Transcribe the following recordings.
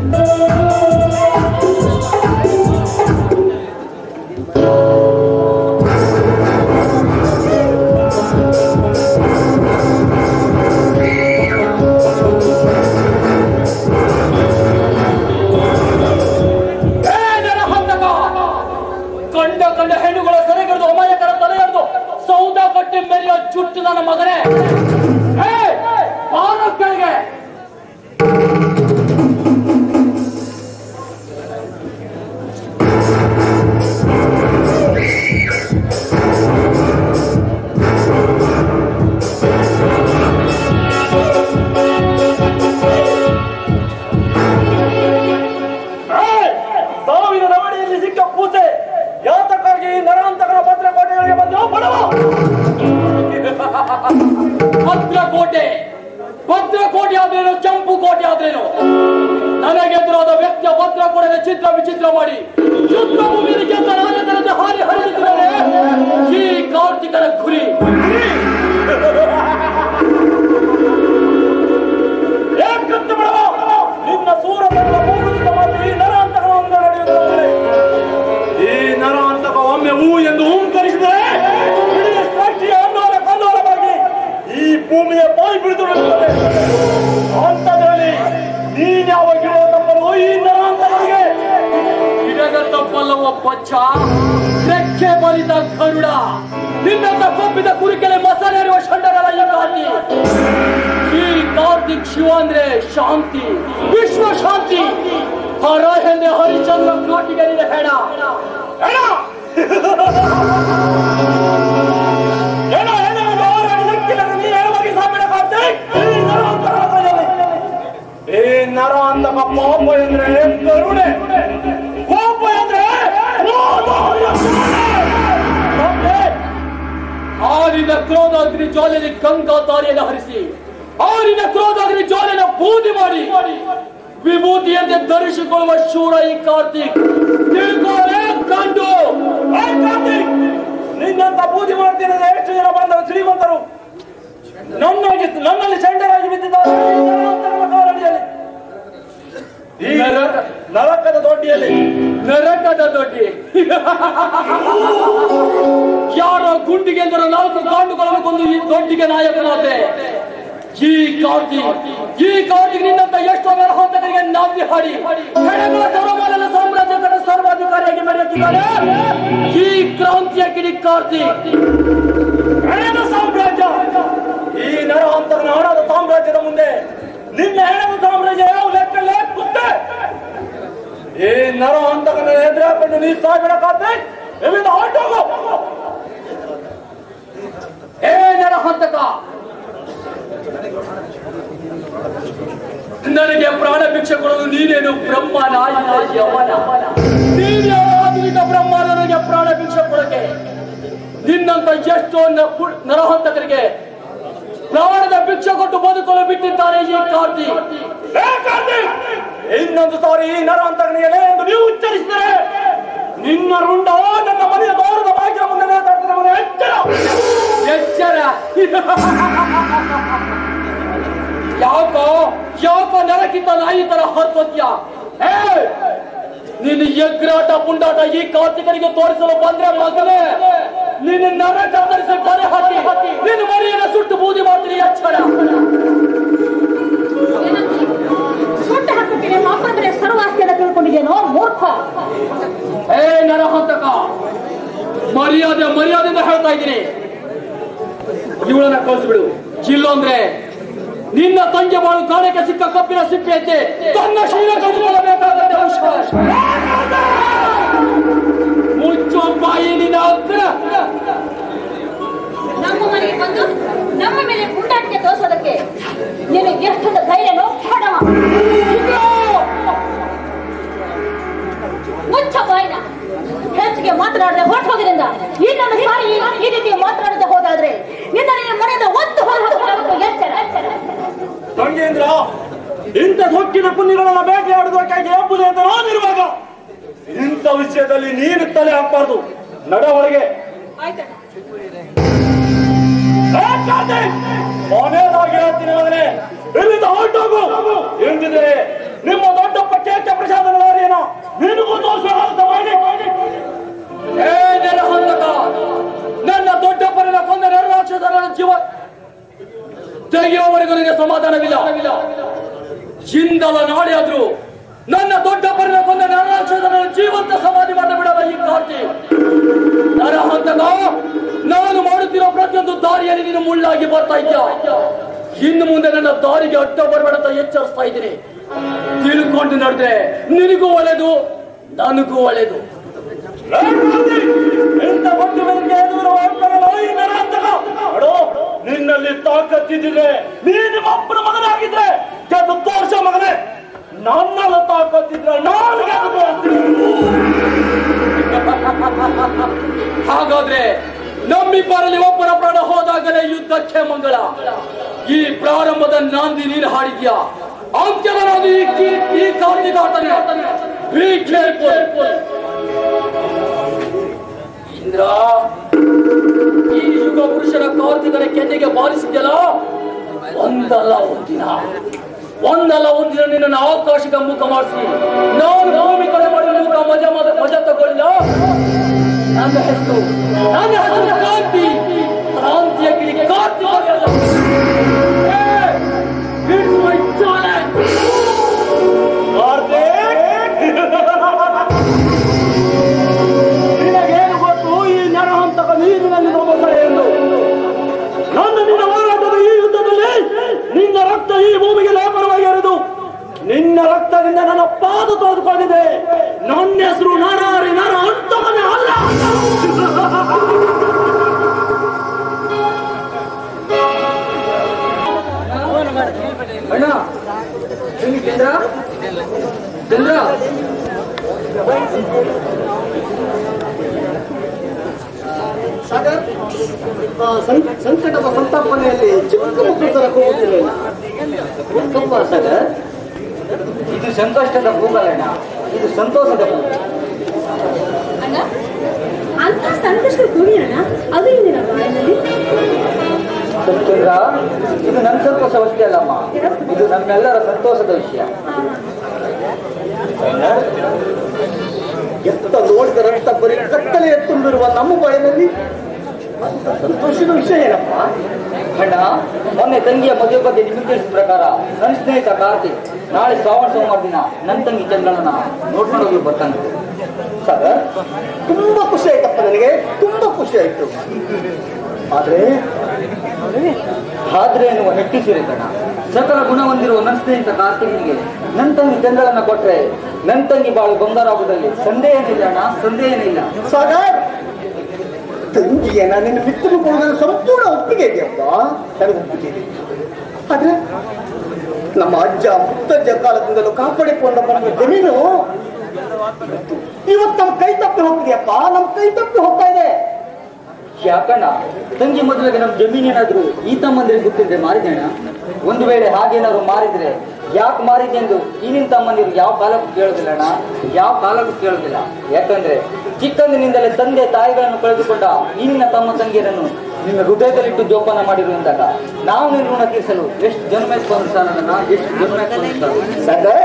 ಏ ನರಹಂತಕ! ಕಂಡ ಕಂಡ ಹೆಣ್ಣುಗಳ ಸೆರೆಗಿಡಿದು ಅಮಾಯಕರ ತಲೆ ಎಳೆದು ಸೌದ ಕಟ್ಟಿ ಮೆರೆಯೋ ಚುಟ್ಟು ನನ್ನ ಮಗನೇ ಏ, ಬಾರೋ ಕೆಳಗೆ ಏಯ್! ಸಾವಿನ ನವಡಿಯಲ್ಲಿ ಸಿಕ್ಕ ಪೂಸೆ ಯಾತಕ್ಕಾಗಿ ಈ ನರಾಂತಕರ ಭದ್ರಕೋಟೆಗಳಿಗೆ ಬಂದು ಬಡವ ಭದ್ರಕೋಟೆ ಭದ್ರಕೋಟೆ ಆದ್ರೇನು ಕೆಂಪು ಕೋಟೆ ಆದ್ರೇನು ನನಗೆದುರಾದ ವ್ಯಕ್ತಿಯ ಭದ್ರಕೋಟೆಯ ಚಿತ್ರ ವಿಚಿತ್ರ ಮಾಡಿ ಯುದ್ಧ ಭೂಮಿಯಲ್ಲಿ ಗೆದ್ದ ರಾಜತನದ ಹಾರಿ ಹರಿಯುತ್ತಿದ್ದಾರೆ ಈ ಕಾರ್ತಿಕನ ಗುರಿ ಏಕಂತ ಬಡವ ನಿನ್ನ ಸೂರತನ ಮೂಡಿಸಿದ ಮಾತು ಈ ನರಾಂತಕನ ಒಂದು ನಡೆಯುತ್ತದೆ ಈ ನರಾಂತಕ ಒಮ್ಮೆ ಹೂ ಎಂದು ಹೂಂಕರಿಸಿದರೆ ಇಡೀ ಸೃಷ್ಟಿಯ ಅನ್ನೋಲ ಕಲ್ಲೋಲವಾಗಿ ಈ ಭೂಮಿಯ ಬಾಯಿ ಬಿಡಿದು ಅಂತದ್ರಲ್ಲಿ ನೀನ್ಯಾವಾಗಿರುವ ತಪ್ಪಲು ಈ ನರಾಂತಕನಿಗೆ ಇಡದ ತಪ್ಪಲ್ಲವ ಪಚ್ಚ ರೆಕ್ಕೆ ಬಲಿದ ಗರುಡ ನಿನ್ನಂತ ಕೊಬ್ಬಿದ ಕುರಿಕೆಲೆ ಮಸಾಲೆ ಇರುವ ಷಂಡಗಳ ಈ ಗಾಂಧಿ ಈ ಕಾರ್ತಿಕ್ ಶಿವ ಅಂದ್ರೆ ಶಾಂತಿ ವಿಶ್ವ ಶಾಂತಿ ಹರ ಹೆಂದೆ ಹರಿಚಂದ್ರ ಕಾಟಿಗಲಿದ ಹೆಣ ಹೆಣ! ಹೆಣ, ಹೆಣ ಎಂದು ಹೋರಾಡಿ ಸಿಕ್ಕಿದರೆ ನೀ ಹೆಣವಾಗಿ ಸಾಬಿಡ ಕಾರ್ತಿಕ್. ಈ ನರಾಂತಕನ ಕೈಯಲ್ಲಿ. ಈ ನರಾಂತಕ ಪಾಪ ಎಂದ್ರೆ ಕರುಣೆ ಕೋಪ ಎಂದ್ರೆ ಕ್ರೋಧ. ಮತ್ತೆ ಆರಿನ ಕ್ರೋಧಾಗ್ನಿ ಜ್ವಾಲೆಯಲ್ಲಿ ಗಂಗಾ ತಾರಿಯನ್ನು ಹರಿಸಿ ಆರಿನ ಕ್ರೋಧಾಗ್ನಿ ಜ್ವಾಲೆಯನ್ನು ಬೂದಿ ಮಾಡಿ ವಿಭೂತಿಯಂತೆ ಧರಿಸಿಕೊಳ್ಳುವ ಶೂರ ಈ ಕಾರ್ತಿಕ್ ತಿಳ್ಕೊಳ್ಳೆ ಕಂಡು ಏ ಕಾರ್ತಿಕ್, ನಿನ್ನಂತ ಪೂಜೆ ಮಾಡ್ತೀನಿ ಅಂದ್ರೆ ಎಷ್ಟು ಜನ ಬಂದರು ಶ್ರೀಮಂತರು ನನ್ನಲ್ಲಿ ನನ್ನಲ್ಲಿ ಸೆಂಡರಾಗಿ ಬಿದ್ದಿದ್ದಾರೆ ಈ ನರಾಂತಕನ ಕಾಲಡಿಯಲ್ಲಿ. ಈ ನರ- ನರಕದ ದೊಡ್ಡಿಯಲ್ಲಿ ನರಕದ ದೊಡ್ಡಿ ಯಾರೋ ಗುಂಡಿಗೆ ಎಂದರೆ ನಾಲ್ಕು ಕಾಂಡುಗಳನ್ನು ಕೊಂದು ಈ ದೊಡ್ಡಿಗೆ ನಾಯಕನಾದೆ ಈ ಕಾರ್ತಿ ಈ ಕಾರ್ತಿಗೆ ನಿನ್ನಂತ ಎಷ್ಟೋ ನರಹಂತಕರಿಗೆ ನಾವ್ಯ ಹಾಡಿ ಹೆಣಗಳ ಸರ್ವಮಾನನ ಸಾಮ್ರಾಜ್ಯದ ಸರ್ವಾಧಿಕಾರಿಯಾಗಿ ಮೆರೆಯುತ್ತಿದ್ದಾರೆ ಈ ಕ್ರಾಂತಿಯ ಕಿಡಿ ಕಾರ್ತಿ ಹೆಣದ ಸಾಮ್ರಾಜ್ಯ ಈ ನರಹಂತಕನ ಹಣದ ಸಾಮ್ರಾಜ್ಯದ ಮುಂದೆ ನಿನ್ನ ಹೆಣದ ಸಾಮ್ರಾಜ್ಯ ಯಾವ ಲೆಕ್ಕಲ್ಲೇ ಕುತ್ತೆ ಈ ನರಹಂತಕನ ಎದುರಾಕೊಂಡು ನೀ ಸಾವಿರ ಕಾರ್ತಿಕ್ ಇಲ್ಲಿಂದ ಹೊರಟೋಗು ಏ ನರಹಂತಕ ನನಗೆ ಪ್ರಾಣ ಭಿಕ್ಷೆ ಕೊಡಲು ನೀನೇನು ಬ್ರಹ್ಮನ ಇಲ್ಲ ಯವನ ನೀನೇ ಆಧುನಿಕ ಬ್ರಹ್ಮ ನನಗೆ ಪ್ರಾಣ ಭಿಕ್ಷೆ ಕೊಡಕ್ಕೆ ನಿನ್ನಂತ ಎಷ್ಟೋ ನ- ಪು- ನರಹಂತಕರಿಗೆ ಪ್ರಾಣದ ಭಿಕ್ಷೆ ಕೊಟ್ಟು ಬದುಕಲು ಬಿಟ್ಟಿದ್ದಾರೆ ಈ ಕಾರ್ತಿ ಏ ಕಾರ್ತಿಕ್ ಇನ್ನೊಂದು ಸಾರಿ ಈ ನರಹಂತಕನಿಗೆ ಲೇ ಎಂದು ನೀವು ಉಚ್ಚರಿಸಿದರೆ ನಿನ್ನ ರುಂಡ ನನ್ನ ಮನೆಯ ದೌರದ ಭಾಗ್ಯ ಮುಂದೆ ನೇತಾಡ್ತದೆ ಮನೆ ಎಚ್ಚರ ಎಚ್ಚರ ಯಾಕೋ ಯಾಕೋ ನರಕಿಂತ ನಾಯಿ ತರ ಹೊರತೋದ್ಯ ಏ ನಿನ್ನ ಎಗ್ರಾಟ ಪುಂಡಾಟ ಈ ಕಾರ್ತಿಕರಿಗೆ ತೋರಿಸಲು ಬಂದ್ರೆ ಮಗನೇ ನಿನ್ನ ನರ ಕತ್ತರಿಸಿ ಬರೆ ಹಾಕಿ ನಿನ್ನ ಮನೆಯನ್ನು ಸುಟ್ಟು ಬೂದಿ ಮಾಡ್ತೀನಿ ಎಚ್ಚರ ಸುಟ್ಟು ಹಾಕುತ್ತೇನೆ ಮಾತ್ರ ಸರ್ವಾಸ್ತಿಯನ್ನು ತಿಳ್ಕೊಂಡಿದ್ದೇನೋ ಮೂರ್ಖ ಏ ನರಹಂತಕ ಮರ್ಯಾದೆ ಮರ್ಯಾದೆಯಿಂದ ಹೇಳ್ತಾ ಇದ್ದೀನಿ ಇವಳನ್ನ ಕಳಿಸ್ಬಿಡು ಇಲ್ಲೊಂದ್ರೆ ನಿನ್ನ ತಂಗಿ ಬಾಳು ಕಾಣಕ್ಕೆ ಸಿಕ್ಕ ಕಪ್ಪಿನ ಸಿಪ್ಪೆಯಂತೆ ತನ್ನ ಶೀಲ ಕಳೆದುಕೊಳ್ಳಬೇಕಾಗುತ್ತೆ ಹುಷಾರ್. ಮುಚ್ಚು ಬಾಯಿ ನಿನ್ನ ಹತ್ರ ನಮ್ಮ ಮನೆಗೆ ಬಂದು ನಮ್ಮ ಮೇಲೆ ಪುಂಡಾಟಿಕೆ ತೋರಿಸೋದಕ್ಕೆ ನೀನು ಎಷ್ಟೊಂದು ಧೈರ್ಯನೋ ಹಣವ ಮುಚ್ಚ ಬಾಯಿನ ಹೆಚ್ಚಿಗೆ ಮಾತನಾಡದೆ ಹೊರಟು ಹೋಗಿರಿಂದ ಈ ನನ್ನ ಸಾರಿ ಈ ರೀತಿ ಮಾತನಾಡದೆ ಹೋದಾದ್ರೆ ನಿನ್ನ ನಿನ್ನ ಮನೆಯಿಂದ ಒತ್ತು ಹೊರಗೆ ಎಚ್ಚರ ಎಚ್ಚರ ತಂಗೇಂದ್ರ ಇಂಥ ಸೊಕ್ಕಿನ ಕುನ್ನಿಗಳನ್ನ ಬೇಟೆಯಾಡುವುದಕ್ಕಾಗಿ ಹಬ್ಬುದು ಅಂತ ನಾನಿರುವಾಗ ಇಂಥ ವಿಷಯದಲ್ಲಿ ನೀನು ತಲೆ ಹಾಕಬಾರ್ದು ನಡ ಹೊರಗೆ ಆಯ್ತಣ್ಣ ಮನೆಯದಾಗಿ ಹೇಳ್ತೀನಿ ಮಗನೇ ಇಲ್ಲಿಂದ ಹೊರಟೋಗು ಎಂದಿದ್ರೆ ನಿಮ್ಮ ದೊಡ್ಡಪ್ಪ ಕೇಕ ಸಮಾಧಾನವಿಲ್ಲ ಇಂದಲ ನಾಳೆ ಆದ್ರೂ ನನ್ನ ದೊಡ್ಡ ಪರಿನ ಕೊಂದ ನರರಾಕ್ಷಸನ ಜೀವಂತ ಸಮಾಧಿ ಮಾಡಿ ಬಿಡಲ್ಲ ಈ ಕಾರ್ತಿ ನರಹಂತಕ ನಾನು ಮಾಡುತ್ತಿರೋ ಪ್ರತಿಯೊಂದು ದಾರಿಯಲ್ಲಿ ನೀನು ಮುಳ್ಳಾಗಿ ಬರ್ತಾ ಇದ್ಯಾ ಇನ್ನು ಮುಂದೆ ನನ್ನ ದಾರಿಗೆ ಅಡ್ಡ ಬರಬೇಡ ಅಂತ ಎಚ್ಚರಿಸ್ತಾ ಇದ್ದೀನಿ ತಿಳ್ಕೊಂಡು ನಡೆದ್ರೆ ನಿನಗೂ ಒಳ್ಳೇದು ನನಗೂ ಒಳ್ಳೇದು ಇಂಥ ಒಟ್ಟು ಬೆದರಿಕೆ ಎದುರು ಹೋಗ್ತಾರಲ್ಲ ಈ ನರಾಂತಕ. ನೋಡು, ನಿನ್ನಲ್ಲಿ ತಾಕತ್ತಿದ್ರೆ ನೀನು ನಿಮ್ಮ ಅಪ್ಪನ ಮಗನಾಗಿದ್ರೆ ಗೆದ್ದು ತೋರ್ಸ ಮಗನೇ ನನ್ನಲ್ಲಿ ತಾಕತ್ತಿದ್ರೆ ನಾನು ಗೆದ್ದು ತೋರಿಸ್ತೀನಿ ಹಾಗಾದ್ರೆ ನಮ್ಮಿಬ್ಬರಲ್ಲಿ ಒಬ್ಬರ ಪ್ರಾಣ ಹೋದಾಗಲೇ ಯುದ್ಧಕ್ಕೆ ಮಂಗಳ ಈ ಪ್ರಾರಂಭದ ನಾಂದಿ ನೀನು ಹಾಡಿದ್ಯಾ ಅಂತ್ಯದ ನಾಂದಿ ಈ ಕಿ- ಈ ಕಾರ್ತಿಕ ಆಡ್ತಾನೆ Be careful. ಇಂದ್ರ ಈ ಯುಗ ಪುರುಷರ ಕಾರ್ತಿಕನ ಕೆನ್ನೆಗೆ ಬಾರಿಸಿದ್ಯಲ್ಲ ಒಂದಲ್ಲ ಒಂದಿನ ಒಂದಲ್ಲ ಒಂದಿನ ನಿನ್ನ ಆಕಾಶಕ್ಕೆ ಮುಖ ಮಾಡಿಸಿ ನಾನು ಭೂಮಿ ಕಡೆ ಮಾಡಿ ಮುಖ ಮಜಾ ಮಜಾ ಮಜಾ ತಗೊಳ್ಳಿಲ್ಲ ನನ್ನ ಹೆಸರು ನನ್ನ ಹೆಸರು ಕ್ರಾಂತಿ ಕ್ರಾಂತಿಯ ಗಿಳಿ ಕಾರ್ತಿ ನಿನಗೇನು ಗೊತ್ತು ಈ ನರಹಂತಕ ನೀರಿನಲ್ಲಿ ಮೊಸಳೆ ಎಂದು ನನ್ನ ನಿನ್ನ ಹೋರಾಟದ ಈ ಯುದ್ಧದಲ್ಲಿ ನಿನ್ನ ರಕ್ತ ಈ ಭೂಮಿಗೆ ಲೇಪನವಾಗಿ ಹರಿದು ನಿನ್ನ ರಕ್ತದಿಂದ ನನ್ನ ಪಾದ ತೊಳೆದುಕೊಂಡಿದೆ ನನ್ನ ಹೆಸರು ನರಾರಿ ನರ ಅಂತವನೇ ಅಲ್ಲ ಅಣ್ಣ ಹೆಂಗಿ ಚಂದ್ರ ಚಂದ್ರ ಸಾಗರ್ ಆ, ಸಂ- ಸಂಕಟದ ಸಂತಾಪನೆಯಲ್ಲಿ ಚಿಕ್ಕ ಮಕ್ಕಳು ತರ ಹೋಗುತ್ತಿರಲಿಲ್ಲ ಯಾಕಪ್ಪ ಸಾಗರ್ ಇದು ಸಂಕಷ್ಟದ ಭೂಗಲಣ್ಣ ಇದು ಸಂತೋಷದ ಭೂ ಅಣ್ಣ ಅಂತ ಸಂಕಷ್ಟ ಕೂಡಿಯೋಣ ಅದು ಇಂದಿನ ಬಾಳಿನಲ್ಲಿ ಸತ್ಯೇಂದ್ರ ಇದು ನನ್ನ ಸಂತೋಷ ಅಷ್ಟೇ ಅಲ್ಲಮ್ಮ ಇದು ನಮ್ಮೆಲ್ಲರ ಸಂತೋಷದ ವಿಷಯ ಎತ್ತ ನೋಡಿದ ರಕ್ತ ಬರೀ ಕತ್ತಲೆ ತುಂಬಿರುವ ನಮ್ಮ ಬಾಳಿನಲ್ಲಿ ಅಂತ ಸಂತೋಷದ ವಿಷಯ ಏನಪ್ಪ ಅಣ್ಣ ಮೊನ್ನೆ ತಂಗಿಯ ಮದುವೆ ಬಗ್ಗೆ ನಿಮಗೆ ತಿಳಿಸಿದ ಪ್ರಕಾರ ನನ್ನ ಸ್ನೇಹಿತ ಕಾರ್ತಿಕ್ ನಾಳೆ ಶ್ರಾವಣ ಸೋಮವಾರ ದಿನ ನನ್ನ ತಂಗಿ ಚಂದ್ರನ ನೋಡ್ಕೊಂಡು ಹೋಗಿ ಬರ್ತಾನೆ ಸಾಗರ್ ತುಂಬಾ ಖುಷಿ ಆಯ್ತಪ್ಪ ನನಗೆ ತುಂಬಾ ಖುಷಿ ಆಯ್ತು ಆದ್ರೆ ಆದ್ರೆ ಎನ್ನುವ ಹೆಟ್ಟಿಸಿರಿ ಕಣ ಸಕಲ ಗುಣ ಹೊಂದಿರುವ ನನ್ನ ಸ್ನೇಹಿತ ಕಾರ್ತಿಕ್ನಿಗೆ ನನ್ನ ತಂಗಿ ಚಂದ್ರಳನ್ನ ಕೊಟ್ರೆ ನನ್ನ ತಂಗಿ ಬಾಳು ಬಂಗಾರ ಆಗುವುದಲ್ಲಿ ಸಂದೇಹ ಏನಿಲ್ಲ ಅಣ್ಣ ಸಂದೇಹ ಏನಿಲ್ಲ ಸಾಗರ್ ತಂಗಿಯ ನಿನ್ನ ಮಿತ್ರನ ಕೊಡೋದ್ರ ಸಂಪೂರ್ಣ ಒಪ್ಪಿಗೆ ಇದೆಯಪ್ಪ ನನಗೆ ಒಪ್ಪಿಗೆ ಇದೆ ಆದ್ರೆ ನಮ್ಮ ಅಜ್ಜ ಮುತ್ತಜ್ಜ ಕಾಲದಿಂದಲೂ ಕಾಪಾಡಿಕೊಂಡ ಬಂದ ಜಮೀನು ಇವತ್ತು ನಮ್ಮ ಕೈ ತಪ್ಪಿ ಹೋಗ್ತಿದೆಯಪ್ಪ ನಮ್ಮ ಕೈ ತಪ್ಪಿ ಹೋಗ್ತಾ ಇದೆ ಯಾಕಣ್ಣ ತಂಗಿ ಮದುವೆಗೆ ನಮ್ ಜಮೀನೇನಾದ್ರೂ ಈ ತಮ್ಮಂದಿರಿಗೆ ಗೊತ್ತಿದ್ರೆ ಮಾರಿದೇಣ ಒಂದು ವೇಳೆ ಹಾಗೇನಾದ್ರು ಮಾರಿದ್ರೆ ಯಾಕೆ ಮಾರಿದೆ ಎಂದು ಈ ನಿನ್ ತಮ್ಮಂದಿರು ಯಾವ ಕಾಲಕ್ಕೂ ಕೇಳೋದಿಲ್ಲ ಅಣ್ಣ ಯಾವ ಕಾಲಕ್ಕೂ ಕೇಳೋದಿಲ್ಲ ಯಾಕಂದ್ರೆ ಚಿಕ್ಕಂದಿನಿಂದಲೇ ತಂದೆ ತಾಯಿಗಳನ್ನು ಕಳೆದುಕೊಂಡ ಈ ನಿನ್ನ ತಮ್ಮ ತಂಗಿಯರನ್ನು ನಿನ್ನ ಹೃದಯದಲ್ಲಿಟ್ಟು ಜೋಪಾನ ಮಾಡಿರು ಅಂದಾಗ ನಾವು ನಿನ್ನ ಋಣ ತೀರಿಸಲು ಎಷ್ಟು ಜನ್ಮ ಸ್ಪಂದಿಸ್ತಾನಣ್ಣ ಎಷ್ಟು ಜನ್ಮ ಸ್ಪಂದಿಸ್ತಾನ ಸಾಗರ್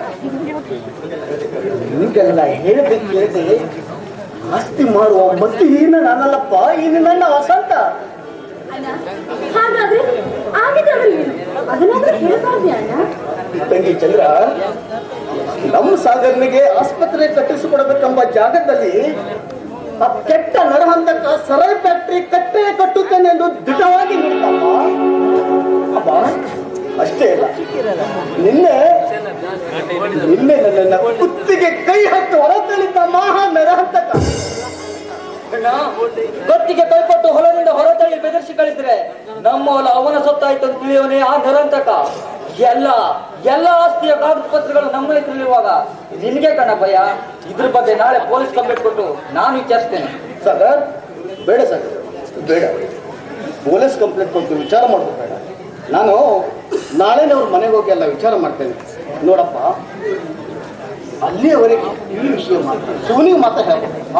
ನಿಮಗೆಲ್ಲ ಹೇಳಬೇಕು ಕೇಳಿದೆ ಆಸ್ತಿ ಮಾಡುವ ಮತ್ತಿನ ನಾನಲ್ಲಪ್ಪ ಇನ್ನು ನನ್ನ ವಸಂತ ಅಣ್ಣ ಹಾಗಾದ್ರೆ ಆಗಿದವರು ಏನು ಅದನ್ನಾದ್ರೂ ಹೇಳ್ಬಾರ್ದು ಅಣ್ಣ ತಂಗಿ ಚಂದ್ರ ನಮ್ಮ ಸಾಗರ್ನಿಗೆ ಆಸ್ಪತ್ರೆ ಕಟ್ಟಿಸಿಕೊಡಬೇಕೆಂಬ ಜಾಗದಲ್ಲಿ ಆ ಕೆಟ್ಟ ನರಹಂತಕ ಸರಳ ಫ್ಯಾಕ್ಟ್ರಿ ಕಟ್ಟೆ ಕಟ್ಟುತ್ತೇನೆ ಎಂದು ದಿಟವಾಗಿ ನಿಂತಮ್ಮ ಅಮ್ಮ ಅಷ್ಟೇ ಅಲ್ಲ ನಿನ್ನೆ ನಿನ್ನೆ ನನ್ನನ್ನ ಕುತ್ತಿಗೆ ಕೈ ಹಾಕಿ ಹೊರತಳಿದ್ದ ಮಹಾ ನರಹಂತಕ ಅಣ್ಣ, ಗತ್ತಿಗೆ ಕೈಪಟ್ಟು ಹೊಲದಿಂದ ಹೊರತಳ್ಳಿ ಬೆದರಿಸಿ ಕಳಿಸಿದ್ರೆ ನಮ್ಮ ಹೊಲ ಅವನ ಸೊತ್ತಾಯ್ತು ಅಂತ ತಿಳಿಯವನೇ ಆ ನರಂತಕ ಎಲ್ಲ ಎಲ್ಲ ಆಸ್ತಿಯ ಕಾಗದ ಪತ್ರಗಳು ನಮ್ಮ ಹೆಸರಲ್ಲಿರುವಾಗ ನಿನ್ಗೆ ಕಣ ಭಯ ಇದ್ರ ಬಗ್ಗೆ ನಾಳೆ ಪೊಲೀಸ್ ಕಂಪ್ಲೇಂಟ್ ಕೊಟ್ಟು ನಾನು ವಿಚಾರಿಸ್ತೇನೆ ಸಾಗರ್ ಬೇಡ ಸಾಗರ್ ಬೇಡ ಪೊಲೀಸ್ ಕಂಪ್ಲೇಂಟ್ ಕೊಟ್ಟು ವಿಚಾರ ಮಾಡೋದು ಬೇಡ ನಾನು ನಾಳೆನೇ ಅವ್ರ ಮನೆಗೆ ಹೋಗಿ ಎಲ್ಲ ವಿಚಾರ ಮಾಡ್ತೇನೆ ನೋಡಪ್ಪ ಅಲ್ಲಿಯವರೆಗೆ ಈ ವಿಷಯ ಮಾತ್ರ ಶಿವನಿಗೆ ಮಾತ್ರ ಹೇಳ್ಬೇಕು ಹಾ?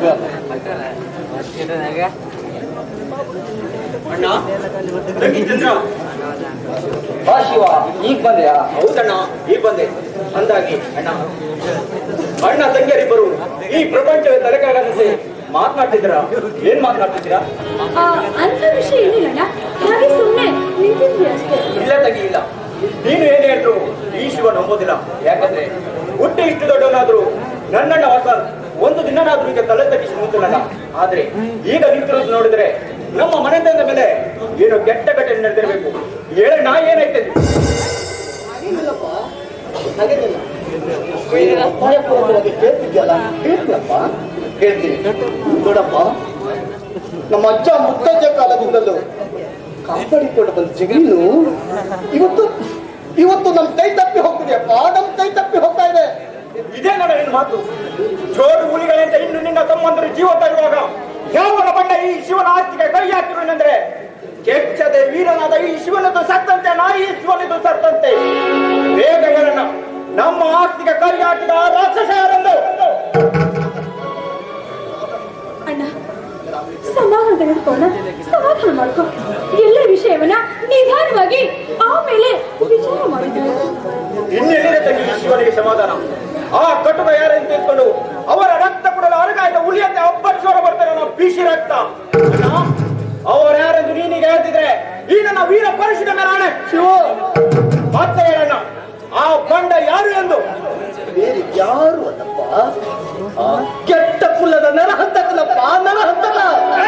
ಬಾ ಶಿವ ಈಗ ಬಂದ್ಯಾ ಹೌದಣ್ಣ ಈಗ ಬಂದೆ ಅಂದಾಗಿ ಅಣ್ಣ ಅಣ್ಣ ತಂಗಿಯರಿಬ್ಬರು ಈ ಪ್ರಪಂಚದ ತಲೆಕಾಗದಿಸಿ ಮಾತನಾಡ್ತಿದ್ದೀರಾ ಏನ್ ಮಾತನಾಡ್ತಿದ್ದೀರಾ ಆ, ಅಂತ ವಿಷಯ ಏನಿಲ್ಲಣ್ಣ ಹಾಗೆ ಸುಮ್ಮನೆ ನಿಂತಿದ್ವಿ ಅಷ್ಟೇ ಇಲ್ಲ ತಂಗಿ ಇಲ್ಲ ನೀನು ಏನ್ ಹೇಳ್ರು ಈ ಶಿವ ನಂಬೋದಿಲ್ಲ ಯಾಕಂದ್ರೆ ಹುಟ್ಟಿ ಇಷ್ಟು ದೊಡ್ಡವನಾದ್ರು ನನ್ನಣ್ಣ ವಸಂತ್ ಒಂದು ದಿನನಾದ್ರೂ ಈಗ ತಲೆ ತಗ್ಗಿಸಿ ನಿಂತಿಲ್ಲ ಆದ್ರೆ ಈಗ ನಿಂತಿರೋದು ನೋಡಿದ್ರೆ ನಮ್ಮ ಮನೆತನದ ಮೇಲೆ ಏನೋ ಕೆಟ್ಟ ಘಟನೆ ನಡೆದಿರ್ಬೇಕು ಹೇಳ ನಾ ಏನೈತೆ ಹಾಗೇನಿಲ್ಲಪ್ಪ ಹಾಗೇನಿಲ್ಲ ನೀನು ಒತ್ತಾಯಪೂರ್ವಕವಾಗಿ ಕೇಳ್ತಿದ್ಯಲ್ಲ ಹೇಳ್ತೀನಪ್ಪ ಹೇಳ್ತೀನಿ ನೋಡಪ್ಪ ನಮ್ಮ ಅಜ್ಜ ಮುತ್ತಜ್ಜ ಕಾಲದಿಂದಲೂ ಕಾಪಾಡಿಕೊಂಡು ಬಂದ ಜಮೀನು ಇವತ್ತು ಇವತ್ತು ನಮ್ ಕೈ ತಪ್ಪಿ ಹೋಗ್ತಿದೆಯಪ್ಪ ನಮ್ ಕೈ ತಪ್ಪಿ ಹೋಗ್ತಾ ಇದೆ ಇದೇ ನೋಡ ನಿನ್ನ ಮಾತು ಜೋಡು ಹುಲಿಗಳಂತ ಇನ್ನು ನಿನ್ನ ತಮ್ಮಂದರು ಜೀವ ತರುವಾಗ ಯಾವನ ಬಂಡ ಈ ಶಿವನ ಆಸ್ತಿಗೆ ಕೈ ಹಾಕಿರುವೆನೆಂದ್ರೆ ಕೆಚ್ಚದೆ ವೀರನಾದ ಈ ಶಿವನದು ಸತ್ತಂತೆ ನಾ ಈ ಶಿವನದು ಸತ್ತಂತೆ ಬೇಗ ಹೇಳೋಣ ನಮ್ಮ ಆಸ್ತಿಗೆ ಕೈ ಹಾಕಿದ ಆ ರಾಕ್ಷಸ ಯಾರೆಂದು ಅಣ್ಣ ಸಮಾಧಾನ ತೆಗೆದುಕೊಂಡ ಸಮಾಧಾನ ಮಾಡ್ಕೊ ಎಲ್ಲ ವಿಷಯವನ್ನ ನಿಧಾನವಾಗಿ ಆಮೇಲೆ ವಿಚಾರ ಮಾಡಿದ್ರು ಇನ್ನೆಲ್ಲಿದೆ ತಂಗಿ ಈ ಶಿವನಿಗೆ ಸಮಾಧಾನ ಆ ಕಟುಕ ಯಾರೆಂದು ತಿಳ್ಕೊಂಡು ಅವರ ರಕ್ತ ಕೊಡಲು ಅರಗಾಯ್ದ ಹುಲಿಯಂತೆ ಅಬ್ಬರಿಸೋರ ಬರ್ತಾರೆ ನಮ್ಮ ಬಿಸಿ ರಕ್ತ ಅಣ್ಣ, ಅವರು ಯಾರೆಂದು ನೀನೀಗ ಹೇಳ್ತಿದ್ರೆ ಈ ನನ್ನ ವೀರ ಪರಶುರ ಮೇಲೆ ಆಣೆ ಶಿವ ಮತ್ತೆ ಹೇಳಣ್ಣ ಆ ಬಂಡ ಯಾರು ಎಂದು ಬೇರೆ ಯಾರು ಅಲ್ಲಪ್ಪ ಆ ಕೆಟ್ಟ ಕುಲದ ನರಹಂತಕಲಪ್ಪ ನರಹಂತಕ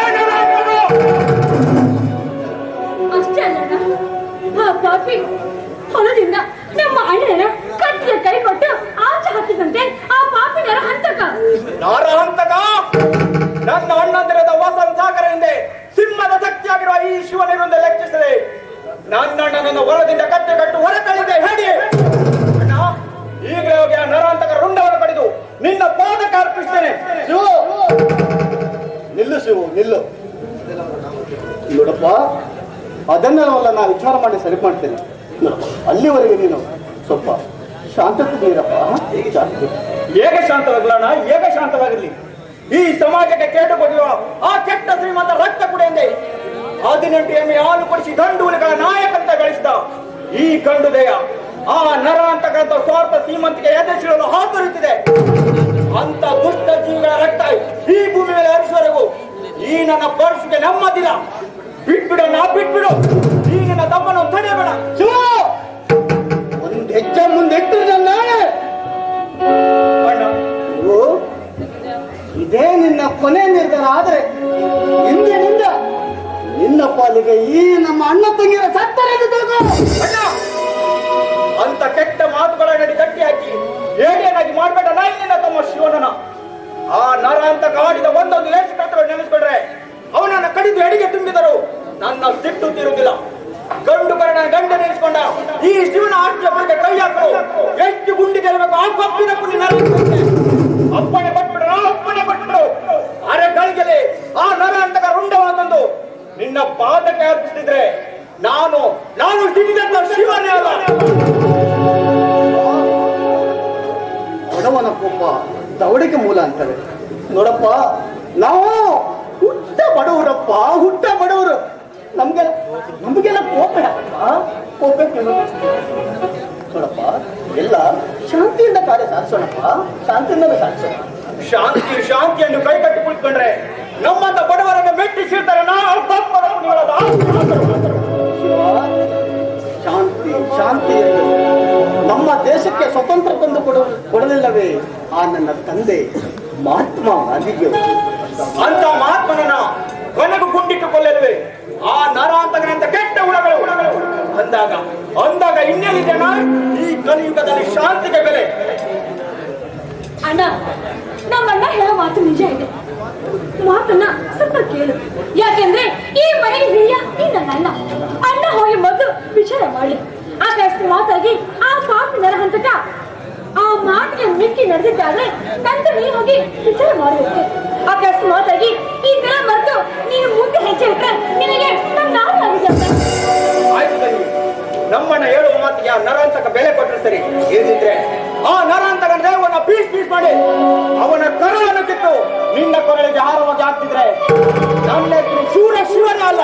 ಅಷ್ಟೇ ಅಲ್ಲಣ್ಣ ಆ ಪಾಪಿ ಹೊಲದಿಂದ ನಮ್ಮ ಅಣ್ಣನ ಕತ್ತಿಗೆ ಕೈ ಕೊಟ್ಟು ಆಚೆ ಹಾಕಿದಂತೆ ಆ ಪಾಪಿನರ ಹಂತಕ ನಾರಹಂತಕ ನನ್ನ ಅಣ್ಣಂದಿರದ ವಸಂತ ಸಾಗರ ಹಿಂದೆ ಸಿಂಹದ ಶಕ್ತಿಯಾಗಿರುವ ಈ ಶಿವನಿರುಂದ ಲೆಕ್ಕಿಸದೆ ನನ್ನ ಅಣ್ಣನನ್ನು ಹೊರದಿಂದ ಕಟ್ಟೆ ಕಟ್ಟು ಹೊರ ಕಳಿದೆ ಹೇಳಿ ಅಣ್ಣ ಈಗಲೇ ಹೋಗಿ ಆ ನರಹಂತಕ ರುಂಡವನ್ನು ಕಡಿದು ನಿನ್ನ ಪಾದಕ್ಕೆ ಅರ್ಪಿಸ್ತೇನೆ ಶಿವು ನಿಲ್ಲು ಶಿವು ನಿಲ್ಲು ನೋಡಪ್ಪ ಅದನ್ನೆಲ್ಲ ನಾ ವಿಚಾರ ಮಾಡಿ ಸರಿ ಮಾಡ್ತೇನೆ ನೋಡಪ್ಪ ಅಲ್ಲಿವರೆಗೆ ನೀನು ಸ್ವಲ್ಪ ಶಾಂತತೆ ನೀರಪ್ಪ ಶಾಂತಿ ಹೇಗೆ ಶಾಂತವಾಗಲಣ್ಣ ಹೇಗೆ ಶಾಂತವಾಗಿರ್ಲಿ ಈ ಸಮಾಜಕ್ಕೆ ಕೇಟು ಬಗೆಯುವ ಆ ಕೆಟ್ಟ ಶ್ರೀಮಂತ ರಕ್ತ ಕುಡಿಯಂದೆ ಹದಿನೆಂಟು ಎಮ್ಮೆ ಹಾಲು ಕೊಡಿಸಿ ದಂಡೂಲಿಗಳ ನಾಯಕಂತ ಗಳಿಸಿದ ಈ ಗಂಡು ದೇಹ ಆ ನರ ಅಂತಕ್ಕಂಥ ಸ್ವಾರ್ಥ ಶ್ರೀಮಂತಿಗೆ ಎದೆಸಿಡಲು ಹಾತೊರೆಯುತ್ತಿದೆ ಅಂತ ದುಷ್ಟ ಜೀವಿಗಳ ರಕ್ತ ಈ ಭೂಮಿ ಮೇಲೆ ಹರಿಸುವವರೆಗೂ ಈ ನನ್ನ ಪರ್ಸ್ಗೆ ನೆಮ್ಮದಿಲ್ಲ ಬಿಟ್ಬಿಡು ನಾ ಬಿಟ್ಬಿಡು ಈ ನನ್ನ ತಮ್ಮನ ತಡೆಯಬೇಡ ಶಿವ ಒಂದ್ ಹೆಜ್ಜೆ ಮುಂದೆ ಇಟ್ಟು ನಾಳೆ ಅಣ್ಣ ಶಿವು, ಇದೇ ನಿನ್ನ ಕೊನೆ ನಿರ್ಧಾರ ಆದ್ರೆ ಇಂದಿನಿಂದ ನಿನ್ನ ಪಾಲಿಗೆ ಈ ನಮ್ಮ ಅಣ್ಣ ತಂಗಿರ ಸತ್ತರೆ ಅಣ್ಣ ಅಂತ ಕೆಟ್ಟ ಮಾತುಗಳ ನಡಿ ಕಟ್ಟಿ ಹಾಕಿ ಏನೇನಾಗಿ ಮಾಡ್ಬೇಡ ನಾಯಿ ನಿನ್ನ ತಮ್ಮ ಶಿವನನ ಆ ನರ ಅಂತ ಕಾಡಿದ ಒಂದೊಂದು ಲೇಸಿ ಕಟ್ಟಗಳು ನೆನೆಸ್ಕೊಂಡ್ರೆ ಅವನನ್ನ ಕಡಿದು ಎಡಿಗೆ ತುಂಬಿದರು ನನ್ನ ಸಿಟ್ಟು ತೀರುವುದಿಲ್ಲ ಗಂಡು ಕರಣ ಗಂಡ ನೆನೆಸ್ಕೊಂಡ ಈ ಶಿವನ ಆಸ್ತಿಯ ಬಗ್ಗೆ ಕೈ ಹಾಕಲು ಎಷ್ಟು ಗುಂಡಿ ಗೆಲ್ಲಬೇಕು ಆ ಕಪ್ಪಿನ ಪುಣ್ಯ ನರಕಕ್ಕೆ. ಅಪ್ಪಣೆ ಪಟ್ಬಿಡು ಅಪ್ಪಣೆ ಪಟ್ಬಿಡು ಅರೆ ಗಳಿಗೆಲೆ ಆ ನರ ಅಂತಕ ರುಂಡವಾದಂದು ನಿನ್ನ ಪಾದಕ್ಕೆ ಅರ್ಪಿಸ್ತಿದ್ರೆ ನಾನು ನಾನು ಸಿಡಿದಂತ ಶಿವನೇ ಅಲ್ಲ ಬಡವನ ಕೋಪ ದವಡಿಗೆ ಮೂಲ ಅಂತಾರೆ ನೋಡಪ್ಪ ನಾವು ಹುಟ್ಟ ಬಡವರಪ್ಪ ಹುಟ್ಟ ಬಡವರು ನಮ್ಗೆ ನಮಗೆಲ್ಲ ಕೋಪ ಯಾಕಪ್ಪ ಕೋಪಕ್ಕೆ ನೋಡಪ್ಪ ಎಲ್ಲ ಶಾಂತಿಯಿಂದ ಕಾರ್ಯ ಸಾಧಿಸೋಣಪ್ಪ ಶಾಂತಿಯಿಂದಲೇ ಸಾಧಿಸೋಣ ಶಾಂತಿ ಶಾಂತಿಯನ್ನು ಕೈ ಕಟ್ಟಿ ಕುಳಿತುಕೊಂಡ್ರೆ ನಮ್ಮಂತ ಬಡವರನ್ನು ಮೆಟ್ಟಿಸಿರ್ತಾರೆ ನಾವು ತಪ್ಪದ ಪುಣ್ಯಗಳದ ಶಿವ ಶಾಂತಿ ಶಾಂತಿ ಎಂದು ನಮ್ಮ ದೇಶಕ್ಕೆ ಸ್ವತಂತ್ರ ತಂದು ಕೊಡ ಕೊಡಲಿಲ್ಲವೇ ಆ ನನ್ನ ತಂದೆ ಮಹಾತ್ಮ ಗಾಂಧೀಜಿಯವರು ಅಂತ ಮಹಾತ್ಮನನ್ನ ಕೊನೆಗೂ ಗುಂಡಿಟ್ಟು ಕೊಲ್ಲಲ್ವೇ ಆ ನರ ಅಂತಕ್ಕಂಥ ಕೆಟ್ಟ ಹುಳಗಳು ಅಂದಾಗ ಅಂದಾಗ ಇನ್ನೇನಿದೆಣ್ಣ ಈ ಕಲಿಯುಗದಲ್ಲಿ ಶಾಂತಿಗೆ ಬೆಲೆ ಅಣ್ಣ ನಮ್ಮಣ್ಣ ಹೇಳೋ ಮಾತು ನಿಜ ಇದೆ ಮಾತನ್ನ ಸ್ವಲ್ಪ ಕೇಳು ಯಾಕೆಂದ್ರೆ ಈ ಮನೆ ಹಿರಿಯ ಈ ನನ್ನ ಅಣ್ಣ ಅಣ್ಣ ಹೋಗಿ ಮೊದಲು ವಿಚಾರ ಮಾಡಿ ಅಕಸ್ಮಾತಾಗಿ ಆ ಪಾಪಿನರ ಹಂತಕ ಆ ಮಾತಿಗೆ ಮಿಕ್ಕಿ ನಡೆದಿದ್ದಾದ್ರೆ ನಂತರ ನೀನು ಹೋಗಿ ವಿಚಾರ ಮಾಡಬೇಕು ಅಕಸ್ಮಾತಾಗಿ ಈ ದಿನ ಮರೆತು ನೀನು ಮುಂದೆ ಹೆಜ್ಜೆ ಇಟ್ರೆ ನಿನಗೆ ನನ್ನ ನಾಳೆ ಆಗಿದೆ ಅಂತ ಆಯ್ತು ತಂಗಿ ನಮ್ಮಣ್ಣ ಹೇಳುವ ಮಾತಿಗೆ ಆ ನರಾಂತಕ ಬೆಲೆ ಕೊಟ್ಟರೆ ಸರಿ ಏನಿದ್ರೆ ಆ ನರಾಂತಕ ದೇವನ್ನ ಪೀಸ್ ಪೀಸ್ ಮಾಡಿ ಅವನ ಕರಳನ್ನು ಕಿತ್ತು ನಿನ್ನ ಕೊರಳಿಗೆ ಹಾರವಾಗಿ ಹಾಕ್ತಿದ್ರೆ ನನ್ನ ಹೆಸರು ಶೂರ ಶಿವನೇ ಅಲ್ಲ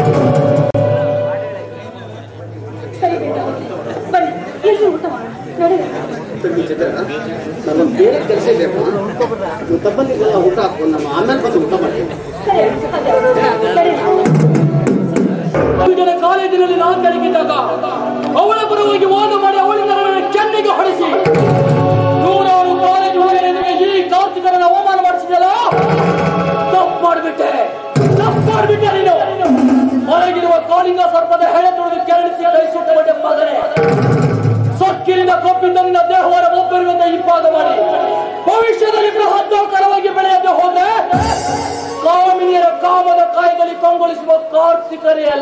ಸರಿ ಬೇಡ ಬನ್ನಿ ಎಲ್ಲಿ ಊಟ ಮಾಡೋಣ ನಡೆಯೋಣ ತಂಗಿ ಚಿತ್ರ ನಮ್ಮೊಂದು ಬೇರೆ ಕೆಲಸ ಇದೆಯಪ್ಪ ನೀವು ತಪ್ಪಲ್ಲಿಗೆಲ್ಲ ಊಟ ಹಾಕು ನಮ್ಮ ಆಮೇಲೆ ಬಂದು ಊಟ ಮಾಡ್ತೀವಿ ಸರಿ ಅದೇ. ಸರಿ ಜನ ಕಾಲೇಜಿನಲ್ಲಿ ನಾನು ಕಲಿಕಿದ್ದಾಗ ಅವಳ ಪರವಾಗಿ ವಾದ ಮಾಡಿ ಅವಳಿಂದ ನನ್ನನ್ನು ಕೆನ್ನೆಗೆ ಹೊಡೆಸಿ ನೂರಾರು ಕಾಲೇಜು ಹುಡುಗರಿಗೆ ಈ ಕಾರ್ತಿಕರನ್ನ ಅವಮಾನ ಮಾಡಿಸಿದಲ್ಲ ತಪ್ಪು ಮಾಡಿಬಿಟ್ಟೆ ತಪ್ಪು ಮಾಡಿಬಿಟ್ಟೆ ನೀನು ಹೊರಗಿರುವ ಕಾಳಿಂಗ ಸರ್ಪದ ಹೆಳೆ ತುಳಿದು ಕೆರಳಿಸಿ ಕೈ ಸುಟ್ಟುಕೊಂಡೆ ಮಗನೇ ಸೊಕ್ಕಿನಿಂದ ಕೊಪ್ಪಿದ್ದ ನಿನ್ನ ದೇಹವನ್ನು ಒಬ್ಬರಿಗಿಂದ ಇಪ್ಪಾದ ಮಾಡಿ ಭವಿಷ್ಯದಲ್ಲಿ ಬೃಹತ್ತಾಕಾರವಾಗಿ ಬೆಳೆಯದೆ ಹೋದ್ರೆ ಕಾಮಿನಿಯರ ಕಾಮದ ಕಾಯಿದಲ್ಲಿ ಕಂಗೊಳಿಸುವ ಕಾರ್ತಿಕರೇ ಅಲ್ಲ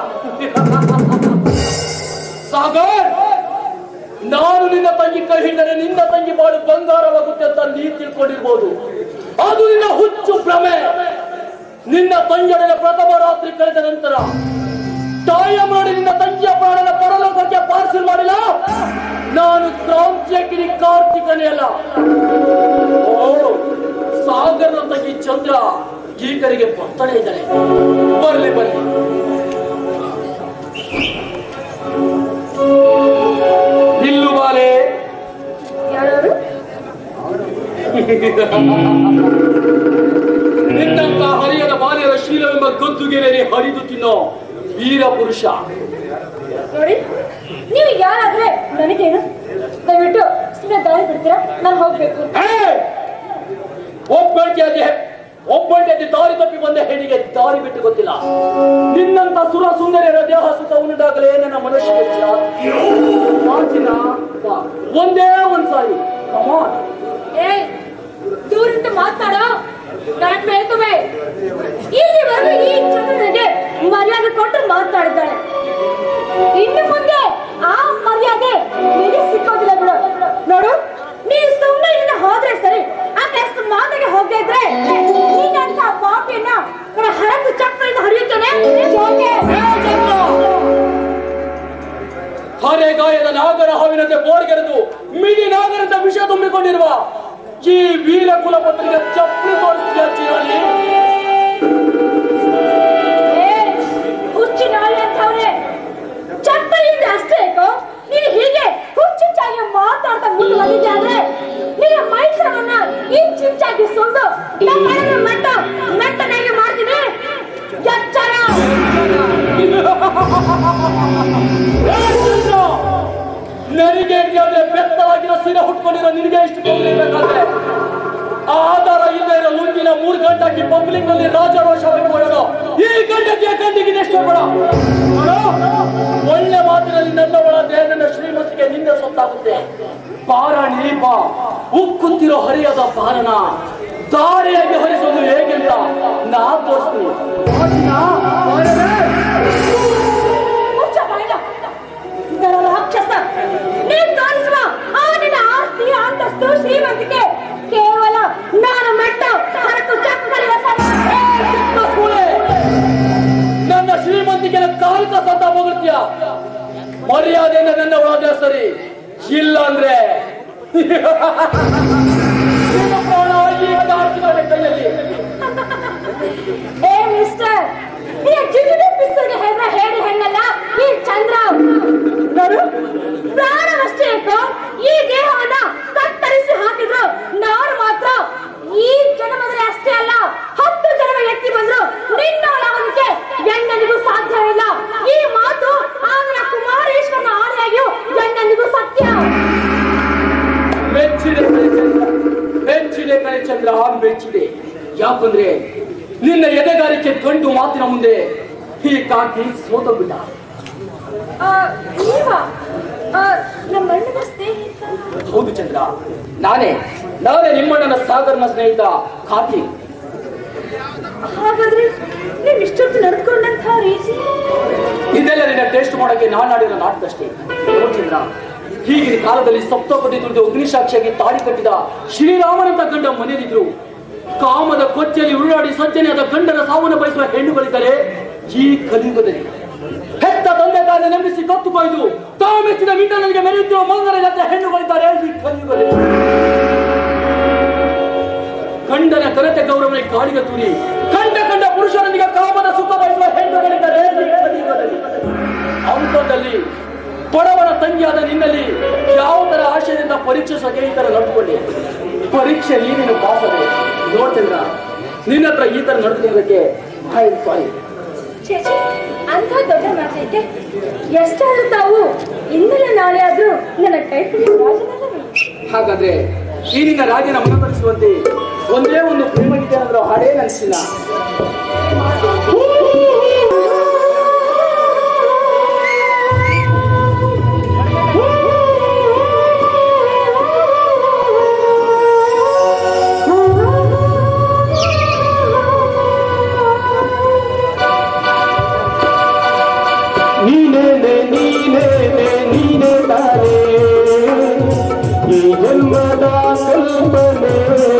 ಸಾಗರ್ ನಾನು ನಿನ್ನ ತಂಗಿ ಕೈ ಹಿಡಿದರೆ ನಿನ್ನ ತಂಗಿ ಬಾಳು ಬಂಗಾರವಾಗುತ್ತೆ ಅಂತ ನೀ ತಿಳ್ಕೊಂಡಿರ್ಬೋದು ಅದು ನಿನ್ನ ಹುಚ್ಚು ಭ್ರಮೆ ನಿನ್ನ ತಂಗಿಯೊಡನೆ ಪ್ರಥಮ ರಾತ್ರಿ ಕಳೆದ ನಂತರ ತಾಯ ಮಾಡಿ ನಿನ್ನ ತಂಗಿಯ ಪ್ರಾಣನ ಪರಲೋಕಕ್ಕೆ ಪಾರ್ಸಲ್ ಮಾಡಿಲ್ಲ ನಾನು ಕ್ರಾಂತಿಯ ಕಿಡಿ ಕಾರ್ತಿಕನೇ ಅಲ್ಲ ಓ ಸಾಗರ್ನ ತಂಗಿ ಚಂದ್ರ ಈ ಕಡೆಗೆ ಬರ್ತಾನೆ ಇದ್ದಾನೆ ಬರ್ಲಿ ಬರ್ಲಿ ನಿಲ್ಲು ಬಾಲೆ ಯಾರು ನಿನ್ನಂತ ಹರಿಯದ ಬಾಲ್ಯದ ಶೀಲವೆಂಬ ಗದ್ದುಗೆರೆ ಹರಿದು ತಿನ್ನೋ ವೀರ ಪುರುಷ ನೋಡಿ ನೀವು ಯಾರಾದ್ರೆ ನನಗೇನು ದಯವಿಟ್ಟು ಸುಮ್ಮನೆ ದಾರಿ ಬಿಡ್ತೀರಾ ನಾನು ಹೋಗ್ಬೇಕು ಒಬ್ಬಂಟಿ ಅದೇ ಒಬ್ಬಂಟಿ ಅದೇ ದಾರಿ ತಪ್ಪಿ ಬಂದ ಹೆಣ್ಣಿಗೆ ದಾರಿ ಬಿಟ್ಟು ಗೊತ್ತಿಲ್ಲ ನಿನ್ನಂತ ಸುರ ಸುಂದರಿಯರ ದೇಹ ಸುತ್ತ ಉಂಟಾಗಲೇ ನನ್ನ ಮನುಷ್ಯ ಒಂದೇ ಒಂದ್ ಸಾರಿ ಕಮಾನ್ ಏಯ್ ದೂರಿಂದ ಮಾತಾಡೋ ನಾನು ಹೇಳ್ತವೆ ಇಲ್ಲಿವರೆಗೂ ಈ ಚಂದ್ರನಿಗೆ ಮರ್ಯಾದೆ ಕೊಟ್ಟು ಮಾತಾಡಿದ್ದಾಳೆ ಇನ್ನು ಮುಂದೆ ಆ ಮರ್ಯಾದೆ ನಿನಗೆ ಸಿಕ್ಕೋದಿಲ್ಲ ಬಿಡು ನೋಡು ನೀನು ಸುಮ್ಮನೆ ಇಲ್ಲಿಂದ ಹೋದ್ರೆ ಸರಿ ಆ ಕೆಸ್ ಮಾತಿಗೆ ಹೋಗದೆ ಇದ್ರೆ ನೀನಂತ ಪಾಪಿಯನ್ನ ನನ್ನ ಹರಕು ಚಕ್ರದಿಂದ ಹರಿಯುತ್ತೇನೆ ಜೋಕೆ. ಹರೆ ಗಾಯದ ನಾಗರ ಹಾವಿನಂತೆ ಬೋರ್ಗೆರೆದು ಮಿಡಿ ನಾಗರಂತ ವಿಷ ತುಂಬಿಕೊಂಡಿರುವ ಈ ವೀರ ಕುಲಪತ್ರಿಗೆ ಚಪ್ಪಲಿ ತೋರಿಸಿದ ಜೀವಲ್ಲಿ ಏ, ಹುಚ್ಚು ನಾಯಿ ಅಂತವ್ರೆ ಚಪ್ಪಲಿಯಿಂದ ಅಷ್ಟೇ ಏಕೋ ನೀನು ಹೀಗೆ ಹುಚ್ಚುಚ್ಚಾಗಿ ಮಾತಾಡ್ತಾ ಮುಂದುವರಿದೆ ಆದ್ರೆ ನಿನ್ನ ಮೈಸೂರನ್ನ ಇಂಚಿಂಚಾಗಿ ಸುಂದು ನಮ್ಮ ಮನೆಯ ಮಟ್ಟ ಮೆಟ್ಟನಾಗಿ ಮಾಡ್ತೀನಿ ಎಚ್ಚರ ನನಗೆ ಅಂದ್ರೆ ಬೆತ್ತವಾಗಿರೋ ಸೀರೆ ಹುಟ್ಕೊಂಡಿರೋ ನಿನಗೆ ಇಷ್ಟು ಬೇಕಾದ್ರೆ ಆ ಆಧಾರ ಇಲ್ಲದೆ ಇರೋ ಲುಂಗಿನ ಮೂರು ಗಂಟೆ ಹಾಕಿ ಪಬ್ಲಿಕ್ ನಲ್ಲಿ ರಾಜರೋಷ ಹೊರಡೋ ಈ ಗಂಡತಿಯ ಗಂಡಿಗೆ ಎಷ್ಟು ಬೇಡ ಒಳ್ಳೆ ಮಾತಿನಲ್ಲಿ ನನ್ನ ಒಳಗೆ ನನ್ನ ಶ್ರೀಮತಿಗೆ ನಿಂದೆ ಸೊತ್ತಾಗುತ್ತೆ ಪಾರಾಣಿ ಬಾ ಉಕ್ಕುತ್ತಿರೋ ಹರಿಯದ ಪಾರಣ ದಾರಿಯಾಗಿ ಹರಿಸೋದು ಹೇಗೆ ಅಂತ ನಾ ತೋರಿಸ್ತೀನಿ ಆಚಿನ, ಪಾರವೇ? ಮುಚ್ಚ ಬಾಯ್ಲ ನನ್ನ ರಾಕ್ಷಸ ನೀನ್ ತೋರಿಸುವ ಆ ನಿನ್ನ ಆಸ್ತಿ ಅಂತಸ್ತು ಶ್ರೀಮಂತಿಕೆ ಕೇವಲ ನಾನು ಮೆಟ್ಟ ಹರಕು ಚಪ್ಪಲಿನ ಸಮ ಕೂಳೆ. ನನ್ನ ಶ್ರೀಮಂತಿಗೆ ಕಾಲಿಕ ಸತ್ತ ಹೋಗುತ್ತೀಯ ಮರ್ಯಾದೆಯಿಂದ ನನ್ನ ಒಳಗೆ ಸರಿ ಇಲ್ಲ ಅಂದ್ರೆ ನಿನ್ನ ಪ್ರಾಣ ಈಗ ಹಾಕಿದ್ದಾರೆ ಕೈಯಲ್ಲಿ ಏ ಮಿಸ್ಟರ್ ಈ ಜಿಗಿದ ಪಿಸ್ತಲ್ಗೆ ಹೆದ್ರ ಹೇಳಿ ಹೆಣ್ಣಲ್ಲ ಈ ಚಂದ್ರ ನೋಡು ಪ್ರಾಣವಷ್ಟೇ ಏಕೋ ಈ ದೇಹವನ್ನ ಕತ್ತರಿಸಿ ಹಾಕಿದ್ರು ನಾನು ಮಾತ್ರ ಈ ಜನ್ಮದಲ್ಲಿ ಅಷ್ಟೇ ಅಲ್ಲ ಹತ್ತು ಜನ್ಮ ಎತ್ತಿ ಬಂದ್ರು ನಿನ್ನವಳಾಗೋದಕ್ಕೆ ಎಂದನಿಗೂ ಸಾಧ್ಯವಿಲ್ಲ ಈ ಮಾತು ಆಗಿನ ಕುಮಾರೇಶ್ವರನ ಆಣೆಯಾಗಿಯೂ ಎಂದನಿಗೂ ಸತ್ಯ ಮೆಚ್ಚಿದೆ ಕಣಚಂದ್ರ ಮೆಚ್ಚಿದೆ ಕಣಚಂದ್ರ ಮೆಚ್ಚಿದೆ ಯಾಕಂದ್ರೆ ನಿನ್ನ ಎದೆಗಾರಿಕೆ ಗಂಡು ಮಾತಿನ ಮುಂದೆ ಈ ಕಾಕಿ ಸೋತೋಗ್ಬಿಟ್ಟ ಆ, ನೀವ ಆ, ನಮ್ಮ ಅಣ್ಣನ ಸ್ನೇಹಿತ ಹೌದು ಚಂದ್ರ ನಾನೇ ನಾನೇ ನಿಮ್ಮಣ್ಣನ ಸಾಗರ್ನ ಸ್ನೇಹಿತ ಕಾರ್ತಿಕ್ ಹಾಗಾದ್ರೆ ನೀವ್ ಇಷ್ಟೊತ್ತು ನಡ್ಕೊಂಡಂತ ರೀತಿ ಇದೆಲ್ಲ ನಿನ್ನ ಟೇಸ್ಟ್ ಮಾಡೋಕೆ ನಾನು ಆಡಿರೋ ನಾಟಕಷ್ಟೇ ನೋಡು ಚಂದ್ರ ಹೀಗಿನ ಕಾಲದಲ್ಲಿ ಸಪ್ತಪದಿ ದುಡಿದು ಅಗ್ನಿಸಾಕ್ಷಿಯಾಗಿ ತಾಳಿ ಕಟ್ಟಿದ ಶ್ರೀರಾಮನಂತ ಗಂಡ ಮನೆಯಲ್ಲಿದ್ರು ಕಾಮದ ಕೊಚ್ಚೆಯಲ್ಲಿ ಉರುಳಾಡಿ ಸಜ್ಜನೆಯಾದ ಗಂಡನ ಸಾವನ್ನು ಬಯಸುವ ಹೆಣ್ಣುಗಳಿದ್ದಾರೆ ಈ ಕಲಿಯುಗದಲ್ಲಿ ಹೆತ್ತ ತಂದೆ ತಾಯಿನ ನಂಬಿಸಿ ಕತ್ತು ಕೊಯ್ದು ತಾವು ಮೆಚ್ಚಿದ ಮಿಂಡನಿಗೆ ಮೆರೆಯುತ್ತಿರುವ ಮಂಗನ ಜೊತೆ ಹೆಣ್ಣುಗಳಿದ್ದಾರೆ ಈ ಕಲಿಯುಗದಲ್ಲಿ ಗಂಡನ ಘನತೆ ಗೌರವನೇ ಕಾಳಿಗೆ ತೂರಿ ಕಂಡ ಕಂಡ ಪುರುಷರೊಂದಿಗೆ ಕಾಮದ ಸುಖ ಬಯಸುವ ಹೆಣ್ಣುಗಳಿದ್ದಾರೆ ಈ ಕಲಿಯುಗದಲ್ಲಿ ಅಂಥದ್ದಲ್ಲಿ ಬಡವನ ತಂಗಿಯಾದ ನಿನ್ನಲ್ಲಿ ಯಾವ ತರ ಆಶಯದಿಂದ ಪರೀಕ್ಷಿಸೋಕೆ ಈ ತರ ನಡ್ಕೊಂಡೆ ಪರೀಕ್ಷೆ ನೀನೇನು ಪಾಸದೆ ನೋಡ್ತಿದ್ರ ನಿನ್ನ ಹತ್ರ ಈ ತರ ನಡ್ಕೊಳ್ಳೋದಕ್ಕೆ ಐ ಸಾರಿ ಛೇ ಅಂತ ದೊಡ್ಡ ಮಾತೈತೆ ಎಷ್ಟಾದ್ರೂ ತಾವು ಇಂದಲೇ ನಾಳೆ ಆದ್ರೂ ನನ್ನ ಕೈ ಹಿಡಿಯುವ ರಾಜನಲ್ಲವೇ ಹಾಗಾದ್ರೆ ಈ ನಿನ್ನ ರಾಜನ ಮನಪಡಿಸುವಂತೆ ಒಂದೇ ಒಂದು ಪ್ರೇಮ ಗೀತೆ ಅನ್ನೋ ಹಾಡೇ ಅನಿಸಿಲ್ಲ ನೀನೇನೆ ನೀನೇನೆ ನೀನೇ ತಾನೇ ಈ ಜನ್ಮದ ಕಲ್ಪನೆ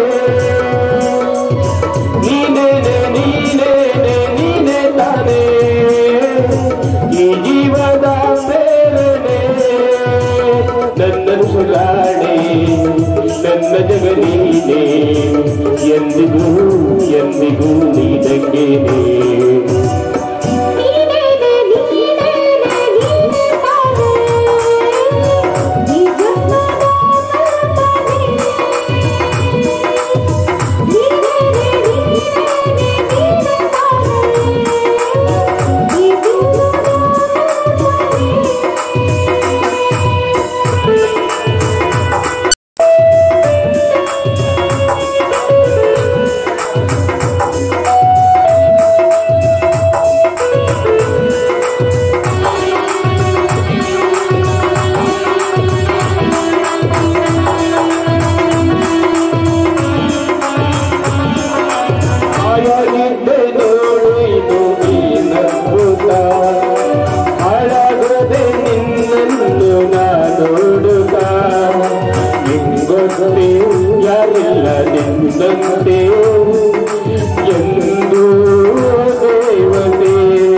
ನೀನೇನೆ ನೀನೇನೆ ನೀನೇ ತಾನೇ ಈ ಜೀವದ ಪ್ರೇರಣೆ ನನ್ನ ಸುರಾಣೆ ನನ್ನ ಜಗ ನೀನೇ ಎಂದಿಗೂ ಎಂದಿಗೂ ನೀಡಕ್ಕೇನೆ ನೀನೇನೆ ನೀನೇನೆ ನೀನೇ ತಾನೇ ಈ ಜನ್ಮದ ಕಲ್ಪನೆ ನೀನೇನೆ ನೀನೇನೆ ನೀನೇ ತಾನೇ ಈ ಜನ್ಮದ ಹಾಯಾಗಿದ್ದೆ ನೋಡು ಇದು ನೀನದ್ಭುತ ಹಾಳಾಗದೆ ನಿನ್ನನ್ನು ನಾ ನೋಡುತ್ತ ನಿಂಗೊತ್ತೇ ಯಾರಿಲ್ಲ ನಿನ್ನಂತೆ ಎಂದು ದೇವತೆ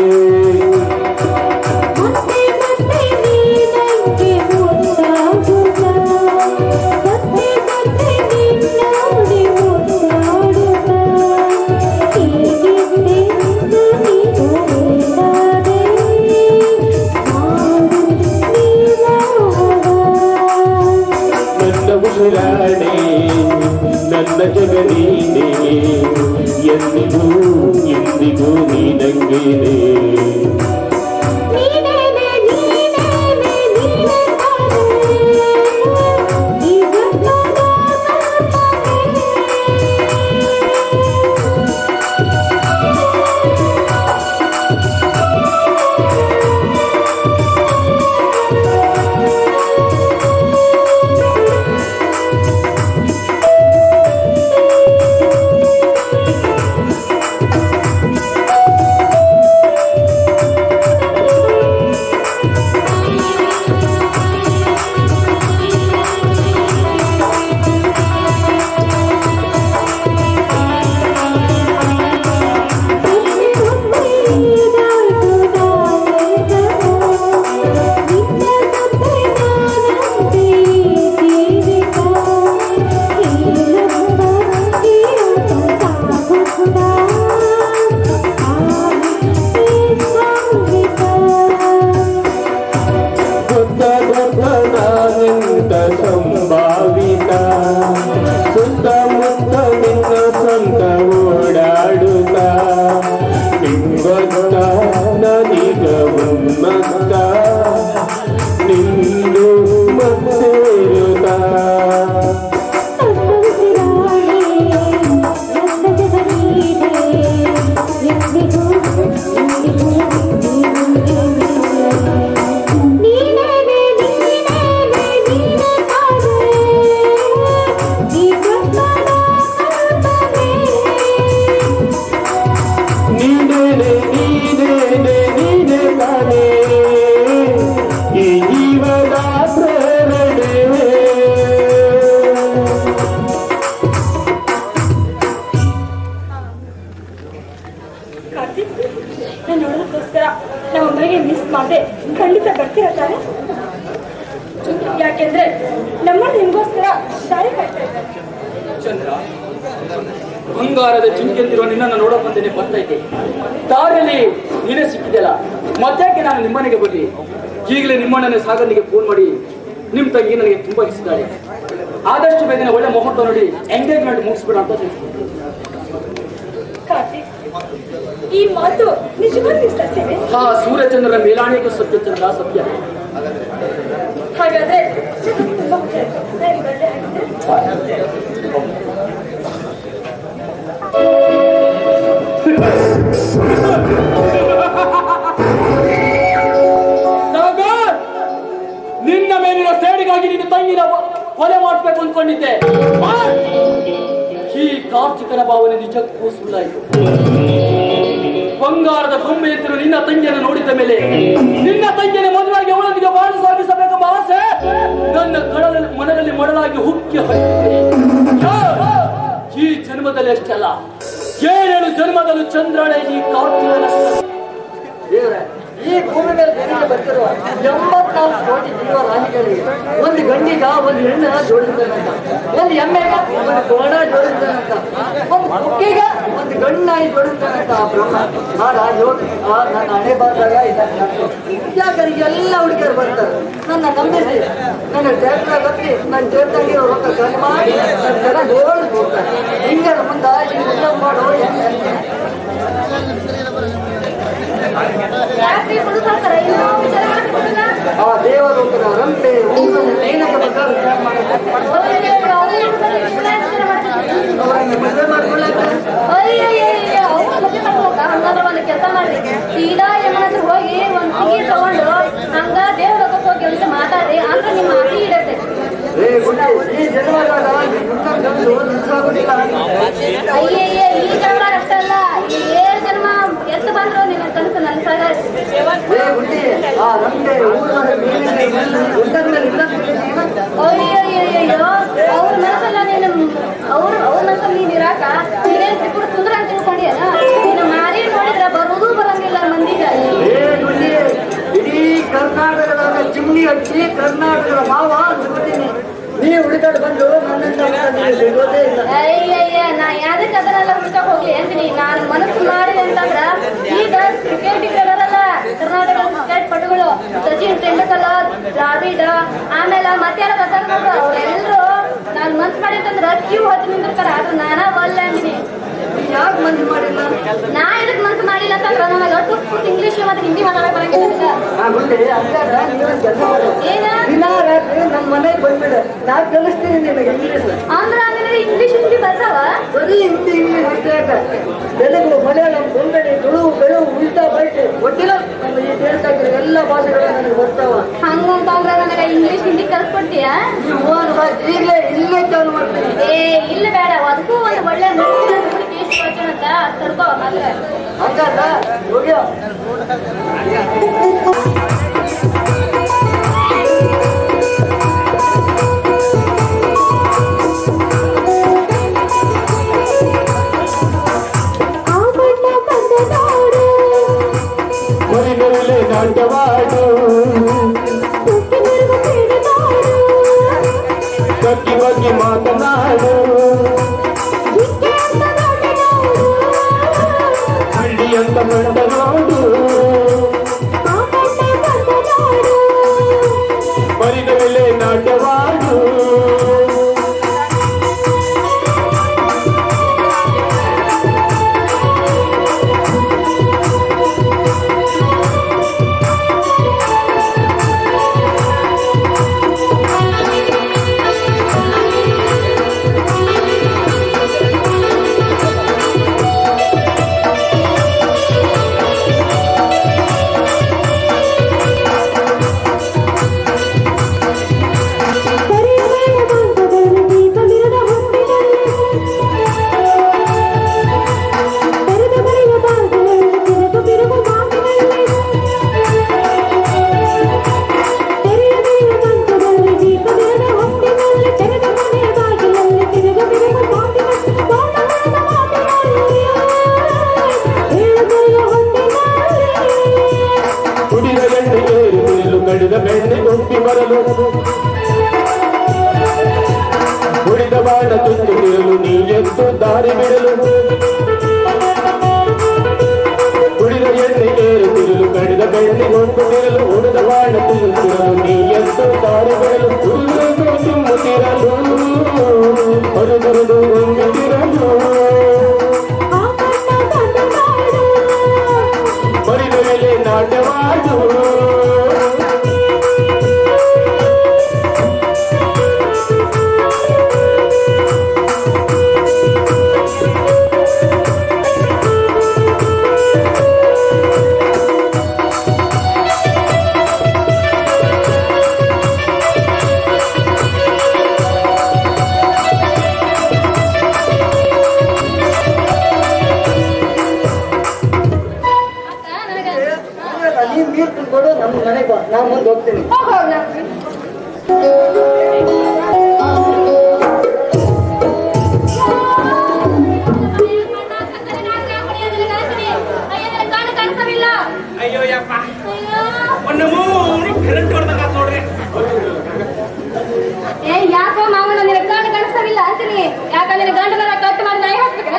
ಮತ್ತೆ ಮತ್ತೆ ನೀನಂಗೆ ಮುದ್ದಾಡುತ್ತ ಮತ್ತೆ ಮತ್ತೆ ನಿನ್ನೊಡೆ ಮುದ್ದಾಡುತ್ತ ಹೀಗಿದ್ದೆ ನೀನು ಇಲ್ಲದೆ ನಾನು ನೀನಾಗ ನನ್ನ ಉಸಿರಾಣೆ ನನ್ನ ಜಗ ನೀನೇ ಎಂದಿಗೂ ಎಂದಿಗೂ ನೀನಂಗೇನೆ ನೀನೇನೆ ನೀನೇನೆ ನೀನೇ ತಾನೇ ಈ ಜನ್ಮದ ಕಲ್ಪನೆ ಗೊತ್ತ ಗೊತ್ತ ನಾನೆಂತ ಸಂಭಾವಿತ ಸುತ್ತಮುತ್ತ ನಿನ್ನ ಸ್ವಂತ ಓಡಾಡುತ್ತ ನಿಂಗೊತ್ತ ನನಗ ಉನ್ಮತ್ತ ನಿಂದು ಮತ್ತೇರುತ್ತ ನೀನೇನೆ ನೀನೇನೆ ನೀನೆ ತಾನೇ ಈ ಜೀವದ ಪ್ರೇರಣೆ ಕಾರ್ತಿಕ್ ನಾನು ನೋಡೋದಕ್ಕೋಸ್ಕರ ನಮ್ಮ ಅಮ್ಮನಿಗೆ ಮಿಸ್ ಮಾಡದೆ ಖಂಡಿತ ಬರ್ತಿರತ್ತಾರೆ ಯಾಕೆಂದ್ರೆ ನಮ್ಮನ್ನು ನಿಮಗೋಸ್ಕರ ದಾರಿ ಕಾಯ್ತಾ ಇದ್ದಾರೆ ಚಂದ್ರ ಬಂಗಾರದ ಚಿಂಕೆಂದಿರುವ ನಿನ್ನನ್ನು ನೋಡೋ ಬಂದೇನೆ ಬರ್ತೈತೆ ದಾರಿಯಲ್ಲಿ ನೀನೇ ಸಿಕ್ಕಿದೆಯಲ್ಲ ಮತ್ತ್ಯಾಕೆ ನಾನು ನಿಮ್ಮನೆಗೆ ಬರಲಿ ಈಗಲೇ ನಿಮ್ಮಣ್ಣನ ಸಾಗರನಿಗೆ ಫೋನ್ ಮಾಡಿ ನಿಮ್ ತಂಗಿ ನನಗೆ ತುಂಬಾ ಇಷ್ಟಿದ್ದಾಳೆ ಆದಷ್ಟು ಬೇಗನೆ ಒಳ್ಳೆ ಮುಹೂರ್ತ ನೋಡಿ ಎಂಗೇಜ್ಮೆಂಟ್ ಮುಗಿಸ್ಬಿಡ ಅಂತ ತಿಳಿಸ್ತೀನಿ ಕಾರ್ತಿಕ್ ಈ ಮಾತು ನಿಜವಾಗಿ ಸತ್ಯವೇ ಆ ಸೂರ್ಯಚಂದ್ರನ ಮೇಲಾಣಿಗೂ ಸತ್ಯಚಂದ್ರ ಸತ್ಯ ಹಾಗಾದ್ರೆ ತುಂಬಾ ಖುಷಿ ಆಯ್ತು. ನಾನು ಬರ್ಲೆ ಹಾಗಿದ್ರೆ. ಸಾಗರ್ ನಿನ್ನ ಮೇಲಿನ ಸೇಡಿಗಾಗಿ ನಿನ್ನ ತಂಗಿನ ವ- ಕೊಲೆ ಮಾಡಿಸ್ಬೇಕು ಅಂದ್ಕೊಂಡಿದ್ದೆ ಮಾಡ್! ಈ ಕಾರ್ತಿಕನ ಭಾವನೆ ನಿಜಕ್ಕೂ ಸುಳ್ಳಾಯಿತು ಬಂಗಾರದ ಗೊಂಬೆ ಎತ್ತಿರುವ ನಿನ್ನ ತಂಗಿಯನ್ನು ನೋಡಿದ ಮೇಲೆ ನಿನ್ನ ತಂಗಿಯ ಮದುವೆಗೆ ಅವಳೊಂದಿಗೆ ಬಾಳು ಸಾಗಿಸಬೇಕೆಂಬ ಆಸೆ ನನ್ನ ಕಡಲಲ್ಲಿ ಮನದಲ್ಲಿ ಮಡಲಾಗಿ ಹುಕ್ಕಿ ಹರಿಯುತ್ತಿದೆ. ಛೇ! ಈ ಜನ್ಮದಲ್ಲಿ ಅಷ್ಟಲ್ಲ ಏಳೇಳು ಜನ್ಮದಲ್ಲೂ ಚಂದ್ರನೇ ಈ ಕಾರ್ತಿಕನ ದೇವ್ರೆ ಈ ಭೂಮಿ ಮೇಲೆ ಜನರಿಗೆ ಬರ್ತಿರುವ ಎಂಬತ್ನಾಲ್ಕು ಕೋಟಿ ಜೀವರಾಶಿಗಳಿಗೆ ಒಂದು ಗಂಡಿಗ ಒಂದು ಹೆಣ್ಣ ಜೋಡಿಸಿದ್ದಾನಂತ ಒಂದು ಎಮ್ಮೆಗ ಒಂದು ಕೋಣ ಜೋಡಿಸಿದ್ದಾನಂತ ಒಂದು ಕುಕ್ಕಿಗ ಒಂದು ಗಂಡಾಯಿ ಜೋಡಿಸಿದ್ದಾನಂತ ಆ ಬ್ರಹ್ಮ ಆಗ ಯೋಗ ಆ ನನ್ನ ಹಣೆ ಬಾರ್ದಾಗ ಇದ್ದಾನೆ ಯಾಕಂದ್ರೆ ಎಲ್ಲ ಹುಡುಗಿಯರು ಬರ್ತಾರೆ ನನ್ನ ನಂಬಿಸಿ ನನ್ನ ಟ್ಯಾಕ್ಟರ್ ಹತ್ತಿ ನನ್ನ ಜೇಬ್ದಾಗಿರೋ ರೊಕ್ಕ ಕಣ್ಣು ಮಾಡಿ ನನ್ನ ಜನ ಜೋಡಿಸಿ ಹೋಗ್ತಾರೆ ಹಿಂಗೆ ಮುಂದೆ ಈ ಉದ್ಯೋಗ ಮಾಡೋ ಹೆಂಗೆ ಯಾಕ್ರಿ ಹುಡುಗ ಹಾಕ್ತಾರ? ಇನ್ನೂ ವಿಚಾರ ಮಾಡ್ತಿದ್ದೀರಲ್ಲ? ಆ ದೇವಲೋಕದ ರಂಪೆ ಉಂಗುರದ ಮೇನಕ ಬಗ್ಗೆ ವಿಚಾರ ಮಾಡಬೇಕು ಅಯ್ಯಯ್ಯೋ, ಅವ್ರು ಇವ್ರು ಇಷ್ಟೆಲ್ಲ ವಿಚಾರ ಮಾಡ್ತಿದ್ದೀರಿ. ಅವರನ್ನು ಮದುವೆ ಮಾಡ್ಕೊಳ್ಳಕ್ಕೆ ಅಯ್ಯಯ್ಯಯ್ಯೋ, ಅವ್ರು ಮದ್ವೆ ಮಾಡ್ಕೊಳಕ? ಹಂಗಾದ್ರೆ ಒಂದು ಕೆಲಸ ಮಾಡ್ರಿ ಸೀದಾ ಯಮನ ಹತ್ರ ಹೋಗಿ ಒಂದ್ ಟಿಕೆಟ್ ತಗೊಂಡು ಹಂಗ ದೇವಲೋಕಕ್ಕೆ ಹೋಗಿ ಅಂತ ಮಾತಾಡಿ ಅಂದ್ರೆ ನಿಮ್ಮ ಆಸೆ ಇಡತ್ತೆ ಏ ಗುಡ್ಡ ಈ ಜನ್ಮದಾಗ ಈ ಗುಡ್ಡ ಗಂಡು ನಿಜವಾಗುದಿಲ್ಲ ಅಯ್ಯಯ್ಯ ಈ ಜನ್ಮ ಅಷ್ಟಲ್ಲ ಈ ಏಳು ಜನ್ಮ ಎತ್ತು ಬಂದ್ರು ನಿನ್ನ ಕನಸು ನನಸಾಗ ಏ ಗುಡ್ಡಿ ಆ ರಂಪೆ ಊರದ ಮೇಲಿನ ಗುಡ್ಡದ ಮೇಲೆ ಇಲ್ಲ ಅಯ್ಯಯ್ಯಯ್ಯೋ ಅವ್ರ ಮನಸ್ಸಲ್ಲ ನೀನು ಅವ್ರು ಅವ್ರ ಮನಸ್ಸಲ್ಲಿ ನೀನ್ ಇರಾಕ ನೀನೇನ್ ತ್ರಿಪುರ ಸುಂದರ ಅಂತ ತಿಳ್ಕೊಂಡಿಯನ ನೀನು ಮಾರಿ ನೋಡಿದ್ರ ಬರುವುದು ಬರಂಗಿಲ್ಲ ಮಂದಿಗೆ ಏ ಗುಡ್ಡಿ ಇಡೀ ಕರ್ನಾಟಕದ ಚಿಮ್ನಿ ಹಚ್ಚಿ ಕರ್ನಾಟಕದ ಮಾವ ಅನ್ಸ್ಬಿಟ್ಟಿನಿ ನೀ ಹುಡುಕಾಡ್ ಬಂದು ನನ್ನಿಂದ ನಿನಗೆ ಸಿಗೋದೇ ಇಲ್ಲ ಅಯ್ಯಯ್ಯ ನಾ ಯಾವ್ದಕ್ಕೆ ಅದನ್ನೆಲ್ಲ ಹುಡ್ಕಕ್ ಹೋಗ್ಲಿ ಅಂತೀನಿ ನಾನು ಮನಸ್ಸು ಮಾಡಿದೆ ಅಂತಂದ್ರ ಈಗ ಕ್ರಿಕೆಟ್ ಇದ್ದಾರಲ್ಲ ಕರ್ನಾಟಕದ ಕ್ರಿಕೆಟ್ ಪಟುಗಳು ಸಚಿನ್ ತೆಂಡೂಲ್ಕರ್ ದ್ರಾವಿಡ್ ಆಮೇಲೆ ಮತ್ಯಾರ ಬರ್ತಾರ ನೋಡು ಅವ್ರೆಲ್ರು ನಾನ್ ಮನ್ಸ್ ಮಾಡಿರ್ತಂದ್ರ ಕ್ಯೂ ಹಚ್ಚಿ ನಿಂದಿರ್ತಾರ ಆದ್ರೆ ನಾನ ಒಲ್ಲೆ ಅಂದಿನಿ ಯಾಕೆ ಮನ್ಸು ಮಾಡಿಲ್ಲ ನಾ ಇದಕ್ ಮನ್ಸು ಮಾಡಿಲ್ಲ ಅಂತಂದ್ರ ನನಗೆ ಟುಕ್ ಇಂಗ್ಲಿಷ್ ಮತ್ತೆ ಹಿಂದಿ ಮಾತಾಡಕ್ ಬರಂಗಿಲ್ಲ ನನಗ. ಆ ಗುಡ್ಡಿ ಅಂದಾಗ ನೀನು ಕೆಲಸ ಮಾಡು ಏನ ದಿನ ರಾತ್ರಿ ನಮ್ಮ ಮನೆಗೆ ಬಂದ್ಬಿಡು ನಾ ಕಲಿಸ್ತೀನಿ ನಿನಗೆ ಇಂಗ್ಲೀಷ್ ಅಂದ್ರ ನಿನಗೆ ಇಂಗ್ಲಿಷ್ ಹಿಂದಿ ಬರ್ತಾವ ಬರೀ ಹಿಂದಿ ಇಂಗ್ಲೀಷ್ ಅಷ್ಟೇ ಅಲ್ಲ. ತೆಲುಗು ಮಲಯಾಳಂ ಕೊಂಕಣಿ ತುಳು ಬೆಳು ಉಲ್ಟಾ ಬೈಟ್ ಗೊತ್ತಿಲ್ಲ ನಮ್ಮ ಈ ದೇಶದಾಗ ಎಲ್ಲ ಭಾಷೆಗಳು ನನಗೆ ಬರ್ತಾವ ಹಂಗಂತಂದ್ರ ನನಗ ಇಂಗ್ಲಿಷ್ ಹಿಂದಿ ಕಲ್ಸ್ಕೊಡ್ತೀಯ ಈ ಮೂವರು ಭಾಷೆ ಈಗಲೇ ಇಲ್ಲೇ ಚಾಲು ಮಾಡ್ತೀನಿ ಏ ಇಲ್ಲ ಬೇಡ ಅದಕ್ಕೂ ಒಂದು ಒಳ್ಳೆ ನೃತ್ಯ ನೋಡಿ ಟೇಸ್ಟ್ ಬರ್ತಾನಂತ ತಡ್ಕೋ ಮಾತ್ರ ಹಂಗಾದ ಹೋಗ್ಯೋ ಮರಿಗರಲೆ ನಾಟ್ಯವಾಡು ಬಗ್ಗಿ ಬಗ್ಗಿ ಮಾತನಾಡು ಹಳ್ಳಿ ಅಂತ ಕಂಡ ನೋಡು ಮರಿಗರಲೆ ನಾಟ್ಯವಾಡು ಕುಡಿದ ಎಣ್ಣೆ ಏರಿ ಕುಡಿಲು ಕಡಿದ ಬೆಣ್ಣೆ ತುಂಬಿ ಬರಲು ಕುಡಿದ ಬಾಣ ತುತ್ತು ಬಿಡಲು ನೀ ಎದ್ದು ದಾರಿ ಬಿಡಲು ಕುಡಿದ ಎಣ್ಣೆ ಏರಿ ಕುಡಿಲು ಕಡಿದ ಬೆಣ್ಣೆ ಕೊಂಡು ಬಿಡಲು ಉಳಿದ ಬಾಣ ತುತ್ತು ಬಿಡಲು ನೀ ಎದ್ದು ದಾರಿ ಬಿಡಲು ಕುಡಿದು ತುಂಬುತ್ತಿರಲು ಹೊರಬರಲು ಹೊಂದಿರಲು ಹೋಗ್ತೀನಿ ಹೋಗೋಣ ಅಯ್ಯೋ ಯಪ್ಪ ಒಂದು ಮೂರು ಕರೆಂಟ್ ಹೊಡೆದಾಗ ನೋಡ್ರಿ ಏ ಯಾಕೋ ಮಾವನ ನಿನ್ನ ಗಂಡ ಕಾಣಿಸ್ತಾವಿಲ್ಲ ಅಂತೀನಿ ಯಾಕಂದ್ರೆ ನಿನ್ನ ಗಂಡನ ಕಟ್ ಮಾಡಿ ನಾಯಿ ಹಾಕ್ಬೇಕ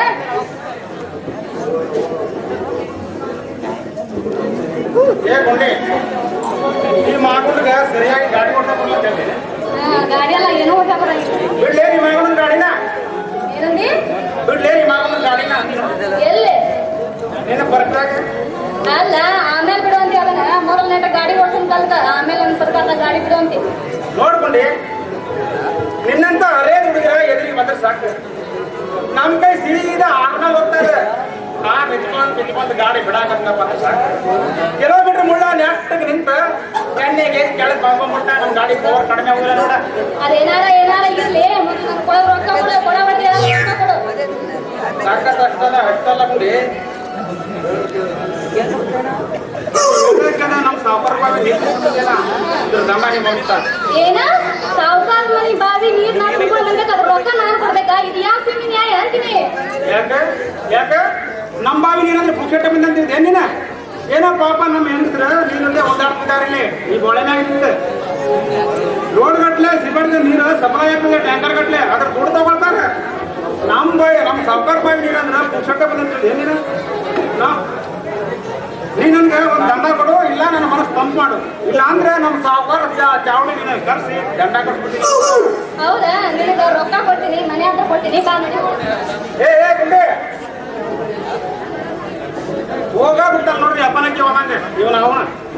ಏ ಗೊಂಡಿ ಈ ಮಗನಿಗೆ ಸರಿಯಾಗಿ ಗಾಡಿ ಕೊಡ್ತಾ ಬರ್ಲಿಕ್ಕೆ ಗಾಡಿ ಎಲ್ಲ ಏನೋ ಹೊಸ ಬಿಡ್ಲೇ ನಿಮ್ಮ ಮಗನ ಗಾಡಿನ ಏನಂದಿ ಬಿಡ್ಲೇ ನಿಮ್ಮ ಮಗನ ಗಾಡಿನ ಎಲ್ಲಿ ನಿನ್ನ ಬರ್ತಾಗ ಅಲ್ಲ ಆಮೇಲೆ ಬಿಡು ಅಂತಿ ಅದನ್ನ ಮೊದಲ ನೆಟ ಗಾಡಿ ಓಡ್ಸನ್ ಕಲ್ತ ಆಮೇಲೆ ಒಂದ್ ಸರ್ಕಾರದ ಗಾಡಿ ಬಿಡು ಅಂತಿ ನೋಡ್ಕೊಂಡಿ ನಿನ್ನಂತ ಹರೇ ಹುಡುಗರ ಎದುರಿಗೆ ಬಂದ್ರೆ ಸಾಕು ನಮ್ ಕೈ ಸೀದಾ ಆರ್ನಲ್ಲಿ ಹೋಗ್ತಾ ಇದೆ ಆ ಬಿಚ್ಕೊಂಡ್ ಬಿಚ್ಕೊಂಡ್ ಗಾಡಿ ಬಿಡಾಕಂತ ಬಂದ್ರೆ ಸಾಕು ಕಿಲೋಮೀಟರ್ ಮುಳ್ಳ ನೆಟ್ಟಗೆ ನಿಂತ ಎಣ್ಣೆಗೆ ಕೆಳಗೆ ಬಂದ್ಬಿಟ್ಟ ನಮ್ ಗಾಡಿ ಪವರ್ ಕಡಿಮೆ ಹೋಗಿಲ್ಲ ನೋಡ ಅದೇನಾರ ಏನಾರ ಇರ್ಲಿ ಮತ್ತೆ ನನ್ ಕೊಡ ರೊಕ್ಕ ಕೊಡು ಕೊಡ ಬಡ್ಡಿ ಎಲ್ಲ ರೊಕ್ಕ ಕೊಡು ಸಾಕಷ್ಟು ಅಷ್ಟಲ್ಲ ಅಷ್ಟಲ್ಲ ಕುಡಿ ನಮ್ ಸಾವುಕಾರ ಬಾವಿ ನೀರು ಕುಡ್ದಿಲ್ಲ. ಇದ್ರ ದಮ್ಮ ನಿಮ್ಮ ಹೋಗ್ತಾ ಏನ ಸಾವುಕಾರ ಮನಿ ಬಾವಿ ನೀರ್ ನಾ ತುಂಬಿಕೊಂಡ್ರೆ ಅದ್ರ ರೊಕ್ಕ ನಾನ್ ಕೊಡ್ಬೇಕಾ ಇದು ಯಾವ ಸಿಮಿ ನ್ಯಾಯ ಅಂತೀನಿ ಯಾಕೆ ಯಾಕೆ ನಮ್ಮ ಬಾವಿ ನೀರಂದ್ರೆ ಪುಕ್ಷಟ ಬಂದಂತಿದ್ದೆ ಏನಿನ ಏನೋ ಪಾಪ ನಮ್ಮ ಹೆಂಗಸ್ರ ನೀರಲ್ಲೇ ಒದ್ದಾಡ್ತಿದ್ದಾರೆ ಇಲ್ಲಿ ಈ ಗೋಳೆ ಮ್ಯಾಗ ನಿಂತು ಲೋಡ್ ಗಟ್ಲೆ ಸಿಬರ್ದ ನೀರು ಸಪ್ಲೈ ಆಗ್ತದೆ ಟ್ಯಾಂಕರ್ ಗಟ್ಲೆ ಅದ್ರ ದುಡ್ಡು ತಗೊಳ್ತಾರೆ ನಮ್ಮ ಬಾಯಿ ನಮ್ಮ ಸಾವುಕಾರ ಬಾವಿ ನೀರಂದ್ರೆ ಪುಕ್ಷಟ ಬಂದಂತಿದ್ದೆ ಏನಿನ ನಾ ನೀ ನನ್ಗೆ ಒಂದು ದಂಡ ಕೊಡು ಇಲ್ಲ ನನ್ನ ಮನಸ್ಸು ತಂಪು ಮಾಡು ಇಲ್ಲ ಅಂದ್ರೆ ನಮ್ಮ ಸಾವುಕಾರ ಚಾವಣಿ ನೀನು ಕರ್ಸಿ ದಂಡ ಕೊಟ್ಬಿಡ್ತೀನಿ ಹೌದಾ ನಿನಗ ರೊಕ್ಕ ಕೊಡ್ತೀನಿ ಮನೆ ಅಂತ ಕೊಡ್ತೀನಿ ಬಾ ಮನೆ ಏ ಏ ಗುಂಡೆ ಹೋಗ ಬಿಟ್ಟ ನೋಡ್ರಿ ಅಪ್ಪನಕ್ಕೆ ಹೋದಂಗೆ ಇವನ ಅವನ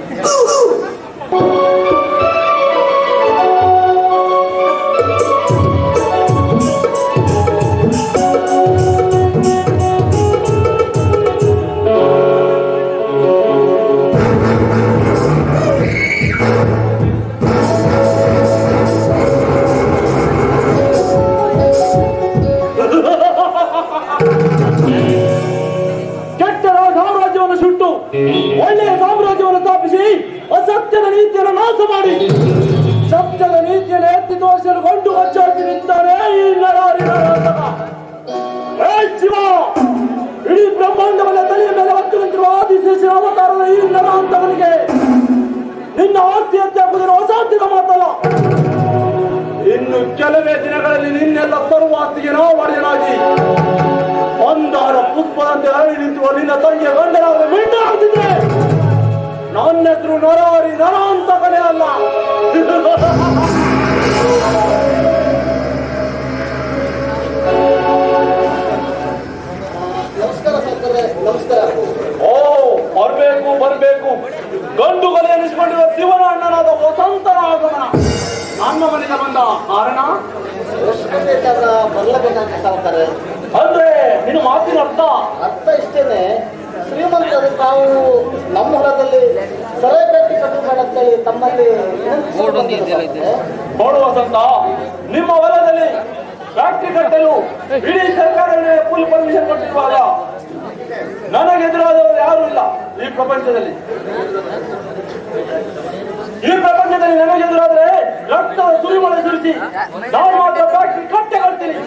ಕೆಟ್ಟರ ಸಾಮ್ರಾಜ್ಯವನ್ನು ಸುಟ್ಟು ಒಳ್ಳೆಯ ಸಾಮ್ರಾಜ್ಯವನ್ನು ಸ್ಥಾಪಿಸಿ ಅಸತ್ಯದ ನೀತಿಯನ್ನು ನಾಶ ಮಾಡಿ ಸತ್ಯದ ನೀತಿಯನ್ನು ಎತ್ತಿ ತೋರಿಸಲು ಗೊಂಡು ಹಚ್ಚಾಕಿ ನಿಂತಾನೆ ಈ ನರಾರಿ ನರಾಂತಕ. ಏ ಶಿವ ಇಡೀ ಬ್ರಹ್ಮಾಂಡವನ್ನ ತಲೆಯ ಮೇಲೆ ಹೊತ್ತು ನಿಂತಿರುವ ಆದಿಶೇಷನ ಅವತಾರದ ಈ ನರಾಂತಕನಿಗೆ ನಿನ್ನ ಆಸ್ತಿ ಹತ್ಯಾಗುವುದನ್ನು ಅಸಾಧ್ಯದ ಮಾತಲ್ಲ ಇನ್ನು ಕೆಲವೇ ದಿನಗಳಲ್ಲಿ ನಿನ್ನೆಲ್ಲ ಸರ್ವಾಸ್ತಿಗೆ ನಾವು ಒಡೆಯನಾಗಿ ಮಂದಾರ ಪುಷ್ಪದಂತೆ ಹರಡಿ ನಿಂತಿರುವ ನಿನ್ನ ತಂಗಿಯ ಗಂಡನಾದ ಮಿಂಡ ಆಗ್ತಿದ್ರೆ ನನ್ನ ಹೆಸರು ನರಾರಿ ನರ ಅಂತ ಕಡೆ ಅಲ್ಲ ನಮಸ್ಕಾರ ಸರ್ಕಾರೇ ನಮಸ್ಕಾರ ಓ ಬರ್ಬೇಕು ಬರ್ಬೇಕು ಗಂಡು ಗಲೆ ಎನಿಸಿಕೊಂಡಿರುವ ಶಿವನ ಅಣ್ಣನಾದ ವಸಂತನ ಆಗಮನ ನನ್ನ ಮನೆಗೆ ಬಂದ ಕಾರಣ ಎಷ್ಟು ಬೇಕಾದ ಬರ್ಲೇಬೇಕಂತ ಸಾವುಕಾರೆ ಅಂದ್ರೆ ನಿನ್ನ ಮಾತಿನ ಅರ್ಥ ಅರ್ಥ ಇಷ್ಟೇನೆ ಶ್ರೀಮಂತರು ತಾವು ನಮ್ಮ ಹೊಲದಲ್ಲಿ ಸರೈ ಕಟ್ಟಿ ಕಟ್ಟು ಮಾಡಂತೇಳಿ ತಮ್ಮಲ್ಲಿ ವಿನಂತಿಸಿಕೊಂಡು ಬಂದಿದ್ದಾರೆ. ನೋಡು ವಸಂತ ನಿಮ್ಮ ಹೊಲದಲ್ಲಿ ಫ್ಯಾಕ್ಟ್ರಿ ಕಟ್ಟಲು ಇಡೀ ಸರ್ಕಾರವೇ ಫುಲ್ ಪರ್ಮಿಷನ್ ಕೊಟ್ಟಿರುವಾಗ ನನಗೆ ಎದುರಾದವರು ಯಾರು ಇಲ್ಲ ಈ ಪ್ರಪಂಚದಲ್ಲಿ ಈ ಪ್ರಪಂಚದಲ್ಲಿ ನನಗೆ ಎದುರಾದ್ರೆ ರಕ್ತದ ಸುರಿಮಳೆ ಸುರಿಸಿ ನಾನು ಮಾತ್ರ ಫ್ಯಾಕ್ಟ್ರಿ ಕಟ್ಟೆ ಕಟ್ತೀನಿ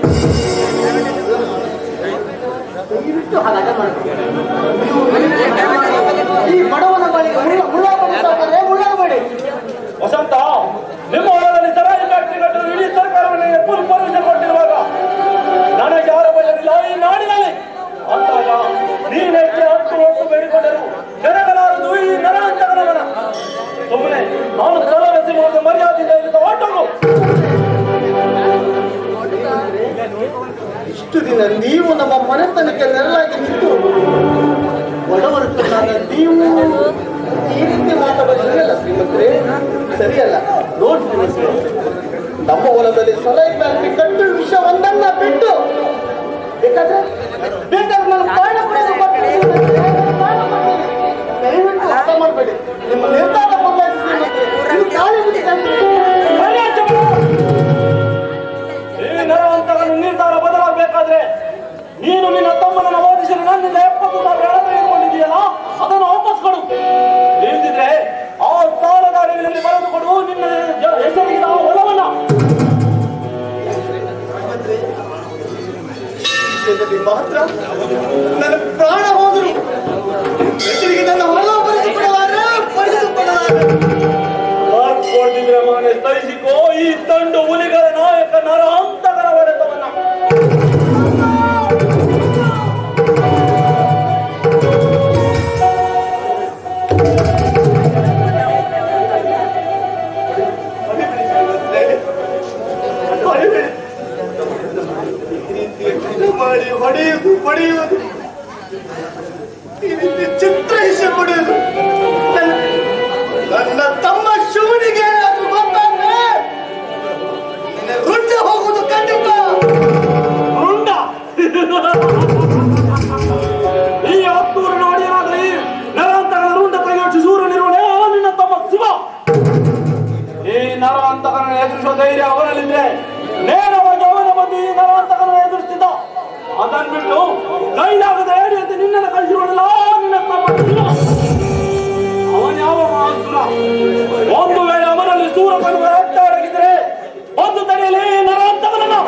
ದಯವಿಟ್ಟು ಹಾಗಾಗ ಮಾಡ್ಬೇಡಿ. ನೀವು ಈ ಬಡವನ ಬಳಿಗೆ ಮುಳ್ಳ ಮುಳ್ಳಾಗಬೇಡಿ ಸಾವುಕಾರೆ ಮುಳ್ಳಾಗಬೇಡಿ ವಸಂತ ನಿಮ್ಮ ಹೊಲದಲ್ಲಿ ಸರಾಯಿ ಫ್ಯಾಕ್ಟ್ರಿ ಕಟ್ಟಲು ಇಡೀ ಸರ್ಕಾರವನ್ನೇ ಫುಲ್ ಪರ್ಮಿಷನ್ ಕೊಟ್ಟಿರುವಾಗ ನನಗೆ ಯಾರ ಭಯವಿಲ್ಲ ಈ ನಾಡಿನಲ್ಲಿ ಅಂದಾಗ ನೀನೆಕ್ಕೆ ಹತ್ತು ಒಟ್ಟು ಬೇಡಿಕೊಂಡರು ಜನಗಲಾರದು ಈ ನರಾಂತಕನವನ ಸುಮ್ಮನೆ ನಾನು ತಲವೆಸಿ ಒಂದು ಮರ್ಯಾದೆಯಿಂದ ಇಲ್ಲಿಂದ ಹೊರಟೋಗು ಇಷ್ಟು ದಿನ ನೀವು ನಮ್ಮ ಮನೆತನಕ್ಕೆ ನೆರಳಾಗಿ ನಿಂತು ಬಡವರ ಕಣ್ಣಾಗ ನೀವು ಈ ರೀತಿ ಮಾತಾಡೋದು ಸರಿಯಲ್ಲ ಶ್ರೀಮಂತರೇ ಸರಿಯಲ್ಲ ನೋಡಿ ಶ್ರೀಮಂತರೇ ನಮ್ಮ ಹೊಲದಲ್ಲಿ ಸಲೈ ಫ್ಯಾಕ್ಟ್ರಿ ಕಟ್ಟು ವಿಷಯ ಒಂದನ್ನ ಬಿಟ್ಟು ಬೇಕಾದ್ರೆ ಬೇಕಾದ್ರೆ ನಾನು ಪ್ರಾಣ ಕೊಡೋದು ಬರ್ತೀನಿ ಶ್ರೀಮಂತರೇ, ನಾನು ಪ್ರಾಣ ಕೊಡ್ತೀನಿ. ದಯವಿಟ್ಟು ಅರ್ಥ ಮಾಡಬೇಡಿ ನಿಮ್ಮ ನಿರ್ಧಾರ ಬದಲಾಯಿಸಿ ಶ್ರೀಮಂತರೇ. ನೀವು ಕಾಲಿ ಮುಗಿದಂತೆ ಈ ನರವಂತಕನ ನಿರ್ಧಾರ ಬದಲಾಗಬೇಕಾದ್ರೆ ನೀನು ನಿನ್ನ ತಮ್ಮನನ್ನು ಓದಿಸಲು ನನ್ನಿಂದ ಎಪ್ಪತ್ತು ಸಾವಿರ ಹಣ ತೆಗೆದುಕೊಂಡಿದೆಯಲ್ಲ ಅದನ್ನು ವಾಪಸ್ ಕೊಡು ಇಲ್ಲದಿದ್ರೆ ಆ ಸಾಲಗಾರರಲ್ಲಿ ಬರೆದು ವಿಷಯದಲ್ಲಿ ಮಾತ್ರ ನನ್ನ ಪ್ರಾಣ ಹೋದರು ಎದುರಿಗೆ ನನ್ನ ಹೊಲ ಬರೆದುಕೊಳ್ಳಲಾರೆ ಬರೆದುಕೊಳ್ಳಲಾರೆ ಮಾಡ್ಕೊಳ್ತಿದ್ರೆ ಮಗನೇ ಸಹಿಸಿಕೋ ಈ ತಂಡು ಹುಲಿಗಳ ನಾಯಕ ನರ ಅಂತಕರ ಹೊಡೆತವನ್ನ ಹೊಡಿಬೇಡಿ. ಈ ರೀತಿಯ ಕಣ್ಣು ಮಾಡಿ ಹೊಡೆಯುವುದು ಪಡೆಯುವುದು ಈ ರೀತಿ ಚಿತ್ರಹಿಂಸೆ ಪಡೆಯುವುದು ನನ್ನ- ನನ್ನ ತಮ್ಮ ಶಿವನಿಗೆ ಅದು ಗೊತ್ತಾದ್ರೆ ನಿನ್ನ ರುಂಡ ಹೋಗುವುದು ಖಂಡಿತ ರುಂಡ ಈ ಹತ್ತೂರು ನಾಡಿನಾಗಲಿ ನರಾಂತಕನ ರುಂಡ ಕೈಗೊಚ್ಚಿ ಸೂರ್ಯನಿರುವನೇ ಅವ ನಿನ್ನ ತಮ್ಮ ಶಿವ ಈ ನರಾಂತಕನ ಎದುರಿಸುವ ಧೈರ್ಯ ಅವನಲ್ಲಿದ್ರೆ ನೇರವಾಗಿ ಅವನ ಬಂದು ಈ ನರಾಂತಕನ ಎದುರಿಸ್ತಿದ್ದ ಅದನ್ ಬಿಟ್ಟು ಕೈಲಾಗದ ಹೇಳಿ ಅಂತ ನಿನ್ನನ್ನು ಕಳಿಸಿರುವಲ್ಲ ನಿನ್ನ ತಮ್ಮ ಶಿವ ಅವನ ಯಾವ ಮಹಾಸುರ ಒಂದು ವೇಳೆ ಅವನಲ್ಲಿ ಸೂರಕನು ರಕ್ತ ಅಡಗಿದ್ರೆ ಒಂದು ತಡೆಯಲಿ ನರಾಂತಕನನ್ನು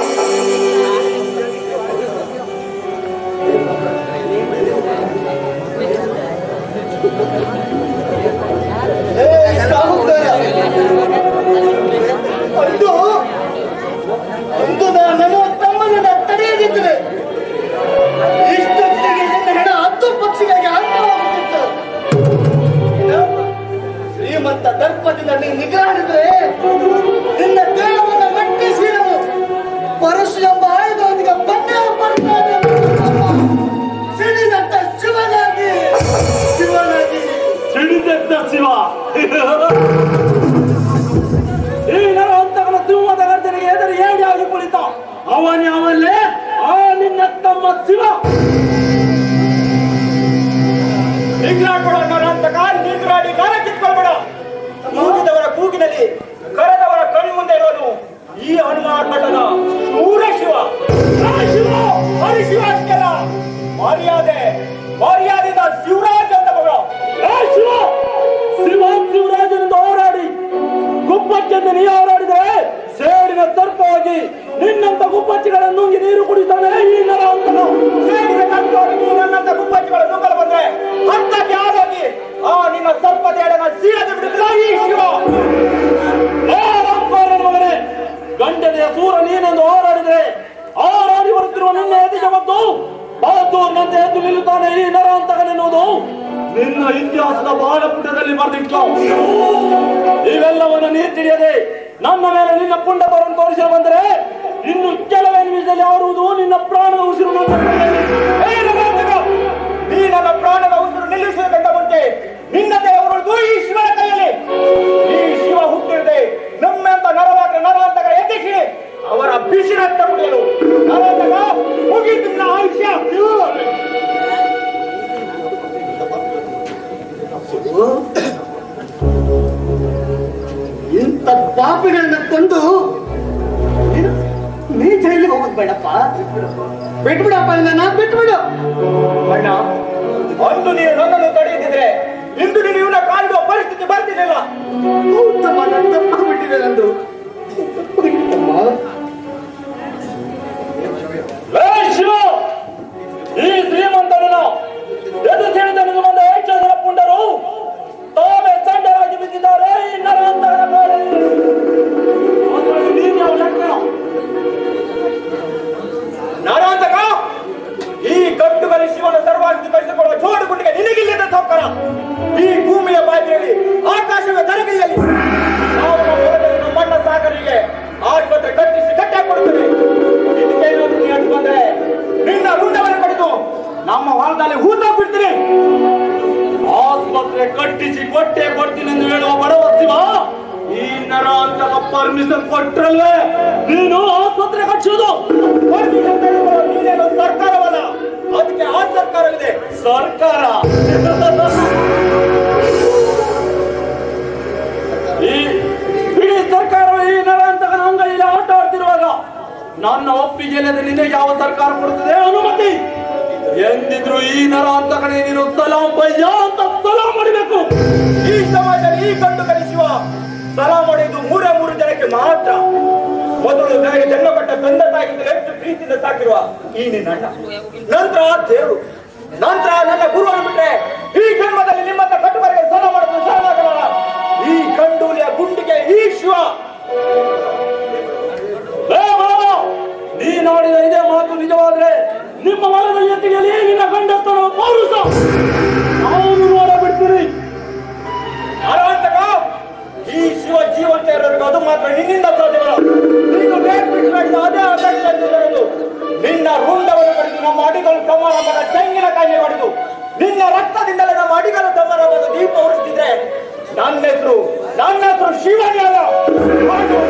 ಏ ಸಾಹುಕಾರ ಅಂದು ಅಂದು ನಾನು ನನ್ನ ತಮ್ಮನನ್ನ ತಡೆಯದಿದ್ದರೆ ಇಷ್ಟೊತ್ತಿಗೆ ನಿನ್ನ ಹೆಣ ಹತ್ತು ಪಕ್ಷಿಗಳಿಗೆ ಅಂಗವಾಗುತ್ತಿತ್ತು ಇನ್ನು ಶ್ರೀಮಂತ ದರ್ಪದಿಂದ ನೀ ನಿಗ್ರಹಿಸಿದ್ರೆ ನಿನ್ನ ದೇಹವನ್ನು ಮೆಟ್ಟಿಸಿ ನಾವು ಪರಶು ಎಂಬ ಆಯುಧದೊಂದಿಗೆ ಬಂದೇ ಬರ್ತಾನೆ ಸಿಡಿದಂತ ಶಿವನಾಗಿ ಶಿವನಾಗಿ ಸಿಡಿದೆದ್ದ ಶಿವ ಈ ನರಹಂತಕನ ಸಿಂಹದ ಗರ್ಜನೆಗೆ ಎದುರು ಏಡಿಯಾಗಿ ಕುಳಿತ ಅವನೇ ಅವಲ್ಲೇ ಆ ನಿನ್ನ ತಮ್ಮ ಶಿವ ನಿಗ್ರಾಡ್ಬೇಡ ನರಂತಕ ನಿಗ್ರಾಡಿ ಗಾನ ಕಿತ್ಕೊಳ್ಬೇಡ ಕೂಗಿದವರ ಕೂಗಿನಲ್ಲಿ ಕರೆದವರ ಕಣ್ಣು ಮುಂದೆ ಇರೋನು ಈ ಹನುಮಾನ್ ಮಠದ ಶೂರ ಶಿವ ಆ ಶಿವ ಹರಿಶಿವ ಅಷ್ಟಲ್ಲ ಮರ್ಯಾದೆ ಮರ್ಯಾದೆಯಿಂದ ಶಿವರಾಜ್ ಅಂತ ಮಗ ಏ ಶಿವ ಶಿವ ಶಿವರಾಜನಿಂದ ಹೋರಾಡಿ ಗುಬ್ಬಚ್ಚೆಂದು ನೀ ಹೋರಾಡಿದರೆ ಸೇಡಿನ ಸರ್ಪವಾಗಿ ನಿನ್ನಂತ ಗುಬ್ಬಚ್ಚಿಗಳನ್ನು ನುಂಗಿ ನೀರು ಕುಡಿತಾನೆ ಈ ನರಹಂತಕ ಸೇಡಿನ ಕಟ್ಟೋಡಿ ನೀ ನನ್ನಂತ ಗುಬ್ಬಚ್ಚಿಗಳ ನುಗ್ಗಲು ಬಂದ್ರೆ ಹತ್ತಕ್ಕೆ ಆರೋಗಿ ಆ ನಿನ್ನ ಸ್ವಲ್ಪ ದೇಡನ ಸೀಳದೆ ಬಿಡುತ್ತಿಲ್ಲ ಈ ಶಿವ ಏ ರಾಮಪಾಲನ ಮಗನೇ ಗಂಡನೆಯ ಸೂರ ನೀನೆಂದು ಹೋರಾಡಿದರೆ ಹೋರಾಡಿ ಬರುತ್ತಿರುವ ನಿನ್ನ ಎದೆಗೆ ಬಂದು ಬಹದ್ದೂರ್ನಂತೆ ಎದ್ದು ನಿಲ್ಲುತ್ತಾನೆ ಈ ನರ ಅಂತಗನೆನ್ನುವುದು ನಿನ್ನ ಇತಿಹಾಸದ ಬಾಲಪುಟದಲ್ಲಿ ಬರೆದಿಟ್ಕೋ ಇವೆಲ್ಲವನ್ನು ನೀ ತಿಳಿಯದೆ ನನ್ನ ಮೇಲೆ ನಿನ್ನ ಪುಂಡ ಬರನ್ನು ತೋರಿಸಿ ಬಂದರೆ ಇನ್ನು ಕೆಲವೇ ನಿಮಿಷದಲ್ಲಿ ಆರುವುದು ನಿನ್ನ ಪ್ರಾಣದ ಉಸಿರು ನನ್ನ ಕೈಯಲ್ಲಿ. ಏ ನರಾಂತಕ, ನೀ ನನ್ನ ಪ್ರಾಣದ ಉಸಿರು ನಿಲ್ಲಿಸುವುದಕ್ಕಿಂತ ಮುಂಚೆ ನಿನ್ನ ದೇವರುವುದು ಈ ಶಿವನ ಕೈಯಲ್ಲಿ ಈ ಶಿವ ಹುಟ್ಟಿರದೆ ನಮ್ಮಂತ ನರವಾದ ನರಾಂತಕ ಎದ್ದಿಸಿ ಅವರ ಬಿಸಿ ರಕ್ತ ಕುಡಿಯಲು ನರಾಂತಕ ಮುಗೀತು ನಿನ್ನ ಆಯುಷ್ಯ ಇಂಥ ಪಾಪಿಗಳನ್ನ ಕೊಂದು ನೀನು- ನೀ ಜೈಲಿಗೆ ಹೋಗೋದು ಬೇಡಪ್ಪ ಬಿಟ್ಬಿಡಪ್ಪ ನನ್ನ ಬಿಟ್ಬಿಡು ಅಣ್ಣ ಅಂದು ನೀನು ನನ್ನನ್ನು ತಡೆಯುತ್ತಿದ್ರೆ ಇಂದು ನೀನು ಇವನ ಕಾಲಿಡುವ ಪರಿಸ್ಥಿತಿ ಬರ್ತಿರ್ಲಿಲ್ಲ ಉತ್ತಮ ನನ್ನ ತಪ್ಪಾಗ್ಬಿಟ್ಟಿದೆ ನಂದು ತಪ್ಪಾಗ್ಬಿಟ್ಟಿತ್ತಮ್ಮ. ಏ ಶಿವ ಈ ಶ್ರೀಮಂತನನ್ನು ಎದು ಸಿಡಿದನಿಗೆ ಬಂದ ಹೆಚ್ಚು ಜನ ಪುಂಡರು ತಾವೇ ಚಂಡರಾಗಿ ಬಿದ್ದಿದ್ದಾರೆ ಈ ನರಹಂತಕರ ಗೋಡೆಯಲ್ಲಿ. ಅದರಲ್ಲಿ ನೀನು ಯಾವ ಲೆಕ್ಕನೋ? ನಾರಾಂತಕ ಈ ಕಟ್ಟುಗಲಿ ಶಿವನ ಸರ್ವಾಸ್ತಿ ಕಳಿಸಿಕೊಳ್ಳುವ ಜೋಡು ಗುಂಡಿಗೆ ನಿನಗಿಲ್ಲದ ಸೌಕರ ಈ ಭೂಮಿಯ ಬಾಜಿಯಲ್ಲಿ ಆಕಾಶವೇ ತರಗಿಯಲ್ಲಿ ನಾವು ನಮ್ಮ ಹೊಲದಲ್ಲಿ ನಮ್ಮ ಮಣ್ಣ ಸಾಗರಿಗೆ ಆಸ್ಪತ್ರೆ ಕಟ್ಟಿಸಿ ಕಟ್ಟಾಕ್ ಕೊಡುತ್ತೇವೆ ಇದಕ್ಕೆ ಏನಾದ್ರು ನೀ ಅಡ್ಡು ಬಂದ್ರೆ ನಿನ್ನ ರುಂಡವನ್ನು ಪಡೆದು ನಮ್ಮ ಹೊಲದಲ್ಲಿ ಹೂತಾಕ್ ಬಿಡ್ತೀನಿ ಆಸ್ಪತ್ರೆ ಕಟ್ಟಿಸಿ ಕೊಟ್ಟೆ ಕೊಡ್ತೀನಿ ಎಂದು ಹೇಳುವ ಬಡವ ಶಿವ ಈ ನರ ಅಂತ ಪರ್ಮಿಷನ್ ಕೊಟ್ರಲ್ವೇ ನೀನು ಆಸ್ಪತ್ರೆ ಕಟ್ಟಿಸುವುದು Permission ತೆಗೆದುಕೊಳ್ಳೋ ನೀನೇನು ಸರ್ಕಾರವಲ್ಲ ಅದಕ್ಕೆ ಆ ಸರ್ಕಾರವಿದೆ ಸರ್ಕಾರ ಈ ಇಡೀ ಸರ್ಕಾರವು ಈ ನರಾಂತಕನ ಅಂಗೈಯಲ್ಲಿ ಆಟ ಆಡ್ತಿರುವಾಗ ನನ್ನ ಒಪ್ಪಿಗೆ ಇಲ್ಲದೆ ನಿನಗೆ ಯಾವ ಸರ್ಕಾರ ಕೊಡುತ್ತದೆ ಅನುಮತಿ ಎಂದಿದ್ರು ಈ ನರಾಂತಕನೇ ನೀನು ಸಲಾಂ ಬಯ್ಯ ಅಂತ ಸಲಾಂ ಮಾಡಬೇಕು ಈ ಸಮಾಜದಲ್ಲಿ ಈ ಗಂಡು ಕಲಿಸುವ ಸಲಾ ಮಾಡುವುದು ಮೂರೇ ಮೂರು ಜನಕ್ಕೆ ಮಾತ್ರ ಮೊದಲು ನನಗೆ ಜನ್ಮ ಕೊಟ್ಟ ತಂದೆ ತಾಯಿಗಿಂತ ಹೆಚ್ಚು ಪ್ರೀತಿಯಿಂದ ಸಾಕಿರುವ ಈ ನಿನ್ನ ಅಣ್ಣ ನಂತರ ದೇವರು ನಂತರ ನನ್ನ ಗುರು ಬಿಟ್ರೆ ಈ ಜನ್ಮದಲ್ಲಿ ನಿಮ್ಮನ್ನ ಕಟ್ಟುಮರೆಗೆ ಸಲ ಮಾಡೋದು ಸಹನಾಗಲ್ಲ ಈ ಕಂಡೂಲಿಯ ಗುಂಡಿಗೆ ಈ ಶಿವ ಏ ಮಾವ, ನೀನಾಡಿದ ಇದೇ ಮಾತು ನಿಜವಾದ್ರೆ ನಿಮ್ಮ ಮರದ ಎತ್ತಿಗೆಯಲ್ಲಿ ನಿನ್ನ ಗಂಡಸ್ತನ ಪೌರುಷ ಅವನು ನೋಡ ಬಿಡ್ತೀರಿ ಅರವಂತಕ ಈ ಶಿವ ಜೀವಂತ ಇರೋದು ಅದು ಮಾತ್ರ ನಿನ್ನಿಂದ ಸಾಧ್ಯವಲ್ಲ ನೀನು ನೇರ್ಪಿಟ್ಟು ಮಾಡಿದ ಅದೇ ಆಕಾಶದಲ್ಲಿ ಇರೋದು ನಿನ್ನ ರುಂಡವನ್ನು ಪಡೆದು ನಮ್ಮ ಅಡಿಗಳು ಸಮಾರಂಭದ ತೆಂಗಿನಕಾಯಿ ಹೊಡೆದು ನಿನ್ನ ರಕ್ತದಿಂದಲೇ ನಮ್ಮ ಅಡಿಗಳ ಸಮಾರಂಭದ ದೀಪ ಉರಿಸ್ತಿದ್ರೆ ನನ್ನ ಹೆಸರು ನನ್ನ ಹೆಸರು ಶಿವನೇ ಅಲ್ಲ ಹಾಗೆ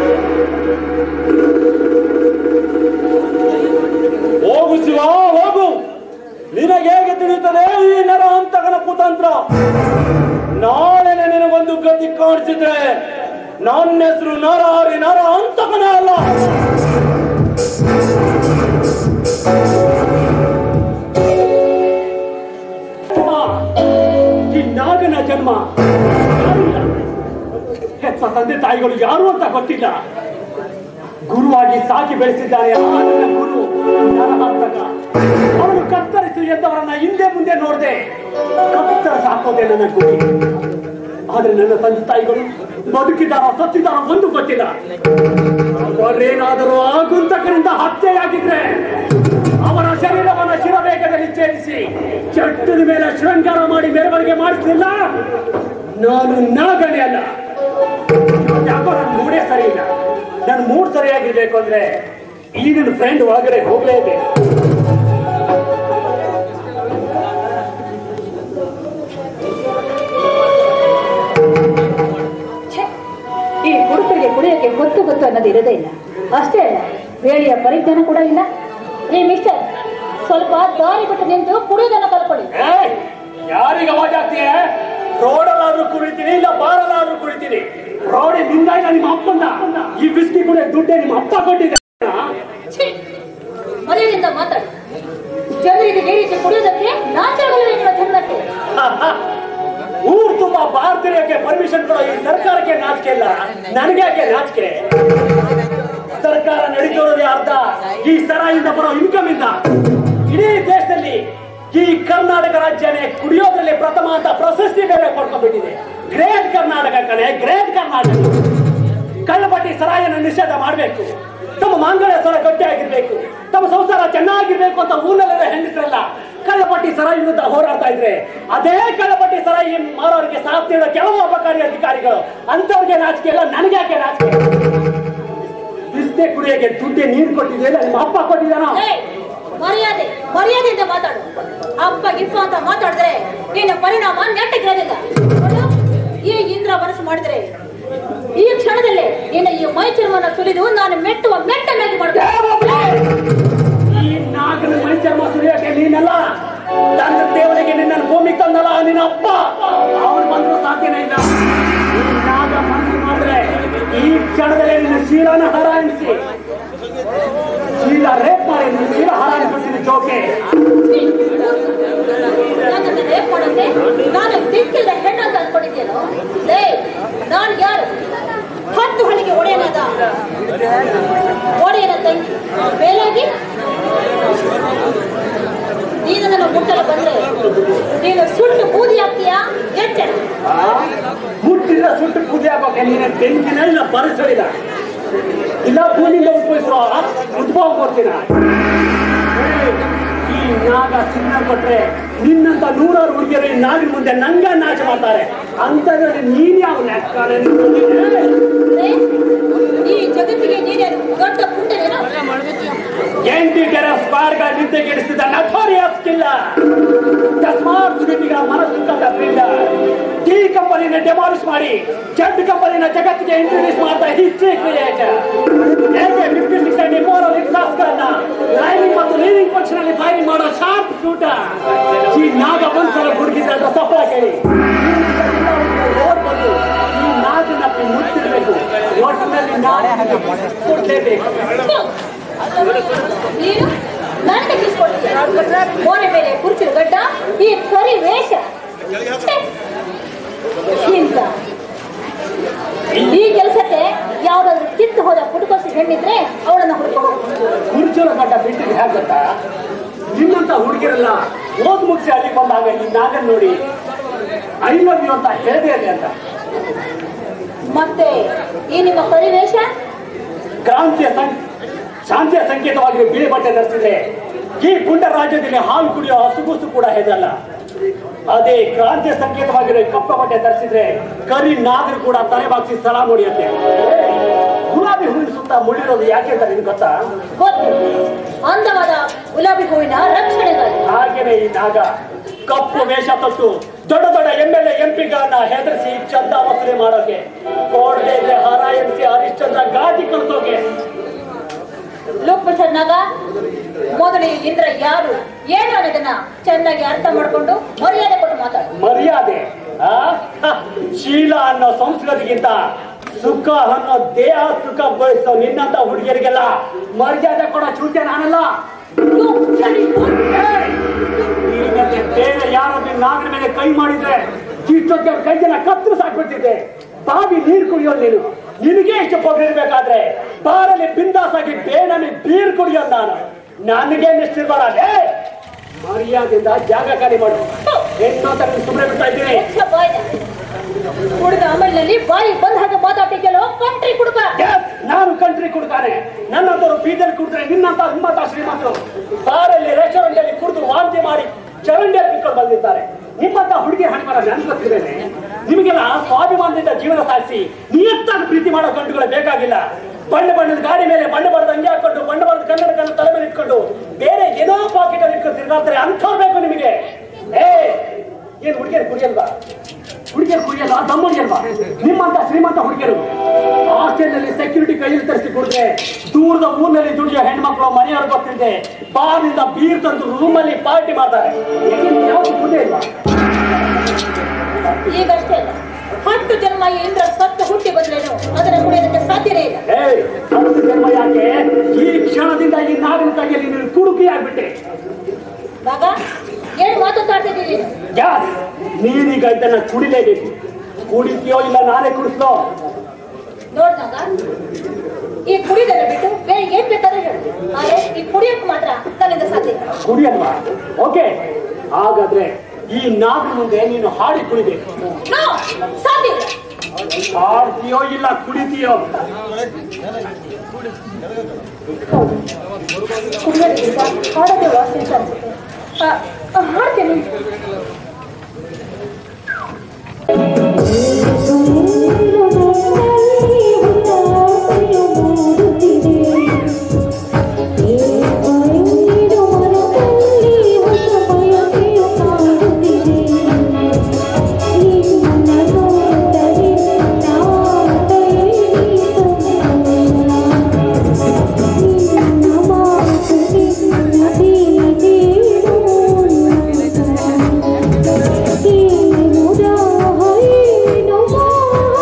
ಹೋಗು ಶಿವ ಹೋಗು ನಿನಗೆ ಹೇಗೆ ತಿಳಿಯುತ್ತದೆ ಈ ನರ ಅಂತಕನ ಕುತಂತ್ರ ನಾಳೆ ನಿನಗೊಂದು ಗತಿ ಕಾಣಿಸಿದ್ರೆ ನನ್ನ ಹೆಸರು ನರಹರಿ ನರ ಅಂತಕನೇ ಅಲ್ಲ ಜನ್ಮ, ಈ ನಾಗನ ಜನ್ಮ ಯಾರಿಲ್ಲ. ಹೆತ್ತ ತಂದೆ ತಾಯಿಗಳು ಯಾರು ಅಂತ ಗೊತ್ತಿಲ್ಲ ಗುರುವಾಗಿ ಸಾಕಿ ಬೆಳೆಸಿದ್ದಾನೆ ಆ ನನ್ನ ಗುರು ನರಹಂತಕ ಅವನು ಕತ್ತರಿಸಿ ಎದ್ದವರನ್ನ ಹಿಂದೆ ಮುಂದೆ ನೋಡದೆ ಕತ್ತರ ಸಾಕೋದೆ ನನ್ನ ಗುರಿ ಆದ್ರೆ ನನ್ನ ತಂದೆ ತಾಯಿಗಳು ಬದುಕಿದಾರೋ ಸತ್ತಿದಾರೋ ಒಂದು ಗೊತ್ತಿಲ್ಲ ಅವರೇನಾದರೂ ಆ ಗುಂತಕರಿಂದ ಹತ್ಯೆಯಾಗಿದ್ರೆ ಅವರ ಶರೀರವನ್ನ ಶಿರವೇಗದಲ್ಲಿ ಛೇದಿಸಿ ಚಟ್ಟದ ಮೇಲೆ ಶೃಂಗಾರ ಮಾಡಿ ಮೆರವಣಿಗೆ ಮಾಡಿಸಲಿಲ್ಲ ನಾನು ನಾಗನೇ ಅಲ್ಲ ಯಾಕೋ ನನ್ನ ಮೂಡೇ ಸರಿ ಇಲ್ಲ ನನ್ನ ಮೂಡ್ ಸರಿಯಾಗಿರ್ಬೇಕು ಅಂದ್ರೆ ಈ ನನ್ನ ಫ್ರೆಂಡ್ ಒಳಗಡೆ ಹೋಗ್ಲೇಬೇಕು ಛೆ, ಈ ಹುಡುಗರಿಗೆ ಕುಡಿಯೋಕೆ ಗೊತ್ತು ಗೊತ್ತು ಅನ್ನೋದು ಇರೋದೇ ಇಲ್ಲ ಅಷ್ಟೇ ಅಲ್ಲ ವೇಳೆಯ ಪರಿಜ್ಞಾನ ಕೂಡ ಇಲ್ಲ ಈ ಮಿಸ್ಟರ್ ಸ್ವಲ್ಪ ದಾರಿ ಬಿಟ್ಟು ನಿಂತು ಕುಡಿಯೋದನ್ನ ಕಲ್ಕೊಳ್ಳಿ ಏಯ್, ಯಾರಿಗೆ ಅವಾಜ್ ಆಗ್ತೀಯ ರೋಡಲ್ಲಾದ್ರೂ ಕುಡಿತೀನಿ ಇಲ್ಲ ಬಾರಲ್ಲಾದ್ರೂ ಕುಡಿತೀನಿ ರೋಡಿ ನಿಂದ ಇಲ್ಲ ನಿಮ್ಮ ಅಪ್ಪಂದ ಈ ಬಿಸ್ಕಿ ಕುಡಿಯೋ ದುಡ್ಡೇ ನಿಮ್ಮ ಅಪ್ಪ ಕೊಟ್ಟಿದ್ದ ಛೀ, ಮರ್ಯಾದೆಯಿಂದ ಮಾತಾಡಿ ಜನರಿಗೆ ಈ ರೀತಿ ಕುಡಿಯೋದಕ್ಕೆ ನಾಚಾಗಲಿದೆ ನಿಮ್ಮ ಜನ್ಮಕ್ಕೆ ಊರ್ ತುಂಬಾ ಬಾರ್ ತಿರಿಯಕ್ಕೆ ಪರ್ಮಿಷನ್ ಕೊಡೋ ಈ ಸರ್ಕಾರಕ್ಕೆ ನಾಚಿಕೆ ಇಲ್ಲ ನನಗೆ ಯಾಕೆ ನಾಚಿಕೆ ಸರ್ಕಾರ ನಡೀತಿರೋದೇ ಅರ್ಧ ಈ ಸರಾಯಿಂದ ಬರೋ ಇನ್ಕಮ್ ಇಂದ ಇಡೀ ದೇಶದಲ್ಲಿ ಈ ಕರ್ನಾಟಕ ರಾಜ್ಯನೇ ಕುಡಿಯೋದ್ರಲ್ಲಿ ಪ್ರಥಮ ಅಂತ ಪ್ರಶಸ್ತಿ ಬೇರೆ ಪಡ್ಕೊಂಡ್ಬಿಟ್ಟಿದೆ ಗ್ರೇಟ್ ಕರ್ನಾಟಕ ಕಣೆ ಗ್ರೇಟ್ ಕರ್ನಾಟಕ ಕಳ್ಳಪಟ್ಟಿ ಸರಾಯನ ನಿಷೇಧ ಮಾಡಬೇಕು ತಮ್ಮ ಮಾಂಗಲ್ಯ ಸರ ಗಟ್ಟಿಯಾಗಿರ್ಬೇಕು ತಮ್ಮ ಸಂಸಾರ ಚೆನ್ನಾಗಿರ್ಬೇಕು ಅಂತ ಊರಲ್ಲೆಲ್ಲ ಹೆಂಗಸರಲ್ಲ ಕಳ್ಳಪಟ್ಟಿ ಸರಾಯಿ ವಿರುದ್ಧ ಹೋರಾಡ್ತಾ ಇದ್ರೆ ಅದೇ ಕಳ್ಳಪಟ್ಟಿ ಸರಾಯಿ ಮಾರೋರಿಗೆ ಸಾಥ್ ನೀಡೋ ಕೆಲವು ಅಪಕಾರಿ ಅಧಿಕಾರಿಗಳು ಅಂತವ್ರಿಗೆ ನಾಚಿಕೆ ಇಲ್ಲ ನನಗೆ ಯಾಕೆ ನಾಚಿಕೆ ಬಿಸ್ನೆ ಕುಡಿಯೋಕೆ ದುಡ್ಡೆ ನೀರು ಕೊಟ್ಟಿದೆ ನಿಮ್ಮ ಅಪ್ಪ ಕೊಟ್ಟಿದ್ದಾನೋ ಏಯ್, ಮರ್ಯಾದೆ ಮರ್ಯಾದೆಯಿಂದ ಮಾತಾಡು ಅಪ್ಪ ಗಿಪ್ಪ ಅಂತ ಮಾತಾಡಿದ್ರೆ ನಿನ್ನ ಪರಿಣಾಮ ನೆಟ್ಟಗಿರೋದಿಲ್ಲ ನೋಡು, ಈ ಇಂದ್ರ ಮನಸ್ಸು ಮಾಡಿದ್ರೆ ಈ ಕ್ಷಣದಲ್ಲೇ ನಿನ್ನ ಈ ಮೈ ಚರ್ಮನ ಸುಲಿದು ನಾನು ಮೆಟ್ಟುವ ಮೆಟ್ಟನ್ನಾಗಿ ಮಾಡ್ತೇನೆ ಈ ನಾಗನ ಮೈ ಚರ್ಮ ಸುರಿಯೋಕೆ ನೀನಲ್ಲ ನನ್ನ ದೇವರಿಗೆ ನಿನ್ನನ್ನು ಭೂಮಿ ತಂದಲ್ಲ ನಿನ್ನ ಅಪ್ಪ ಅವನು ಬಂದ್ರು ಸಾಧ್ಯನೇ ಇಲ್ಲ ಈ ನಾಗ ಮನಸ್ಸು ಮಾಡಿದ್ರೆ ಈ ಕ್ಷಣದಲ್ಲಿ ನಿನ್ನ ಶೀಲನ ಹರಾಣಿಸಿ ಶೀಲ ರೇಪ್ ಮಾಡಿ ನಿನ್ನ ಶೀಲ ಹರಾಣಿಸ್ಬಿಡ್ತೀನಿ ಜೋಕೆ ನನ್ನನ್ನು ರೇಪ್ ಮಾಡೋಕೆ ನಾನು ದಿಕ್ಕಿಲ್ಲದ ಹೆಣ್ಣು ಅಂತ ಅನ್ಕೊಂಡಿದ್ದೇನೋ ಲೇ ನಾನು ಯಾರು ಹತ್ತು ಹಣಿಗೆ ಒಡೆಯನಾದ ಒಡೆಯನ ತಂಗಿ ಮೇಲಾಗಿ ನೀನು ನನ್ನ ಮುಟ್ಟಲು ಬಂದ್ರೆ ನೀನು ಸುಟ್ಟು ಬೂದಿ ಆಗ್ತೀಯಾ ಎಚ್ಚರ ಮುಟ್ಟಿಲ್ಲ ಸುಟ್ಟು ಪೂಜೆ ಆಗೋಕೆ ನಿನ್ನ ಬೆಂಕಿನ ಇಲ್ಲ ಪರಿಸರಿಲ್ಲ ಇಲ್ಲ ಭೂಮಿಯಿಂದ ಉದ್ಭವಿಸಿರೋ ಉದ್ಭವ ಕೊಡ್ತೀನ ಈ ನಾಗ ಸಿನ್ನ ಕೊಟ್ರೆ ನಿನ್ನಂತ ನೂರಾರು ಹುಡುಗಿಯರು ಈ ನಾಗಿನ ಮುಂದೆ ನಂಗ ನಾಶ ಮಾಡ್ತಾರೆ ಅಂತದ್ರಲ್ಲಿ ನೀನ್ ಯಾವ ಲೆಕ್ಕ ಲೇ, ಈ ಜಗತ್ತಿಗೆ ನೀನೇ ದೊಡ್ಡ ಪುಟ್ಟನೇನೋ ಎಂಟಿ ಕೆರ ಸ್ಕ್ವಾರ್ಗ ನಿದ್ದೆ ಗೆಡಿಸಿದ ನಥೋರಿಯಸ್ ಕಿಲ್ಲರ್ ಸ್ಮಾರ್ಟ್ ಸಿಟಿಗಳ ಮನಸ್ಸು ಕಂಡ ಬಿಲ್ಡರ್ ಟಿ ಕಂಪನಿನ ಡೆಮಾಲಿಷ್ ಮಾಡಿ ಜೆಡ್ ಕಂಪನಿನ ಜಗತ್ತಿಗೆ ಇಂಟ್ರೊಡ್ಯೂಸ್ ಮಾಡ್ತಾ history creator fifty six and immoral ಎಕ್ಸಾಸ್ಗಳನ್ನ ಲೈನಿಂಗ್ ಮತ್ತು ಲೀನಿಂಗ್ ಫಂಕ್ಷನ್ ಅಲ್ಲಿ ಫೈರಿಂಗ್ ಮಾಡೋ ಶಾರ್ಪ್ ಶೂಟರ್ ಈ ನಾಗ ಒಂದ್ಸಲ ಗುಡುಗಿದ್ರೆ ಅದು ಸಫಲ ಕೇಳಿ ಓಡ್ ಬಂದು ಈ ನಾಗನಪ್ಪಿ ಮುಚ್ಚಿರ್ಬೇಕು ಒಟ್ಟಿನಲ್ಲಿ ನಾಗ ಕೊಡ್ಲೇಬೇಕು ನೀನು ನನಗೆ ಕಿಸ್ಕೊಡ್ತೀಯ ಮೋನೆ ಮೇಲೆ ಕುರ್ಚಿನ ಗಡ್ಡ ಈ ಕರಿ ವೇಷ ಛೆ! ಇಂಥ ಈ ಕೆಲಸಕ್ಕೆ ಯಾವ್ದಾದ್ರು ಕಿತ್ತು ಹೋದ ಪುಟಕೋಸಿ ಹೆಣ್ಣಿದ್ರೆ ಅವಳನ್ನ ಹುಡ್ಕೊಂಡು ಕುರ್ಚಲ ಗಡ್ಡ ಬಿಟ್ಟಿದ್ದು ಹೇಗೆ ಗೊತ್ತಾ ನಿಮ್ಮಂತ ಹುಡುಗಿರಲ್ಲ ಓದ್ ಮುಗಿಸಿ ಅಲ್ಲಿ ಬಂದಾಗ ಈ ನಾಗನ್ ನೋಡಿ ಐ ಲವ್ ಯು ಅಂತ ಹೇಳದೇ ಇದೆ ಅಂತ ಮತ್ತೆ ಈ ನಿಮ್ಮ ಪರಿವೇಶ ಕ್ರಾಂತಿಯ ಸಂ ಶಾಂತಿಯ ಸಂಕೇತವಾಗಿರುವ ಬಿಳಿ ಬಟ್ಟೆ ಧರಿಸಿದ್ರೆ ಈ ಪುಂಡ ರಾಜ್ಯದಲ್ಲಿ ಹಾಲು ಕುಡಿಯೋ ಹಸುಗುಸು ಕೂಡ ಹೆದಲ್ಲ ಅದೇ ಕ್ರಾಂತಿಯ ಸಂಕೇತವಾಗಿರೋ ಈ ಕಪ್ಪ ಬಟ್ಟೆ ಧರಿಸಿದ್ರೆ ಕರಿ ನಾಗರು ಕೂಡ ತಲೆ ಬಾಗಿಸಿ ಸಲಾ ಹೊಡಿಯತ್ತೆ ಗುಲಾಬಿ ಹೂವಿನ ಸುತ್ತ ಮುಡಿರೋದು ಯಾಕೆ ಅಂತ ನಿನ್ಗೆ ಗೊತ್ತಾ ಗೊತ್ತು ಅಂದವಾದ ಗುಲಾಬಿ ಹೂವಿನ ರಕ್ಷಣೆಗಾಗಿ ಹಾಗೇನೆ ಈ ನಾಗ ಕಪ್ಪು ವೇಷ ತೊಟ್ಟು ದೊಡ್ಡ ದೊಡ್ಡ ಎಂ ಎಲ್ ಎಂ ಪಿಗಳನ್ನ ಹೆದರಿಸಿ ಚಂದ ವಸೂಲಿ ಮಾಡೋಕೆ ಕೋಡ್ಲೆ ಇದ್ರೆ ಹರ ಎನ್ಸಿ ಹರಿಶ್ಚಂದ್ರ ಗಾಡಿ ಕಳಿಸೋಕೆ ಲೋಕಪ್ರಸಾದ್ನಾಗ ಮೊದಲು ಈ ಇಂದ್ರ ಯಾರು ಏನು ಅನ್ನೋದನ್ನ ಚೆನ್ನಾಗಿ ಅರ್ಥ ಮಾಡ್ಕೊಂಡು ಮರ್ಯಾದೆ ಕೊಟ್ಟು ಮಾತಾಡು ಮರ್ಯಾದೆ ಆ? ಹ, ಶೀಲ ಅನ್ನೋ ಸಂಸ್ಕೃತಿಗಿಂತ ಸುಖ ಅನ್ನೋ ದೇಹ ಸುಖ ಬಯಸೋ ನಿನ್ನಂತ ಹುಡುಗಿಯರಿಗೆಲ್ಲ ಮರ್ಯಾದೆ ಕೊಡೋ ಚೂತೆ ನಾನಲ್ಲ ಏಯ್! ಈ ಮೇಲೆ ಬೇರೆ ಯಾರಾದ್ರೂ ನಾಗರ ಮೇಲೆ ಕೈ ಮಾಡಿದ್ರೆ ಇಷ್ಟೊತ್ತಿಗೆ ಅವ್ರ ಕೈ ಜನ ಕತ್ತರಿಸಿ ಹಾಕ್ಬಿಡ್ತಿದ್ದೆ ಬಾವಿ ನೀರು ಕುಡಿಯೋ ನೀನು ನಿನಗೆ ಇಷ್ಟು ಪೊಗರಿರ್ಬೇಕಾದ್ರೆ ಬಾರಲ್ಲಿ ಬಿಂದಾಸಾಗಿ ಬೇನಮಿ ಬೀರ್ ಕುಡಿಯೋ ನಾನು ನನಗೆ ನಿಷ್ಠಿರ್ಬಾರ ಮರ್ಯಾದೆಯಿಂದ ಜಾಗ ಖಾಲಿ ಮಾಡು ಹೆಣ್ಣು ಅಂತ ನೀನು ಸುಮ್ಮನೆ ಬಿಡ್ತಾ ಇದ್ದೀನಿ ಹೆಚ್ಚ ಬಾಯ್ನ ಕುಡಿದ ಆಮೇಲೆ ಬಾಯಿ ಬಂದ ಹಾಗೆ ಮಾತಾಡ್ತಿದ್ದಲ್ಲ ಕಂಟ್ರಿ ಕುಡುಕ Yes, ನಾನು ಕಂಟ್ರಿ ಕುಡ್ತಾನೆ ನನ್ನಂತವರು ಬೀದಲ್ಲಿ ಕುಡಿದ್ರೆ ನಿನ್ನಂತ ನಿಮ್ಮಂತ ಶ್ರೀಮಂತರು ಬಾರಲ್ಲಿ ರೆಸ್ಟೋರೆಂಟ್ ಅಲ್ಲಿ ಕುಡಿದು ವಾಂತಿ ಮಾಡಿ ಚರಂಡಿಯಲ್ಲಿ ಬಿಟ್ಕೊಂಡು ಬಂದಿರ್ತಾರೆ ನಿಮ್ಮಂತ ಹುಡುಗಿ ಹಣಮರ ನನ್ ಗೊತ್ತಿದ್ದೇನೆ ನಿಮಗೆಲ್ಲ ಸ್ವಾಭಿಮಾನದಿಂದ ಜೀವನ ಸಾಗಿಸಿ ನಿಯತ್ತಾಗಿ ಪ್ರೀತಿ ಮಾಡೋ ಗಂಡುಗಳು ಬೇಕಾಗಿಲ್ಲ ಬಣ್ಣ ಬಣ್ಣದ ಗಾಡಿ ಮೇಲೆ ಬಣ್ಣ ಬಣ್ಣದ ಅಂಗಿ ಹಾಕೊಂಡು ಬಣ್ಣ ಬಣ್ಣದ ಕನ್ನಡಕನ್ನು ತಲೆ ಮೇಲೆ ಇಟ್ಕೊಂಡು ಬೇರೆ ಏನೋ ಪಾಕೆಟ್ ಅಲ್ಲಿ ಇಟ್ಕೊಂಡು ತಿರ್ಗಾಡ್ತಾರೆ ಅಂಥವ್ರು ಬೇಕು ನಿಮಗೆ ಏ ಏನ್ ಹುಡುಗಿಯರು ಕುಡಿಯಲ್ವಾ ಹುಡುಗಿಯರು ಕುಡಿಯಲ್ವಾ ದಮ್ಮಡಿಯಲ್ವಾ ನಿಮ್ಮಂತ ಶ್ರೀಮಂತ ಹುಡುಗಿಯರು ಹಾಸ್ಟೆಲ್ನಲ್ಲಿ ಸೆಕ್ಯೂರಿಟಿ ಕೈಯಲ್ಲಿ ತರಿಸಿ ಕುಡಿದ್ರೆ ದೂರದ ಊರಿನಲ್ಲಿ ದುಡಿಯೋ ಹೆಣ್ಮಕ್ಳು ಮನೆಯವ್ರು ಗೊತ್ತಿದೆ ಬಾರ್ನಿಂದ ಬೀರ್ ತಂದು ರೂಮಲ್ಲಿ ಪಾರ್ಟಿ ಮಾಡ್ತಾರೆ ಯಾವುದು ಕುಡಿಯೇ ಇಲ್ವಾ ಈಗಷ್ಟೇ ಅಲ್ಲ ಹತ್ತು ಜನ್ಮ ಈ ಇಂದ್ರ ಸತ್ತು ಹುಟ್ಟಿ ಬಂದ್ರೇನು ಅದನ್ನ ಕುಡಿಯೋದಕ್ಕೆ ಸಾಧ್ಯನೇ ಇಲ್ಲ ಏಯ್ ಹತ್ತು ಜನ್ಮ ಯಾಕೆ ಈ ಕ್ಷಣದಿಂದ ಈ ನಾಡಿನ ಕೈಯಲ್ಲಿ ನೀನು ಕುಡುಕಿ ಆಗ್ಬಿಟ್ಟೆ ಮಗ ಏನ್ ಮಾತಾಡ್ತಿದ್ದೀರಿ ನೀನು? ಯಾಸ್ ನೀನೀಗ ಇದನ್ನ ಕುಡಿಲೇಬೇಕು ಕುಡಿತೀಯೋ ಇಲ್ಲ ನಾನೇ ಕುಡಿಸ್ಲೋ ನೋಡ್ದಾಗ ಈ ಕುಡಿದನ್ನ ಬಿಟ್ಟು ಬೇರೆ ಏನ್ ಬೇಕಾದ್ರೂ ಹೇಳು ಆದ್ರೆ ಈ ಕುಡಿಯೋಕ್ ಮಾತ್ರ ನನ್ನಿಂದ ಸಾಧ್ಯ ಇಲ್ಲ ಕುಡಿಯಲ್ವಾ ಓಕೆ ಹಾಗಾದ್ರೆ ಈ ನಾಗರ ಮುಂದೆ ನೀನು ಹಾಡಿ ಕುಡಿಬೇಕು ನೋ ಸಾಧ್ಯ ಇಲ್ಲ ಹಾಡ್ತೀಯೋ ಇಲ್ಲ ಕುಡಿತೀಯೋ ಕುಡಿಯೋದಕ್ಕಿಂತ ಹಾಡೋದೇ ವಾಸಿ ಅಂತ ಅನ್ಸುತ್ತೆ ಆ, ಆ, ಹಾಡ್ತೇನೆ ಹರಿ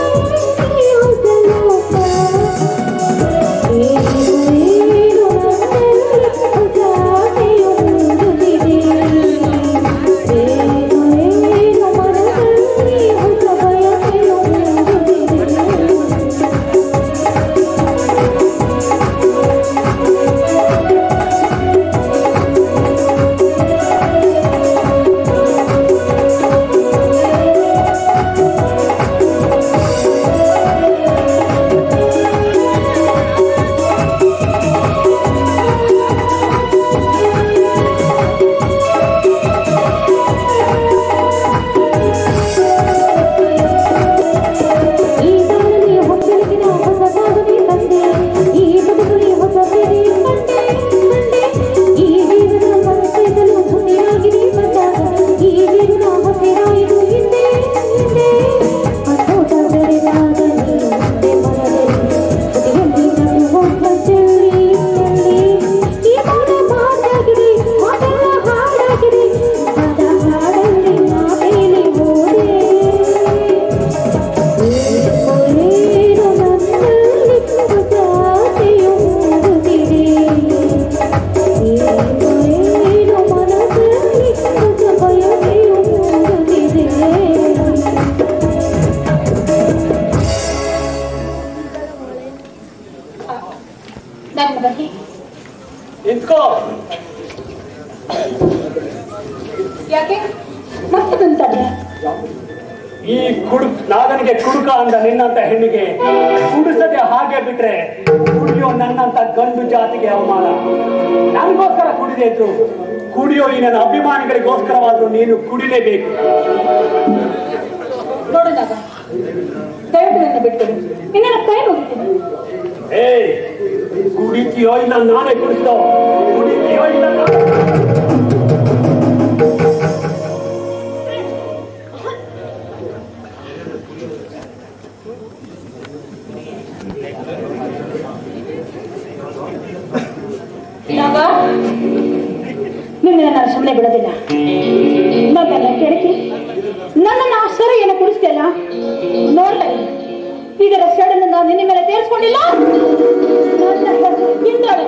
ಯಾಕೆ ಮತ್ತೆ ಬಂತಾನೆ ಈ ಕುಡು ನಾಗನಿಗೆ ಕುಡುಕ ಅಂದ ನಿನ್ನಂತ ಹೆಣ್ಣಿಗೆ ಕುಡಿಸದೆ ಹಾಗೆ ಬಿಟ್ರೆ ಕುಡಿಯೋ ನನ್ನಂತ ಗಂಡು ಜಾತಿಗೆ ಅವಮಾನ ನನಗೋಸ್ಕರ ಕುಡಿದೇ ಇದ್ರು ಕುಡಿಯೋ ಈ ನನ್ನ ಅಭಿಮಾನಿಗಳಿಗೋಸ್ಕರವಾದ್ರೂ ನೀನು ಕುಡಿಲೇಬೇಕು ನೋಡು ನಾಗ ದಯವಿಟ್ಟು ನನ್ನ ಬಿಟ್ಕೊಡು ನಿನ್ನ ಕೈ ಮುಗಿತೀನಿ ಏ ಕುಡಿತೀಯೋ ಇಲ್ಲ ನಾನೇ ಕುಡಿಸೋ ಕುಡಿತೀಯೋ ಇಲ್ಲ ನಾನೇ ನಾಗ ನಿನ್ನ ನಾನು ಸುಮ್ಮನೆ ಬಿಡೋದಿಲ್ಲ ನನ್ನನ್ನ ಕೆಣಕಿ ನನ್ನನ್ನು ಆ ಸರಿಯನ್ನು ಕುಡಿಸ್ತಿಯಲ್ಲ ನೋಡ್ತಾ ಇದ್ದೀನಿ. ಇದರ ಸೆಡನ್ನು ನಾನು ನಿನ್ನ ಮೇಲೆ ತೀರಿಸ್ಕೊಂಡಿಲ್ಲ ನನ್ನ ಹೆಸರು ಇಂದ್ರಳು.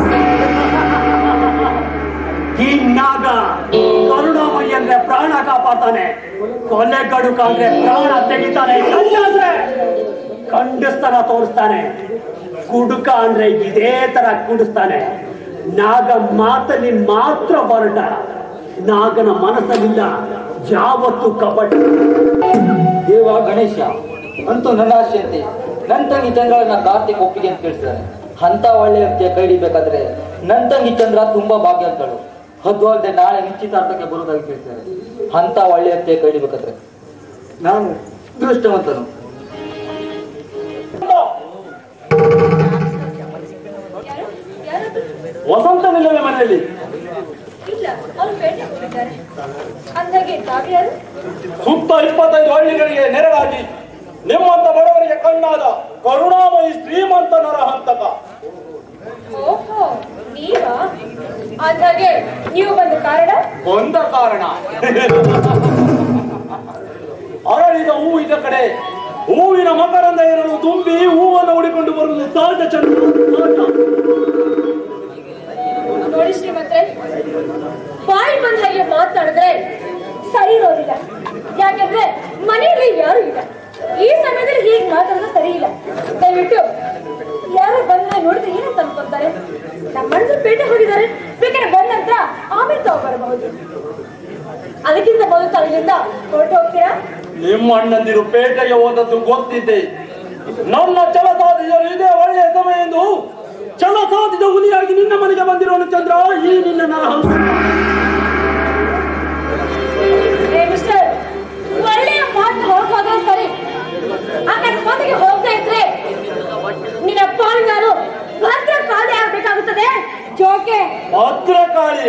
ಈ ನಾಗ ಕರುಣಾಮಯಿ ಅಂದ್ರೆ ಪ್ರಾಣ ಕಾಪಾಡ್ತಾನೆ ಕೊಲೆ ಗಡುಕ ಅಂದ್ರೆ ಪ್ರಾಣ ತೆಗಿತಾನೆ ಗಂಡ ಅಂದ್ರೆ ಖಂಡಿಸ್ತಾನ ತೋರಿಸ್ತಾನೆ ಕುಡುಕ ಅಂದ್ರೆ ಇದೇ ತರ ಕುಡಿಸ್ತಾನೆ ನಾಗ ಮಾತಲ್ಲಿ ಮಾತ್ರ ಹೊರಟ ನಾಗನ ಮನಸ್ಸಲ್ಲಿಲ್ಲ ಯಾವತ್ತು ಕಪಟ ದೇವ ಗಣೇಶ ಅಂತೂ ನನ್ನ ಆಶೆಯಂತೆ ನನ್ನ ತಂಗಿ ಚಂದ್ರನ ಕಾರ್ತಿಕ್ ಒಪ್ಪಿಗೆ ಅಂತ ಕೇಳ್ತಿದ್ದಾನೆ ಅಂತ ಒಳ್ಳೆ ವ್ಯಕ್ತಿಯ ಕೈ ಹಿಡಿಬೇಕಾದ್ರೆ ನನ್ನ ತಂಗಿ ಚಂದ್ರ ತುಂಬಾ ಭಾಗ್ಯ ಅಂತಳು ಅದು ಅಲ್ಲದೆ ನಾಳೆ ನಿಶ್ಚಿತಾರ್ಥಕ್ಕೆ ಬರುವುದಾಗಿ ಕೇಳ್ತಾರೆ ಅಂತ ಒಳ್ಳೆ ವ್ಯಕ್ತಿಯ ಕೈ ಹಿಡಿಬೇಕಾದ್ರೆ ನಾನು ದೃಷ್ಟವಂತನು ವಸಂತ ನಿಲ್ಲವೆ ಮನೆಯಲ್ಲಿ ಇಲ್ಲ ಅವ್ರು ಬೇಟೆ ಹೋಗಿದ್ದಾರೆ ಅಂದಾಗೆ ತಾವ್ಯಾರು ಸುತ್ತ ಇಪ್ಪತ್ತೈದು ಹಳ್ಳಿಗಳಿಗೆ ನೆರಳಾಗಿ ನಿಮ್ಮಂತ ಬಡವರಿಗೆ ಕಣ್ಣಾದ ಕರುಣಾಮಯಿ ಶ್ರೀಮಂತ ನರಹಂತಕ ಓಹೋ ನೀವಾ ಅಂದಾಗೆ ನೀವು ಬಂದ ಕಾರಣ ಒಂದ ಕಾರಣ ಅರಳಿದ ಹೂವಿದ ಕಡೆ ಹೂವಿನ ಮಕರಂದ ಇರಲು ತುಂಬಿ ಹೂವನ್ನು ಹುಡಿಕೊಂಡು ಬರುವುದು ಸಹಜ ಚಂದ್ರ ಸಹಜ. ನೋಡಿ ಶ್ರೀಮಂತ್ರೆ ಬಾಯಿ ಬಂದ ಹಾಗೆ ಮಾತಾಡಿದ್ರೆ ಸರಿ ಇರೋದಿಲ್ಲ ಯಾಕಂದ್ರೆ ಮನೆಯಲ್ಲಿ ಯಾರು ಇಲ್ಲ ಈ ಸಮಯದಲ್ಲಿ ಹೀಗೆ ಮಾತಾಡೋದು ಸರಿ ಇಲ್ಲ ದಯವಿಟ್ಟು ಯಾರು ಬಂದ್ರೆ ನೋಡಿದ್ರೆ ಏನಂತ ಅನ್ಕೊಂತಾರೆ ನಮ್ಮ ಮನಸ್ಸು ಪೇಟೆ ಹೋಗಿದ್ದಾರೆ ಬೇಕಾದ್ರೆ ಬಂದ ನಂತರ ಆಮೇಲೆ ತಾವು ಬರಬಹುದು ಅದಕ್ಕಿಂತ ಮೊದಲು ತಲೆಯಿಂದ ಹೊರಟು ಹೋಗ್ತೀರಾ ನಿಮ್ಮ ಅಣ್ಣಂದಿರು ಪೇಟೆಗೆ ಹೋದದ್ದು ಗೊತ್ತಿದ್ದೆ ನನ್ನ ಛಲ ಸಾಧಿಸಲು ಇದೇ ಒಳ್ಳೆಯ ಸಮಯ ಎಂದು ಛಲ ಸಾಧಿದ ಹುಲಿಯಾಗಿ ನಿನ್ನ ಮನೆಗೆ ಬಂದಿರೋನು ಚಂದ್ರ ಈ ನಿನ್ನ ನರಹಂತ ಏ ಮಿಸ್ಟರ್ ಒಳ್ಳೆಯ ಮಾತು ಹೋಗೋದು ಸರಿ ಅಕಸ್ಮಾತಿಗೆ ಹೋಗದೆ ಇದ್ರೆ ನಿನ್ನ ಪಾಲು ನಾನು ಭದ್ರ ಕಾಲಿ ಆಗ್ಬೇಕಾಗುತ್ತದೆ ಜೋಕೆ ಭದ್ರಕಾಳಿ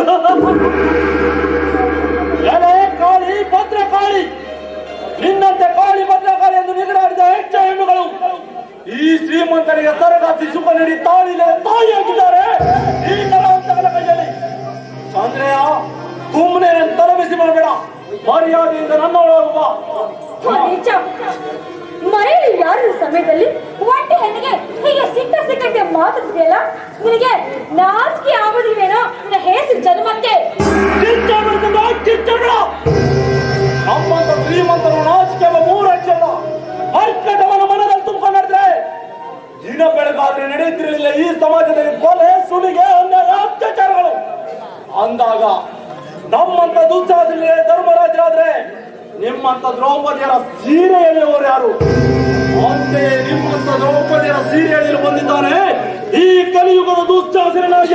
ಎಲೆ ಕಾಳಿ ಭದ್ರಕಾಳಿ ನಿನ್ನಂತೆ ಕಾಳಿ ಭದ್ರಕಾಳಿ ಎಂದು ನಿಗಡಾಡಿದ ಹೆಚ್ಚ ಹೆಣ್ಣುಗಳು ಈ ಶ್ರೀಮಂತರಿಗೆ ಸರಗಾಸಿ ಸುಖ ನೀಡಿ ತಾಳಿಲೆ ತಾಯಿಯಾಗಿದ್ದಾರೆ ಈ ನರಹಂತಕನ ಕೈಯಲ್ಲಿ ಚಂದ್ರಯ್ಯ ಸುಮ್ಮನೆ ತರಬಿಸಿ ಮಾಡಬೇಡ ಮರ್ಯಾದೆಯಿಂದ ನನ್ನೊಳಗೆ ಬಾ ಥು, ನೀಚ ಮನೆಯಲ್ಲಿ ಯಾರು ಈ ಸಮಯದಲ್ಲಿ ಒಂಟಿ ಹೆಣ್ಣಿಗೆ ಹೀಗೆ ಸಿಕ್ಕ ಸಿಕ್ಕಂತೆ ಮಾತಾಡ್ತಿದೆಯಲ್ಲ ನಿನಗೆ ನಾಚಿಕೆ ಆಗೋದಿಲ್ವೇನೋ ನಿನ್ನ ಹೆಸರು ಜನ್ಮಕ್ಕೆ ಕಿಚ್ಚಬೇಡ ಕಿಚ್ಚಬೇಡ ನಮ್ಮಂತ ಶ್ರೀಮಂತರು ನಾಚಿಕೆ ಎಂಬ ಮೂರಕ್ಷರ ಮರ್ಕಟವನ ಮನದಲ್ಲಿ ತುಂಬಿಕೊಂಡು ನಡೆದ್ರೆ ದಿನ ಬೆಳಗಾದ್ರೆ ನಡೆಯುತ್ತಿರಲಿಲ್ಲ ಈ ಸಮಾಜದಲ್ಲಿ ಕೊಲೆ ಸುಲಿಗೆ ಅನ್ಯಾಯ ಅತ್ಯಾಚಾರಗಳು ಅಂದಾಗ ನಮ್ಮಂತ ದುಸ್ಸಾಹಸಿಗಳೇ ಧರ್ಮರಾಜರಾದ್ರೆ ನಿಮ್ಮಂತ ದ್ರೌಪದಿಯರ ಸೀರೆ ಎಳೆಯುವವರು ಯಾರು ಅಂತೆಯೇ ನಿಮ್ಮಂತ ದ್ರೌಪದಿಯರ ಸೀರೆ ಎಳೆಯಲು ಬಂದಿದ್ದಾನೆ ಈ ಕಲಿಯುಗದ ದುಸ್ಸಾಹಸಿರನಾಗಿ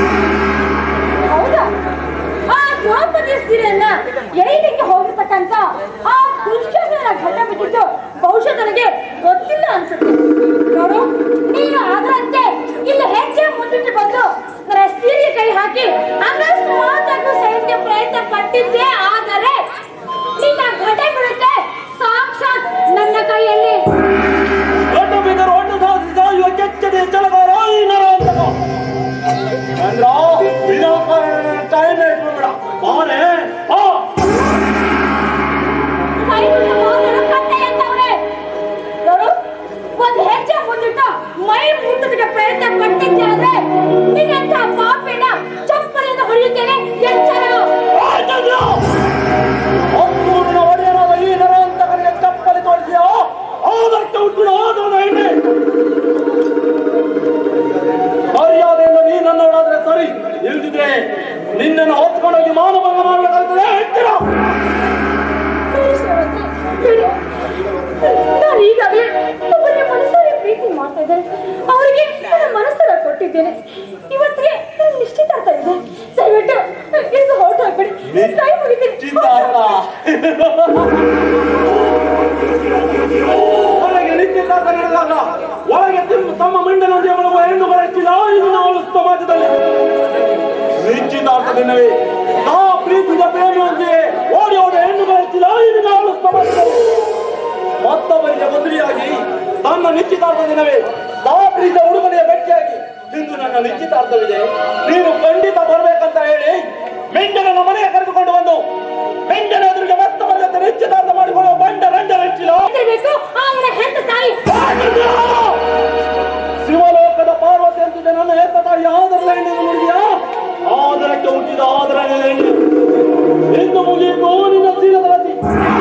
ಹೌದಾ ಆ ದ್ರೌಪದಿ ಸೀರೆಯನ್ನ ಎಳೆಯಲಿಕ್ಕೆ ಹೋಗಿರ್ತಕ್ಕಂತ ಆ ದುಶ್ಯಾಸನ ಘಟ ಬಿಟ್ಟಿದ್ದು ಬಹುಶಃ ನನಗೆ ಗೊತ್ತಿಲ್ಲ ಅನ್ಸುತ್ತೆ ನೋಡು ನೀನು ಅದರಂತೆ ಇಲ್ಲಿ ಹೆಚ್ಚೆ ಮುಂದಿಟ್ಟು ಬಂದು ನನ್ನ ಸೀರೆ ಕೈ ಹಾಕಿ ಅಕಸ್ಮಾತ್ ಸೈನ್ಯ ಪ್ರಯತ್ನ ಪಟ್ಟಿದ್ದೆ ಆದರೆ ನಿನ್ನ ಘಟ ಬಿಡುತ್ತೆ ಸಾಕ್ಷಾತ್ ನನ್ನ ಕೈಯಲ್ಲಿ ದೊಡ್ಡ ಬಿದ್ದರು ಒಟ್ಟು ಸಾಧಿಸಿ ಸಾಯುವ ಕೆಚ್ಚದೆ ಚಲಗಾರ ಈ ನರಹಂತಕ ಚಂದ್ರ ವಿನಾಕಾರಣ ಟೈಮ್ ಇಟ್ಬಿಡ ಬಾರೆ ಬಾ ಕೈ ಬಿಟ್ಟು ಹೋಗಲು ಕತ್ತೆ ಎಂದವ್ರೆ. ನೋಡು ಒಂದು ಹೆಜ್ಜೆ ಮುಂದಿಟ್ಟು ಮೈ ಮುಟ್ಟೋದಕ್ಕೆ ಪ್ರಯತ್ನ ಪಟ್ಟಿದ್ದೆ ಆದ್ರೆ ನಿನ್ನಂತ ಪಾಪಿನ ಚಪ್ಪಲಿಂದ ಹೊಡೆಯುತ್ತೇನೆ ಎಚ್ಚರ ಬಾ, ಚಂದ್ರ ಹತ್ತೂರಿನ ಒಡೆಯನಾದ ಈ ನರಹಂತಕರಿಗೆ ಚಪ್ಪಲಿ ತೋರಿಸಿಯೋ ಆದಷ್ಟು ಉಟ್ಬಿಡ ಆದವನ ಎಣ್ಣೆ ಮರ್ಯಾದೆಯಿಂದ ನೀ ನನ್ನವಳಾದ್ರೆ ಸರಿ ಇಲ್ದಿದ್ರೆ ನಿನ್ನನ್ನು ಹೊತ್ಕೊಂಡೋಗಿ ಮಾನಭಂಗ ಮಾಡಬೇಕಾಗ್ತದೆ ಹೇಳ್ತೀರಾ ಬಿಡು. ನಾನು ಈಗಾಗಲೇ ಒಬ್ಬರಿಗೆ ಮನಸ್ಸಾರೆ ಪ್ರೀತಿ ಮಾಡ್ತಾ ಇದ್ದೇನೆ ಅವರಿಗೆ ನನ್ನ ಮನಸ್ಸನ್ನ ಕೊಟ್ಟಿದ್ದೇನೆ ಇವತ್ತಿಗೆ ನನ್ನ ನಿಶ್ಚಿತಾರ್ಥ ಇದೆ ದಯವಿಟ್ಟು ಇದು ಹೊರಟು ಹಾಕ್ಬೇಡಿ ಕೈ ಮುಗಿತೀನಿ ನಿಶ್ಚಿತಾರ್ಥ ಹೊರಗೆ ನಿಶ್ಚಿತಾರ್ಥ ನಡೆದಾಗ ಒಳಗೆ ತಿಂದು ತಮ್ಮ ಮಂಡಲಂತೆ ಮಾಡುವ ಹೆಣ್ಣು ಬರಕ್ಕಿಲ್ಲ ಇದು ನಾವು ಸಮಾಜದಲ್ಲಿ ನಿಶ್ಚಿತಾರ್ಥ ದಿನವೇ ನಾ ಪ್ರೀತಿಯ ಪ್ರೇಮಿಯಂತೆ ಓಡಿ ಓಡಿ ಹೆಣ್ಣು ಬರಕ್ಕಿಲ್ಲ ಇದು ನಾವು ಸಮಾಜದಲ್ಲಿ ಮತ್ತೊಬ್ಬರಿಗೆ ಮದುವೆಯಾಗಿ ತನ್ನ ನಿಶ್ಚಿತಾರ್ಥ ದಿನವೇ ನಾ ಪ್ರೀತಿಯ ಉಡುಗೊರೆಯ ಭೇಟಿಯಾಗಿ ಇಂದು ನನ್ನ ನಿಶ್ಚಿತಾರ್ಥವಿದೆ ನೀನು ಖಂಡಿತ ಬರ್ಬೇಕಂತ ಹೇಳಿ ಮೆಂಡನ ಮನೆಗೆ ಕರೆದುಕೊಂಡು ಬಂದು ಮೆಂಡನ ಎದುರಿಗೆ ಮತ್ತೊಬ್ಬರ ನಿಶ್ಚಿತಾರ್ಥ ಮಾಡಿಕೊಳ್ಳುವ ಬಂಡ ರಂಡ ರಂಚಿಲ್ಲ ಬೇಕು ಅವರ ಹೆತ್ತ ತಾಯಿ ಶಿವಲೋಕದ ಪಾರ್ವತಿ ಅಂತಿದೆ ನನ್ನ ಹೆತ್ತ ತಾಯಿ ಆದರ ಹೆಣ್ಣಿನ ನುಡಿಯ ಆದರಕ್ಕೆ ಹುಟ್ಟಿದ ಆದರ ಹೆಣ್ಣು ಎಂದು ಮುಗಿಯಿತು ನಿನ್ನ ತೀರದ ರತಿ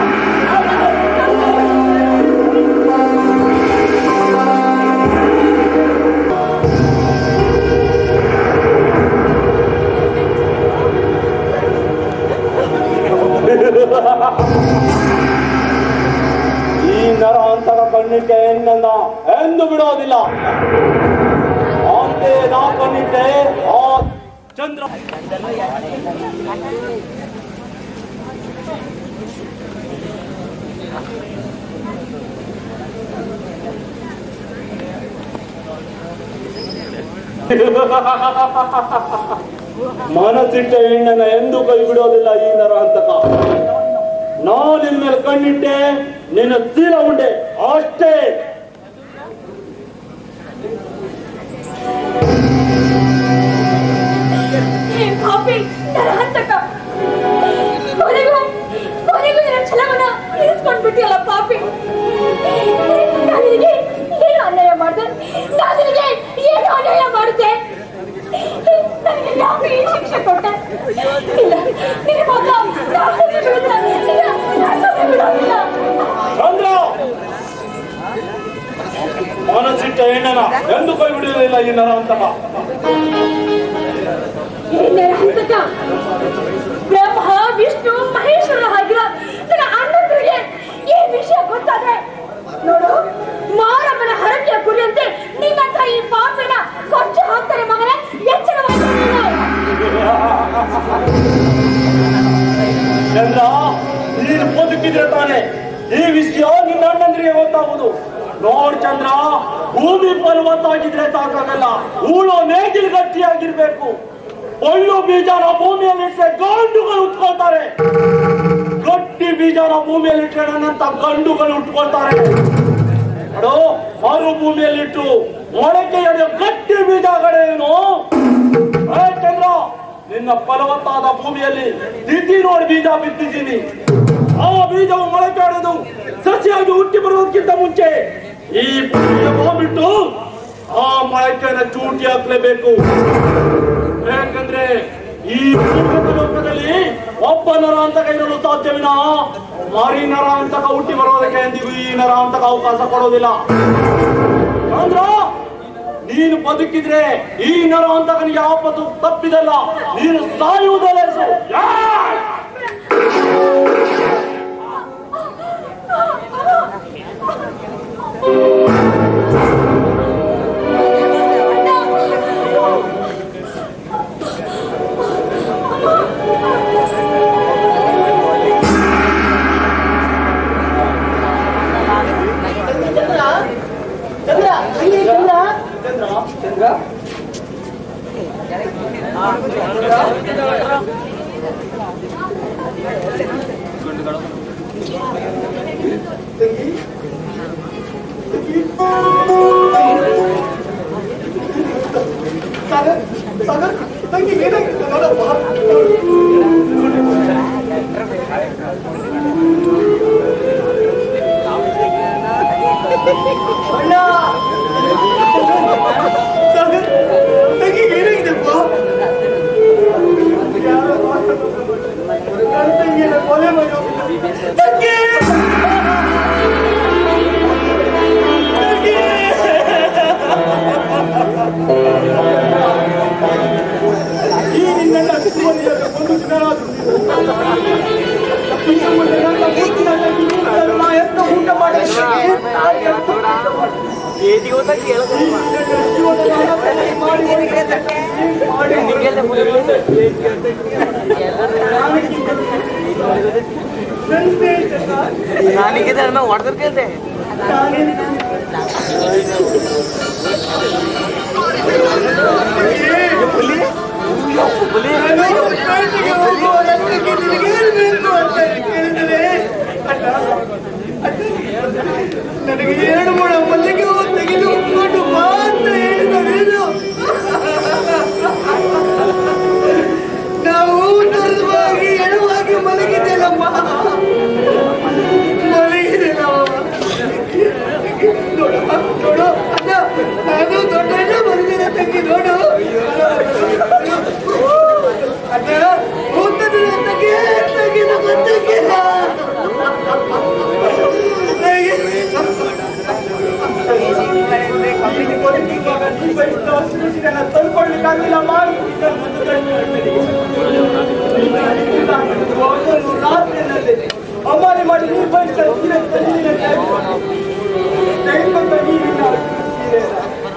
ಈ ನರ ಅಂತರ ಕಣ್ಣಿಟ್ಟೆ ಹೆಣ್ಣನ್ನ ಎಂದು ಬಿಡೋದಿಲ್ಲ ಅಂತೆ ನಾ ಕಣ್ಣಿಟ್ಟೆ ಆ ಚಂದ್ರ ಮನಸ್ಸಿಟ್ಟ ಹೆಣ್ಣನ್ನ ಎಂದು ಕೈ ಬಿಡೋದಿಲ್ಲ ಈ ನರ ಅಂತಕ ನಾ ನಿನ್ ಮೇಲೆ ಕಣ್ಣಿಟ್ಟೆ ನಿನ್ನ ತೀರ ಉಂಡೆ ಅಷ್ಟೇ ಹೇ ಪಾಪಿ ನರಹಂತಕ ಕೊನೆಗೂ ಕೊನೆಗೂ ನಿನ್ನ ಛಲವನ್ನ ಇರಿಸ್ಕೊಂಡ್ಬಿಟ್ಟಿಯಲ್ಲ ಪಾಪಿ ನಾನು ನಿನಗೆ ಏನು ಅನ್ಯಾಯ ಮಾಡಿದೆ ನಾನು ನಿನಗೆ ಏನು ಅನ್ಯಾಯ ಮಾಡಿದೆ ನನಗೆ ಯಾವ ಈ ಶಿಕ್ಷೆ ಕೊಟ್ಟೆ ಇಲ್ಲ ನಿನ್ನ ಮಗ ನಾನು ಬಿಡುವುದಿಲ್ಲ. ಇಲ್ಲ, ನಾನು ಬಿಡೋದಿಲ್ಲ. ಚಂದ್ರ ಮನಸ್ಸಿಟ್ಟ ಹೆಣ್ಣನ ಎಂದು ಕೈ ಬಿಡುವುದಿಲ್ಲ ಈ ನರ ಅಂತಕ ಹೇ ನರಹಂತಕ ಬ್ರಹ್ಮ ವಿಷ್ಣು ಮಹೇಶ್ವರ ಆಗಿರೋ ನನ್ನ ಅಣ್ಣಂದ್ರಿಗೆ ಈ ವಿಷಯ ಗೊತ್ತಾದ್ರೆ ನೋಡು ಮಾರಮ್ಮನ ಹರಕೆಯ ಗುರಿಯಂತೆ ನಿನ್ನಂತ ಈ ಪಾಪಿನ ಕೊಚ್ಚಿ ಹಾಕ್ತಾರೆ ಮಗನೇ ಎಚ್ಚರವಾಗಿ ಚಂದ್ರ ನೀನು ಬದುಕಿದ್ರೆ ತಾನೆ ಈ ವಿಷಯ ನಿನ್ನ ಅಣ್ಣಂದ್ರಿಗೆ ಗೊತ್ತಾಗುವುದು ನೋಡ್ ಚಂದ್ರ ಭೂಮಿ ಫಲವತ್ತಾಗಿದ್ರೆ ಸಾಕಾಗಲ್ಲ ಹೂಳು ನೇಗಿಲು ಗಟ್ಟಿಯಾಗಿರ್ಬೇಕು ಒಳ್ಳು ಬೀಜನ ಭೂಮಿಯಲ್ಲಿ ಇಟ್ಟರೆ ಗಂಡುಗಳು ಉಟ್ಕೊಳ್ತಾರೆ ಗಟ್ಟಿ ಬೀಜನ ಭೂಮಿಯಲ್ಲಿ ಇಟ್ಟರೆ ನನ್ನಂತ ಗಂಡುಗಳು ಉಟ್ಕೊಳ್ತಾರೆ ನೋಡು ಮರು ಭೂಮಿಯಲ್ಲಿಟ್ಟು ಮೊಳಕೆ ಎಡೆಯೋ ಗಟ್ಟಿ ಬೀಜಗಳೇನು ಏ ಚಂದ್ರ ನಿನ್ನ ಫಲವತ್ತಾದ ಭೂಮಿಯಲ್ಲಿ ತಿಥಿ ನೋಡಿ ಬೀಜ ಬಿತ್ತಿದ್ದೀನಿ ಆ ಬೀಜವು ಮೊಳಕೆ ಹೊಡೆದು ಸಸಿಯಾಗಿ ಹುಟ್ಟಿ ಬರೋದಕ್ಕಿಂತ ಮುಂಚೆ ಈ ಭೂಮಿಯ ಬಿಟ್ಟು ಆ ಮೊಳಕೆಯನ್ನು ಚೂಟಿ ಹಾಕ್ಲೇಬೇಕು ಯಾಕಂದ್ರೆ ಈ ಭೂಮಿಯ ಲೋಕದಲ್ಲಿ ಒಬ್ಬ ನರ ಅಂತ ಇರಲು ಸಾಧ್ಯವಿನ ಮಾರಿ ನರ ಅಂತಕ ಹುಟ್ಟಿ ಬರೋದಕ್ಕೆ ಎಂದಿಗೂ ಈ ನರ ಅಂತಕ ಅವಕಾಶ ಕೊಡೋದಿಲ್ಲ ಅಂದ್ರ ನೀನು ಬದುಕಿದ್ರೆ ಈ ನರ ಅಂತಕನಿಗೆ ಯಾವತ್ತು ತಪ್ಪಿದಲ್ಲ ನೀನು ಸಾಯುವುದಲ್ಲ ಹೆಸರು. ಯಾಯ್! ಚಂದ್ರ ಸಾಗರ್ ಸಾಗರ್ ತಂಗಿ ಏನಾಗಿತ್ತು ನೋಡಪ್ಪ ಅಣ್ಣ ಸಾಗರ್ ತಂಗಿ ಏನಾಗಿದೆಪ್ಪ ನನ್ನ ತಂಗಿನ ಕೊಲೆ ಮಾಡಿ ಹೋಗಿದ್ದ. ತಂಗಿ ತಂಗಿ ನನ್ನ ಶಿವನಿಗೆ ಒಂದು ದಿನರಾದ್ರು ಇನ್ನು ಮುಂದೆ ನನ್ನ ಮುತ್ತಿನ ತಂಗಿ ನೀನು ನಾ ಎಂತ ಊಟ ಮಾಡಲಿಕ್ಕೆ ನನಗೆ ಎರಡು ಮೂಡ ಮಲ್ಲಿಗೆ ಹೂ ತೆಗೆದು ಉಟ್ಕೊಂಡು ಬಾ ಅಂತ ಹೇಳಿದ ನೀನು ನಾವು ತರುವಾಗಿ ಎಳುವಾಗಿ ಮಲಗಿದ್ದೇನಮ್ಮ ಮಲಗಿದ್ದೇನಮ್ಮ ನೋಡು ನೋಡು ಅಣ್ಣ ನಾನು ದೊಡ್ಡಣ್ಣ ಬಂದಿನ ತಂಗಿ ನೋಡು ಅಣ್ಣ ಕೂತದ್ದು ತಂಗಿ ತಂಗಿನ ಗೊತ್ತಾಗಿಲ್ಲ ತಂದ್ಕೊಳ್ಲಿಕ್ಕಾಗಿಲ್ಲಮ್ಮ ರಾತ್ರಿಯಲ್ಲಿ ಅಮಾರಿ ಮಾಡಿ ನೀರು ಬಯಸ್ತಾರೆ ಸೀರೆ ತಂದಿದ್ದೀನಿ ತೆಗೆದುಕೊಂಡ ನೀರಿನ ಸೀರೆನ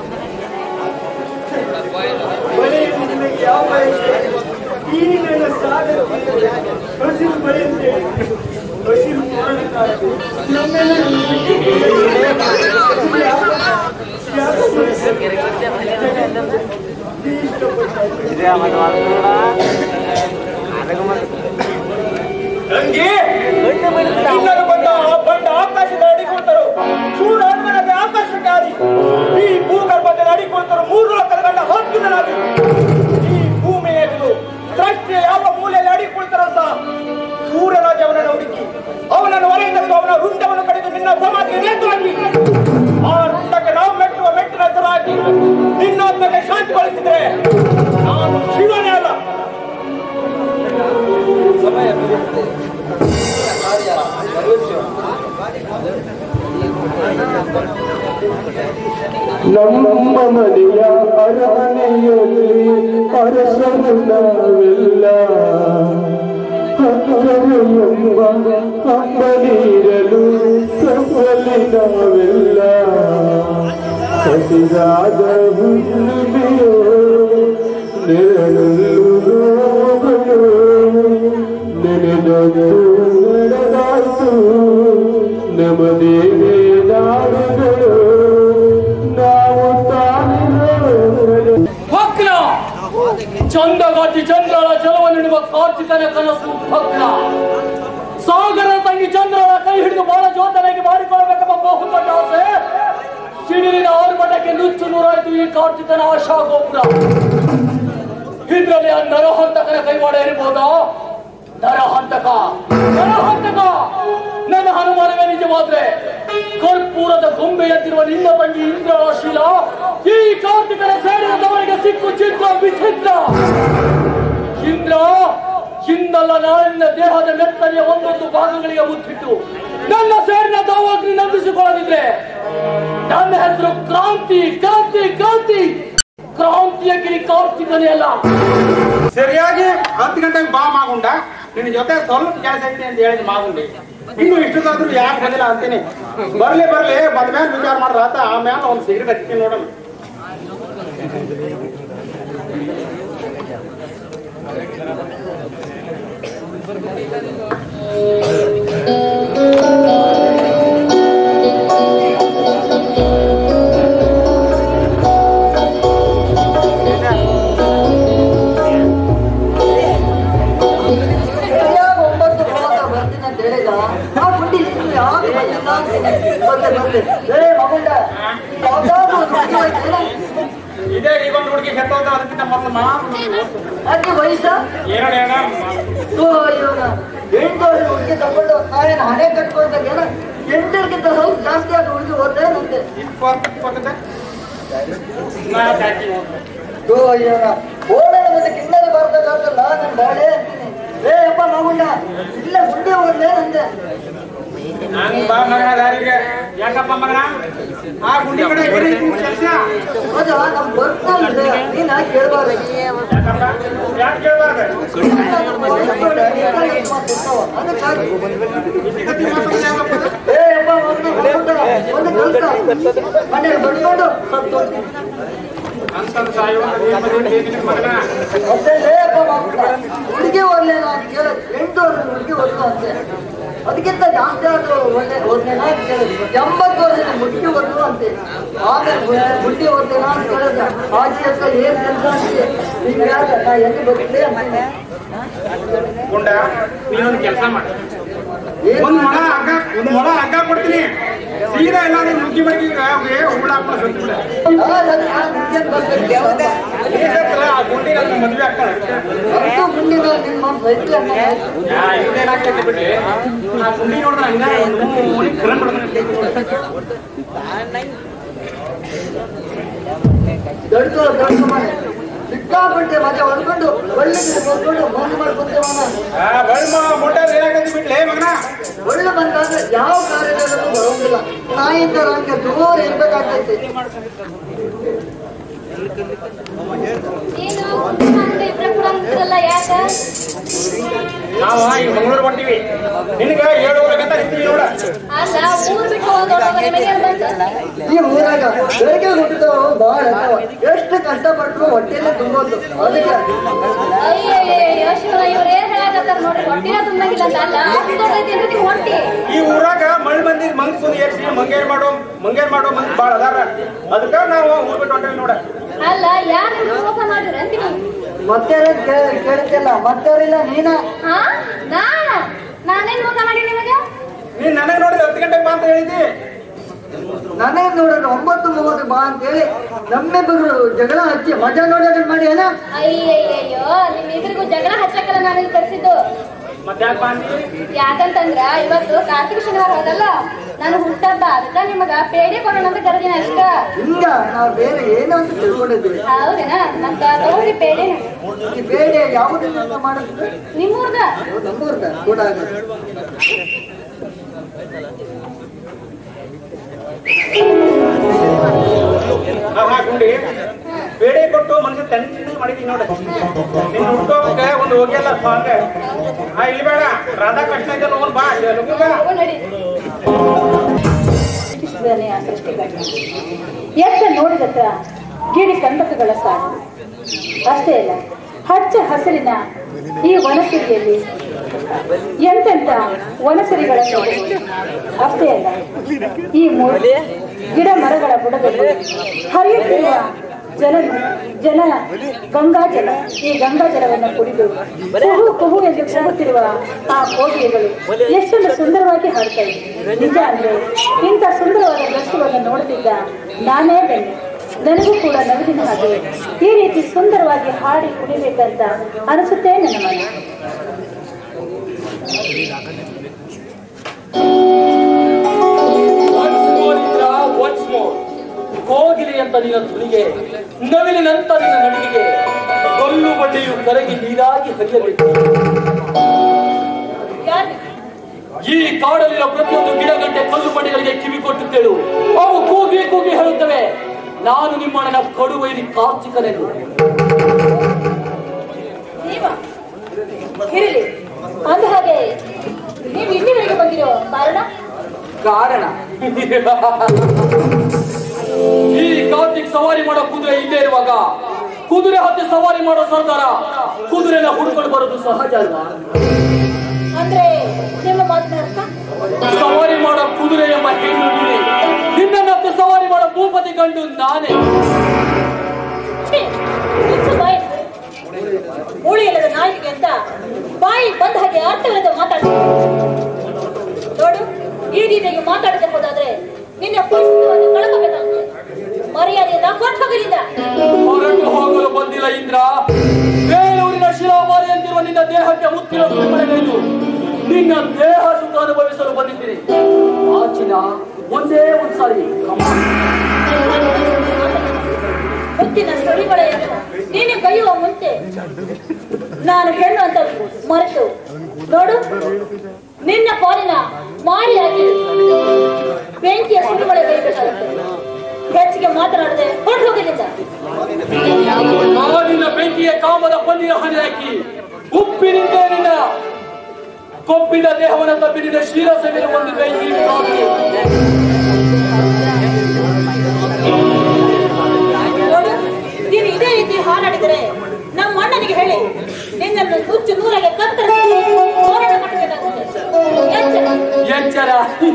ಬಳೆಯಲ್ಲಿ ನಿನಗೆ ಯಾವ ಬಯಕೆ ಈ ನನ್ನ ಸಾಗರಕ್ಕೆ ಹಸಿರು ಬಳೆಯಂತೆ ಹಸಿರು ತೋರಣಕ್ಕಾಗಿ ನಮ್ಮೆಲ್ಲ ತಂಗಿ ಇನ್ನೊಂದು ಬಂದ ಆ ಬಂಡ ಆಕಾಶದ ಅಡಿಕೊಳ್ತರು ಸೂರ್ಯಾತ್ಮನಾಗಿ ಆಕಾಶಕ್ಕಾಗಿ ಈ ಭೂಗರ್ಭದಲ್ಲಿ ಅಡಿಕೊಳ್ತರು ಮೂರು ಲಕ್ಷದ ಗಂಡ ಹತ್ತಿದನಾಗಿ ಈ ಭೂಮಿಯಲ್ಲಿ ಸೃಷ್ಟಿಯ ಯಾವ ಮೂಲೆಯಲ್ಲಿ ಅಡಿಕೊಳ್ತಾರಂತ ಸೂರ್ಯನಾಗಿ ಅವನನ್ನು ಹುಡುಕಿ ಅವನನ್ನು ಹೊರಗೆ ತೆಗೆದು ಅವನ ರುಂಡವನ್ನು ಕಡಿದು ನಿನ್ನ ಸಮಾಧಿಗೆ ನೇತು ಹಾಕಿ ಆ ರುಂಡಕ್ಕೆ ನಾವು ಮೆಟ್ಟುವ ಮೆಟ್ಟಿನ ಹೆಸರಾಗಿ ನಿನ್ನಾತ್ಮಕ್ಕೆ ಶಾಂತಿಗೊಳಿಸಿದ್ರೆ ನಾನು ಶಿವನೇ ಅಲ್ಲ ಸಮಯ ನಮ್ಮ ಮನೆಯ ಅರಮನೆಯಲ್ಲಿ ಅರಸನು ನಾವೆಲ್ಲ ಹಕ್ಕರೆಯುವ ಹಬ್ಬಲಿರಲು ಕಪ್ಪಲಿ ನಾವೆಲ್ಲ ಕಸಿರಾದ ಹುಣ್ಣಿಮೆಯೋ ನೆರಳಲ್ಲು ನೋವುಗಳು ನೆನೆದೊಂದು ನಡೆದಾಯ್ತು ನಮದೇನೆ ನಾಡುಗಳು ನಾವು ತಾನಿರೋ ಭಕ್ನ ಚಂದಗಾತಿ ಚಂದ್ರಳ ಜಲವನ್ನಿಡುವ ಕಾರ್ತಿಕನ ಕನಸು ಭಕ್ನ ಸಾಗರ ತಂಗಿ ಚಂದ್ರಳ ಕೈ ಹಿಡಿದು ಬಾಳ ಜೋತನಾಗಿ ಮಾಡಿಕೊಳ್ಳಬೇಕೆಂಬ ಬಹುದೊಡ್ಡ ಆಸೆ ಸಿಡಿಲಿನ ಆರ್ಭಟಕ್ಕೆ ನುಚ್ಚು ನೂರಾಯ್ತು ಈ ಕಾರ್ತಿಕನ ಆಶಾ ಗೋಪುರ ಇದ್ರಲ್ಲಿ ಆ ನರಹಂತಕನ ಕೈವಾಡ ಇರಬಹುದಾ ನರಹಂತಕ ನರಹಂತಕ ನನ್ನ ಹನುಮಾನವೇ ನಿಜವಾದ್ರೆ ಕರ್ಪೂರದ ಗೊಂಬೆಯಂತಿರುವ ನಿನ್ನ ತಂಗಿ ಇಂದ್ರಶೀಲ ಈ ಕಾರ್ತಿಕನ ಸೇರಿದವರಿಗೆ ಸಿಕ್ಕು ಚಿತ್ರ ವಿಚಿತ್ರ ಇಂದ್ರ ಇಂದಲ್ಲ ನಾಳಿನ ದೇಹದ ಮೆತ್ತನೆಯ ಒಂದೊಂದು ಭಾಗಗಳಿಗೆ ಮುಚ್ಚಿಟ್ಟು ನನ್ನ ಸೇರಿನ ದಾವಾಗ್ನಿ ನಂಬಿಸಿಕೊಳ್ಳದಿದ್ರೆ ನನ್ನ ಹೆಸರು ಕ್ರಾಂತಿ ಕ್ರಾಂತಿ ಕ್ರಾಂತಿ ಕ್ರಾಂತಿಯ ಗಿರಿ ಕಾರ್ತಿಕನೇ ಅಲ್ಲ ಸರಿಯಾಗಿ ಹತ್ತು ಗಂಟೆಗೆ ಬಾ ಮಾಗುಂಡ ನಿನ್ನ ಜೊತೆ ಸ್ವಲ್ಪ ಕೆಲಸ ಐತೆ ಅಂತ ಹೇಳಿದ್ ಮಾಗುಂಡಿ ಇನ್ನು ಇಷ್ಟದಾದ್ರೂ ಯಾಕೆ ಬಂದಿಲ್ಲ ಅಂತೀನಿ ಬರ್ಲಿ ಬರ್ಲಿ ಬಂದ್ಮೇಲೆ ವಿಚಾರ ಮಾಡ್ರ ಆತ ಆಮ್ಯಾಲ ಒಂದ್ ಸಿಗರೇಟ್ ಹಚ್ತೀನಿ ನೋಡೋಣ ಸರಿಯಾಗಿ ಒಂಬತ್ತು ಮೂವತ್ತ ಬರ್ತೀನಿ ಅಂತ ಹೇಳಿದ ಆ ಗುಂಡಿ ಇನ್ನು ಯಾವಾಗ ಬಂದಿಲ್ಲ ಅಂತೀನಿ. ಬಂದೆ ಬಂದೆ ಏ ಮಗುಂಡ ಯಾವ್ದಾದ್ರು ಒಂದು ಹುಡುಗಿ ಹೋಯ್ತೇನ? ಇದೇ ಈಗೊಂದು ಹುಡುಗಿ ಹೆತ್ತೋದ ಅದಕ್ಕಿಂತ ಮೊದಲು ಮಾ ಅದ್ಕೆ ವಯಸ್ಸ ಏನೋ ಹೇಳ ಓ ಇವನ ಎಂಟು ವರ್ಷ ಹುಡುಗಿ ತಗೊಂಡು ನಾವೇನು ಹಣೆ ಕಟ್ಕೊಳ್ದಾಗ ಏನ ಎಂಟರಿಗಿಂತ ಸ್ವಲ್ಪ ಜಾಸ್ತಿ ಆಗಿ ಹುಡುಗಿ ಹೋದ್ರೆ ನಂತೆ ಇಪ್ಪತ್ತು ಇಪ್ಪತ್ತೈತೆ ನಾಲ್ಕು ಹಾಕಿ ಹೋಗ್ಬೇಕು. ಓ ಇವನ ಓಡೋಣ ಮತ್ತೆ ಕಿನ್ನದ ಬರ್ಬೇಕಾಗಲ್ಲ ನನ್ ಬಾಳೆ ಅಂತೀನಿ ಏ ಅಪ್ಪ ಮಗುಂಡ ಇಲ್ಲ ಗುಂಡಿ ಹೋಗ್ಲೇ ನಂದೆ ನಾನು ಬಾ ಮಗನ ದಾರಿಗೆ ಯಾಕಪ್ಪ ಮಗನ ಆ ಗುಂಡಿ ಕಡೆ ಏನೈತಿ ಕೆಲಸ ಹೌದಾ ನಮ್ ಬರ್ತಾ ಇದೆ ನೀನ್ ಕೇಳ್ಬಾರ್ದು ಯಾಕಪ್ಪ ಯಾಕೆ ಕೇಳ್ಬಾರ ಗತಿ ಮಾತಾಡೋದು ಯಾಕಪ್ಪ? ಏ ಅಪ್ಪ ಒಂದು ಒಂದು ಕಲ್ತ ಮನೆಗೆ ಬಡ್ಕೊಂಡು ಸತ್ತು ಹೋಗ್ತೀನಿ. ಅಂತಂದ್ ಸಾಯುವ ಏನ್ ಮನೆ ಏನಿಲ್ಲ ಮಗನ. ಮತ್ತೆ ಲೇ ಅಪ್ಪ ಮಾಡ್ಬಿಟ್ಟ. ಹುಡುಗಿ ಓದ್ಲೇನೋ ಅಂತ ಕೇಳಿದ್ ಎಂಟು ವರ್ಷದ ಹುಡುಗಿ ಓದ್ಲು ಅಂತೆ ಅದಕ್ಕಿಂತ ಜಾಸ್ತಿ ಆದ್ರೂ ಒಳ್ಳೆ ಓದ್ಲೇನೋ ಅಂತ ಕೇಳಿದ್ರು ಎಂಬತ್ತು ವರ್ಷದ ಹುಡುಗಿ ಓದ್ಲು ಅಂತೆ ಆಮೇಲೆ ಹುಡುಗಿ- ಹುಡುಗಿ ಓದ್ಲೇನೋ ಅಂತ ಕೇಳಿದ್ರೆ ಆಚೆ ಹತ್ರ ಏನ್ ಕೆಲಸ ಅಂತೆ ಈಗ ಯಾಕೆ ನಾ ಎಲ್ಲಿ ಬರ್ತೀವಿ ಅಂತೀನಿ ಗುಂಡ ನೀನೊಂದು ಕೆಲಸ ಮಾಡಿ ಏನ್ ಒಂದ್ ಮೊಳ ಹಗ್ಗ ಒಂದ್ ಮೊಳ ಹಗ್ಗ ಕೊಡ್ತೀನಿ ಸೀದಾ ಎಲ್ಲ ನೀನ್ ಮುಗ್ಗಿ ಬೆಳಗ್ಗೆ ಹುಳ ಹಾಕೊಂಡು ಸತ್ತು ಬಿಡ ಆ, ನನ್- ನಾನ್ ನಿನ್ಗೇನ್ ಬರ್ಬೇಕು? ಆ ಗುಂಡಿಗೆ ಅದು ಮದ್ವೆ ಆಗ್ತಾಳೆ ಅಂತೂ ಮುಂದಿನ ನಿನ್ ಮನ್ಸು ಐತಿ ಅನ್ನೋ ಆಯ್ತು. ಯಾ, ಇವ್ನೇನಾಗ್ತೈತೆ ಬಿಡ್ರಿ ಆ ಗುಂಡಿ ನೋಡಿದ್ರೆ ಹಂಗ ಒಂದು ಕರೆಂಟ್ ಹೊಡ್ದಂಗೆ. ದೊಡ್ಡ ದೊಡ್ಡ ಮನೆ ಸಿಕ್ಕಾಪಟ್ಟೆ ಮಜಾ ಹೊಡ್ಕೊಂಡು ಒಳ್ಳೆ ಹೊಡ್ಕೊಂಡು ಬಂದ್ ಮಾಡ್ಕೊಂತೇವನ ಆ, ಬಳ್ಮ ಮೋಟಾರ್ ಏನಾಗತ್ತೆ ಬಿಡ್ಲೇ ಮಗನ ಒಳ್ಳೆ ಬಂದಾಗ ಯಾವ ಕಾರ್ಯದಲ್ಲೂ ಬರೋದಿಲ್ಲ ನಾಯಿ ತರ ಹಂಗೆ ದೂರ ಇರ್ಬೇಕಾಗ್ತೈತಿ ಏನು ಅಂದ್ರೆ ಇಬ್ರ ಕೂಡ ಅಂತಿರಲ್ಲ ಯಾಕ ನಾವು ಈಗ ಮಂಗಳೂರು ಹೊಂಟಿವಿ ನಿನಗ ಏಳುವರೆ ಗಂಟೆ ಇರ್ತೀವಿ ನೋಡ ಅಲ್ಲ ಊರ್ ಬಿಟ್ಟು ಹೋದವಾಗ ನಿಮಗೆ ಏನ್ ಬಂತು ಈ ಊರಾಗ ಬೆಳಗ್ಗೆ ಹುಟ್ಟಿದವರು ಬಹಳ ಅದಾವ. ಎಷ್ಟು ಕಷ್ಟಪಟ್ಟರು ಹೊಟ್ಟೆಲೆ ತುಂಬೋದು ಅದಕ್ಕೆ ಅಯ್ಯಯ್ಯೋ ಶಿವನ ಇವ್ರು ಏನ್ ಹೇಳಕತ್ತಾರ ನೋಡ್ರಿ ಹೊಟ್ಟಿನ ತುಂಬಂಗಿಲ್ಲ ಅಂತ ಅಲ್ಲ ಅಷ್ಟು ದೊಡ್ಡೈತಿ ಅಂದ್ರೆ ನೀವು ಹೊಟ್ಟಿ ಈ ಊರಾಗ ಮಳ್ ಮಂದಿ ಮಂಗ್ ಕುಂದಿ ಏರ್ಸಿ ಮಂಗೇರ್ ಮಾಡೋ ಮಂಗೇರ್ ಮಾಡೋ ಮಂದಿ ಬಾಳ ಅದಾರ ಅದಕ್ಕ ನಾವು ಊರ್ ಬಿಟ್ಟು ಹೊಂಟಿವಿ ನೋಡ ಅಲ್ಲ ಯಾರು ಮೋಸ ಮಾಡಿದ್ರ ಅಂತೀನಿ ಮತ್ತೆ ಕೇಳ್ತಿಲ್ಲ ಮತ್ತವರಿಲ್ಲ ನೀನ ಹಾ ನಾನ ನಾನೇನ್ ಮೋಸ ಮಾಡಿ ನಿಮಗೆ ನೀನ್ ನನಗ್ ನೋಡಿದ್ರೆ ಹತ್ತು ಗಂಟೆಗೆ ಬಾ ಅಂತ ಹೇಳಿದ್ದಿ ನನಗೆ ನೋಡಿದ್ರೆ ಒಂಬತ್ತು ಮೂವತ್ತು ಬಾ ಅಂತೇಳಿ ನಮ್ಮಿಬ್ಬರು ಜಗಳ ಹಚ್ಚಿ ಮಜಾ ನೋಡೋದನ್ನ ಮಾಡಿ ಏನ ಅಯ್ಯಯ್ಯಯ್ಯೋ ನಿಮ್ ಇದ್ರಿಗೂ ಜಗಳ ಹಚ್ಚಕ್ಕಲ್ಲ ನಾನು ಇಲ್ಲಿ ಕರ್ಸಿದ್ದು ಮತ್ತೆ ಯಾಕೆ ಬಾ ಅಂತೀವಿ ಯಾಕಂತಂದ್ರ ಇವತ್ತು ಕಾರ್ತಿಕ ಶನಿವಾರ ಹೋದಲ್ಲ ನಾನು ಹುಟ್ಟಬ್ಬ ಅದಕ್ಕ ನಿಮಗ ಪೇಡೆ ಕೊಡೋಣ ಅಂತ ಕರೆದಿನ ಅಷ್ಟ ಹಿಂಗ ನಾವು ಬೇರೆ ಏನು ಅಂತ ತಿಳ್ಕೊಂಡಿದ್ವಿ ಹೌದೇನಾ ಮತ್ತ ತಗೋರಿ ಪೇಡೆ ಈ ಬೇರೆ ಯಾವುದನ್ನ ಮಾಡಿದ್ರೆ ನಿಮ್ಮೂರ್ದ ನಮ್ಮೂರ್ದ ಕೂಡ ಹಾ ಗುಂಡಿ ಬೇಳೆ ಕೊಟ್ಟು ಮನುಷ್ಯ ತಣ್ಣಗೆ ಮಾಡಿದೀನಿ ನೋಡ ನಿನ್ ಹುಡ್ಕೋಕೆ ಒಂದು ಹೋಗಿಲ್ಲ ಸಾಂಗ್ ಹಾ ಇಲ್ಲಿ ಬೇಡ ರಾಧಾಕೃಷ್ಣ ಇದ್ದಲ್ಲ ಹೋಗ್ ಬಾ ಲಗು ಬಾ ತಗೋ ನಡಿ ಸೃಷ್ಟಿಸಿದನೇ ಆ ಸೃಷ್ಟಿಕರ್ತ ಎತ್ತ ನೋಡಿದತ್ರ ಗಿಡಿ ಕಂದಕಗಳ ಸಾಲು ಅಷ್ಟೇ ಅಲ್ಲ ಹಚ್ಚ ಹಸಿರಿನ ಈ ವನಸಿರಿಯಲ್ಲಿ ಎಂತೆಂತ ವನಸಿರಿಗಳ ಸೊಗಸು. ಅಷ್ಟೇ ಅಲ್ಲ ಈ ಮೂರು ಗಿಡ ಮರಗಳ ಬುಡದಲ್ಲಿ ಹರಿಯುತ್ತಿರುವ ಜಲ ಜಲ ಗಂಗಾ ಜಲ ಈ ಗಂಗಾ ಜಲವನ್ನು ಕುಡಿದು ಕುಹು ಕುಹು ಎಂದು ಕೂಗುತ್ತಿರುವ ಆ ಕೋಗಿಲೆಗಳು ಎಷ್ಟೊಂದು ಸುಂದರವಾಗಿ ಹಾಡ್ತಾ ಇವೆ ನಿಜ ಅಂದ್ರೆ ಇಂಥ ಸುಂದರವಾದ ದೃಶ್ಯವನ್ನು ನೋಡುತ್ತಿದ್ದ ನಾನೇ ಬೆನ್ನೆ ನನಗೂ ಕೂಡ ನಗುದಿನ ಹಾಗೆ ಈ ರೀತಿ ಸುಂದರವಾಗಿ ಹಾಡಿ ಕುಡಿಬೇಕಂತ ಅನಿಸುತ್ತೆ ನನ್ನ ಮನ once more Indra once more ಕೋಗಿಲೆ ಅಂತ ನಿನ್ನ ಧ್ವನಿಗೆ ನವಿಲಿನಂತ ನಿನ್ನ ನಡಿಗೆಗೆ ಕೊಲ್ಲು ಬಂಡೆಯು ಕರಗಿ ನೀರಾಗಿ ಹರಿಯಬೇಕು ಯಾರು ಈ ಕಾಡಲ್ಲಿನ ಪ್ರತಿಯೊಂದು ಗಿಡಗಂಟೆ ಕಲ್ಲು ಬಂಡೆಗಳಿಗೆ ಕಿವಿ ಕೊಟ್ಟು ಕೇಳು ಅವು ಕೂಗಿ ಕೂಗಿ ಹೇಳುತ್ತವೆ ನಾನು ನಿಮ್ಮಣ್ಣನ ಕಡುವೈರಿ ಕಾರ್ತಿಕನೆಂದು ನೀವ ಇರಲಿ ಅಂದ ಹಾಗೆ ನೀವು ಇಲ್ಲಿವರೆಗೆ ಬಂದಿರೋ ಕಾರಣ ಕಾರಣ ಈ ಕಾರ್ತಿಕ್ ಸವಾರಿ ಮಾಡೋ ಕುದುರೆ ಇಲ್ಲೇ ಇರುವಾಗ ಕುದುರೆ ಹತ್ತಿ ಸವಾರಿ ಮಾಡೋ ಸರ್ದಾರ ಕುದುರೆನ ಹುಡ್ಕೊಂಡು ಬರೋದು ಸಹಜ ಅಲ್ವಾ ಅಂದ್ರೆ ನಿಮ್ಮ ಮಾತಿನ ಅರ್ಥ ಸವಾರಿ ಮಾಡೋ ಕುದುರೆ ಎಂಬ ಹೆಣ್ಣು ನೀನೆ ನಿನ್ನನ್ನತ್ತು ಸವಾರಿ ಮಾಡೋ ಭೂಪತಿ ಗಂಡು ನಾನೇ ಛೀ, ಮುಚ್ಚು ಬಾಯಿ ಉಳಿಯಲ್ಲದ ನಾಯಿಗೆ ಅಂತ ಬಾಯಿ ಬಂದ ಹಾಗೆ ಅರ್ಥವಿಲ್ಲದ ಮಾತಾಡ್ತೀನಿ ನೋಡು ಈ ರೀತಿಯಾಗಿ ಮಾತಾಡದೆ ಹೋದಾದ್ರೆ ನಿನ್ನ ಪುಸ್ತಕವನ್ನು ಕಳ್ಕೋಬೇಕಾಗ್ತದೆ ಮರ್ಯಾದೆಯಿಂದ ಹೊರಟು ಹೋಗಲಿಲ್ಲ ಹೊರಟು ಹೋಗಲು ಬಂದಿಲ್ಲ ಇಂದ್ರ ಬೇಲೂರಿನ ಶಿಲಾಮಾರಿ ಅಂತಿರುವ ನಿನ್ನ ದೇಹಕ್ಕೆ ಮುತ್ತಿನ ಸುಮ್ಮನೆಗೈದು ನಿನ್ನ ದೇಹ ಸುಖ ಅನುಭವಿಸಲು ಬಂದಿದ್ದೀನಿ ಆಚಿನ ಒಂದೇ ಒಂದ್ಸಾರಿ ಮುತ್ತಿನ ಸರಿಬಳೆಯನ್ನು ನೀನು ಕೈಯುವ ಮುಂಚೆ ನಾನು ಹೆಣ್ಣು ಅಂತ ಮರೆತು ನೋಡು ನಿನ್ನ ಪಾಲಿನ ಮಾರಿಯಾಗಿ ಬೆಂಕಿಯ ಸುರಿಮಳೆ ಕೈಬೇಕಾಗುತ್ತೆ ಹೆಚ್ಚಿಗೆ ಮಾತನಾಡದೆ ಹೊರಟು ಹೋಗಲಿಲ್ಲ ಆ ನಿನ್ನ ಬೆಂಕಿಯ ಕಾಮದ ಪನ್ನೀರ ಹಣೆ ಹಾಕಿ ಉಪ್ಪಿನಿಂದ ನಿನ್ನ ಕೊಬ್ಬಿದ ದೇಹವನ್ನು ತಬ್ಬಿದ ಶ್ರೀರಸವಿನ ಹೊಂದಿದ ಈ ಕಾಕಿ ನೋಡು ನೀನು ಇದೇ ರೀತಿ ಹಾರಾಡಿದರೆ ನಮ್ಮ ಅಣ್ಣನಿಗೆ ಹೇಳಿ ನಿನ್ನನ್ನು ನುಚ್ಚು ನೂರಾಗೆ ಕತ್ತರಿಸಿ ಹೋರಾಟ ಮಾಡಬೇಕಾಗುತ್ತೆ ಎಚ್ಚರ ಎಚ್ಚರ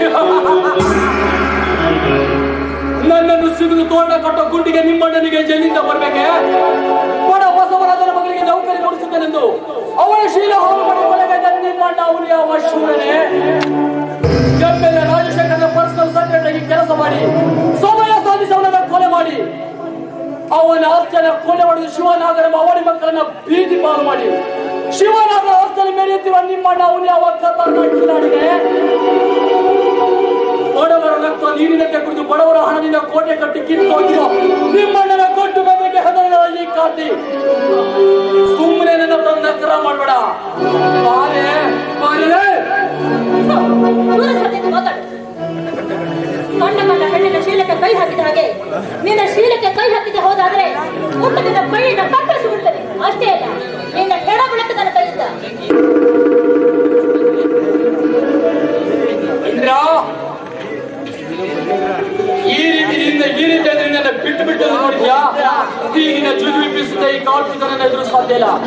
ನನ್ನನ್ನು ಸಿಗಿದು ತೋಟ ಕಟ್ಟೋ ಗುಂಡಿಗೆ ನಿಮ್ಮಣ್ಣನಿಗೆ ಜಲ್ಲಿಂದ ಬರ್ಬೇಕೆ ಬಡ ಬಸವರಾಜನ ಮಗಳಿಗೆ ನೌಕರಿ ಕೊಡಿಸುತ್ತೇನೆಂದು ಅವಳ ಶೀಲ ಹಾಳು ಮಾಡಿ ಕೊಲೆಗೈದ ನಿಮ್ಮಣ್ಣ ಅವನು ಯಾವ ಶೂರನೇ ಎಮ್ಮೆಲ್ಲ ರಾಜಶೇಖರನ ಪರ್ಸನಲ್ ಸೆಕ್ರೆಟರಿ ಆಗಿ ಕೆಲಸ ಮಾಡಿ ಸಮಯ ಸಾಧಿಸಿ ಅವನನ್ನ ಕೊಲೆ ಮಾಡಿ ಅವನ ಆಸ್ತಿಯನ್ನ ಕೊಲೆ ಹೊಡೆದು ಶಿವನಾಗರ ಅವಳಿ ಮಕ್ಕಳನ್ನ ಬೀದಿ ಪಾಲು ಮಾಡಿ ಶಿವನಾಗರ ಆಸ್ತಿಯಲ್ಲಿ ಮೆರೆಯುತ್ತಿರುವ ನಿಮ್ಮಣ್ಣ ಅವನು ಯಾವ ಕರ್ನಾಟಕನಾಡಿಗೆ ಬಡವರ ರಕ್ತ ನೀರಿನಕ್ಕೆ ಕುಡಿದು ಬಡವರ ಹಣದಿಂದ ಕೋಟೆ ಕಟ್ಟಿ ಕಿತ್ತೋಗಿರೋ ನಿಮ್ಮಣ್ಣನ ಕೊಟ್ಟು ಬೆದರಿಗೆ ಹೆದರಿದ ಈ ಕಾಟಿ ಸುಮ್ಮನೆ ನನ್ನ ತಂದ ಕರ ಮಾಡಬೇಡ ಬಾರೆ ಬಾರೆ ದೂರ ಸದ್ಯಕ್ಕೆ ಮಾತಾಡು ಕಂಡ ಕಂಡ ಹೆಣ್ಣಿನ ಶೀಲಕ್ಕೆ ಕೈ ಹಾಕಿದ ಹಾಗೆ ನಿನ್ನ ಶೀಲಕ್ಕೆ ಕೈ ಹಾಕಿದೆ ಹೋದಾದ್ರೆ ಊಟದಿಂದ ಕೈಯಿಂದ ಕತ್ತರಿಸಿ ಬಿಡ್ತದೆ ಅಷ್ಟೇ ಅಲ್ಲ ನಿನ್ನ ಹೆಣ ಬೆಳಕು ನನ್ನ ಕೈಯಿಂದ ಇಂದ್ರ ಈ ರೀತಿ ನಿನ್ನ ಈ ರೀತಿ ಅಂದ್ರೆ ನನ್ನ ಬಿಟ್ಟು ಬಿಟ್ಟು ನೋಡಿದ್ಯಾ ಈಗಿನ ಜುಜು ಬಿಸುತ್ತ ಈ ಕಾಲ್ಪಿತನ ಎದುರು ಸಾಧ್ಯ ಇಲ್ಲ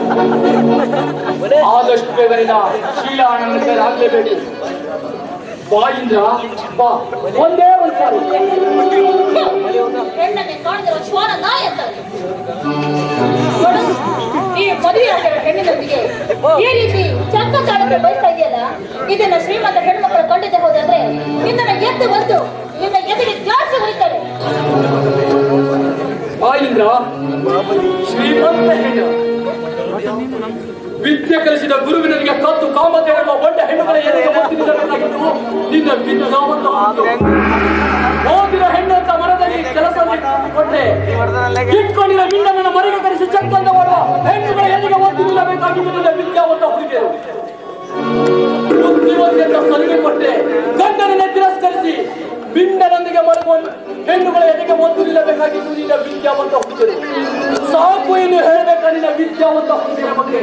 ಆದಷ್ಟು ಬೇಗ ನಿನ್ನ ಶೀಲಾ ನನ್ನ ಕೈಲಿ ಆಗ್ಲೇಬೇಕು ಬಾ ಇಂದ್ರ ಬಾ ಒಂದೇ ಒಂದ್ ಸಾರಿ ಹೆಣ್ಣನ್ನೇ ಕಾಣಿದಿರೋ ಶ್ವಾನ ನಾಯಿ ಅಂತ ನೋಡು, ಈ ಮದುವೆ ಆಗಿರೋ ಹೆಣ್ಣಿನೊಂದಿಗೆ ಈ ರೀತಿ ಚಕ್ಕ ತಾಳಕ್ಕೆ ಬಯಸ್ತಾ ಇದೆಯಲ್ಲ ಇದನ್ನ ಶ್ರೀಮಂತ ಹೆಣ್ಮಕ್ಳು ಕಂಡಿದ್ದೆ ಹೋದಾದ್ರೆ ನಿನ್ನನ್ನ ಎದ್ದು ಬಂದು ನಿನ್ನ ಎದೆಗೆ ಜಾಸ್ತಿ ಹೊಡಿತಾರೆ ಬಾ ಇಂದ್ರ ಶ್ರೀಮಂತ ಹೆಣ್ಣು ವಿದ್ಯೆ ಕಲಿಸಿದ ಗುರುವಿನನಿಗೆ ಕತ್ತು ಕಾಮತೆ ಹೇಳುವ ಬಂಡ ಹೆಣ್ಣುಗಳ ಎದೆಗೆ ಒತ್ತಿ ನಿಲ್ಲಬೇಕಾಗಿತ್ತು ನಿನ್ನ ವಿದ್ಯಾವಂತ ಹುಟ್ಟು. ಓದಿನ ಹೆಣ್ಣು ಅಂತ ಮನದಲ್ಲಿ ಕೆಲಸ ಕೊಟ್ಟೆ ಇಟ್ಕೊಂಡಿರೋ ಮಿಂಡನನ್ನ ಮನೆಗೆ ಕರೆಸಿ ಚಕ್ಕಂದ ಮಾಡುವ ಹೆಣ್ಣುಗಳ ಎದೆಗೆ ಒತ್ತಿ ನಿಲ್ಲಬೇಕಾಗಿತ್ತು ನಿನ್ನ ವಿದ್ಯಾವಂತ ಹುಡುಗಿಯರು ಬುದ್ಧಿವಂತ ಸಲಿಗೆ ಕೊಟ್ಟೆ ಗಂಡನನ್ನೇ ತಿರಸ್ಕರಿಸಿ ಬಿಂಡನೊಂದಿಗೆ ಮಲಗುವ ಹೆಣ್ಣುಗಳ ಎದೆಗೆ ಒತ್ತು ನಿಲ್ಲಬೇಕಾಗಿತ್ತು ನಿನ್ನ ವಿದ್ಯಾವಂತ ಹುಡುಗರು ಸಾಕು ಎಂದು ಹೇಳಬೇಕಾ ನಿನ್ನ ವಿದ್ಯಾವಂತ ಹುಡುಗಿಯರ ಬಗ್ಗೆ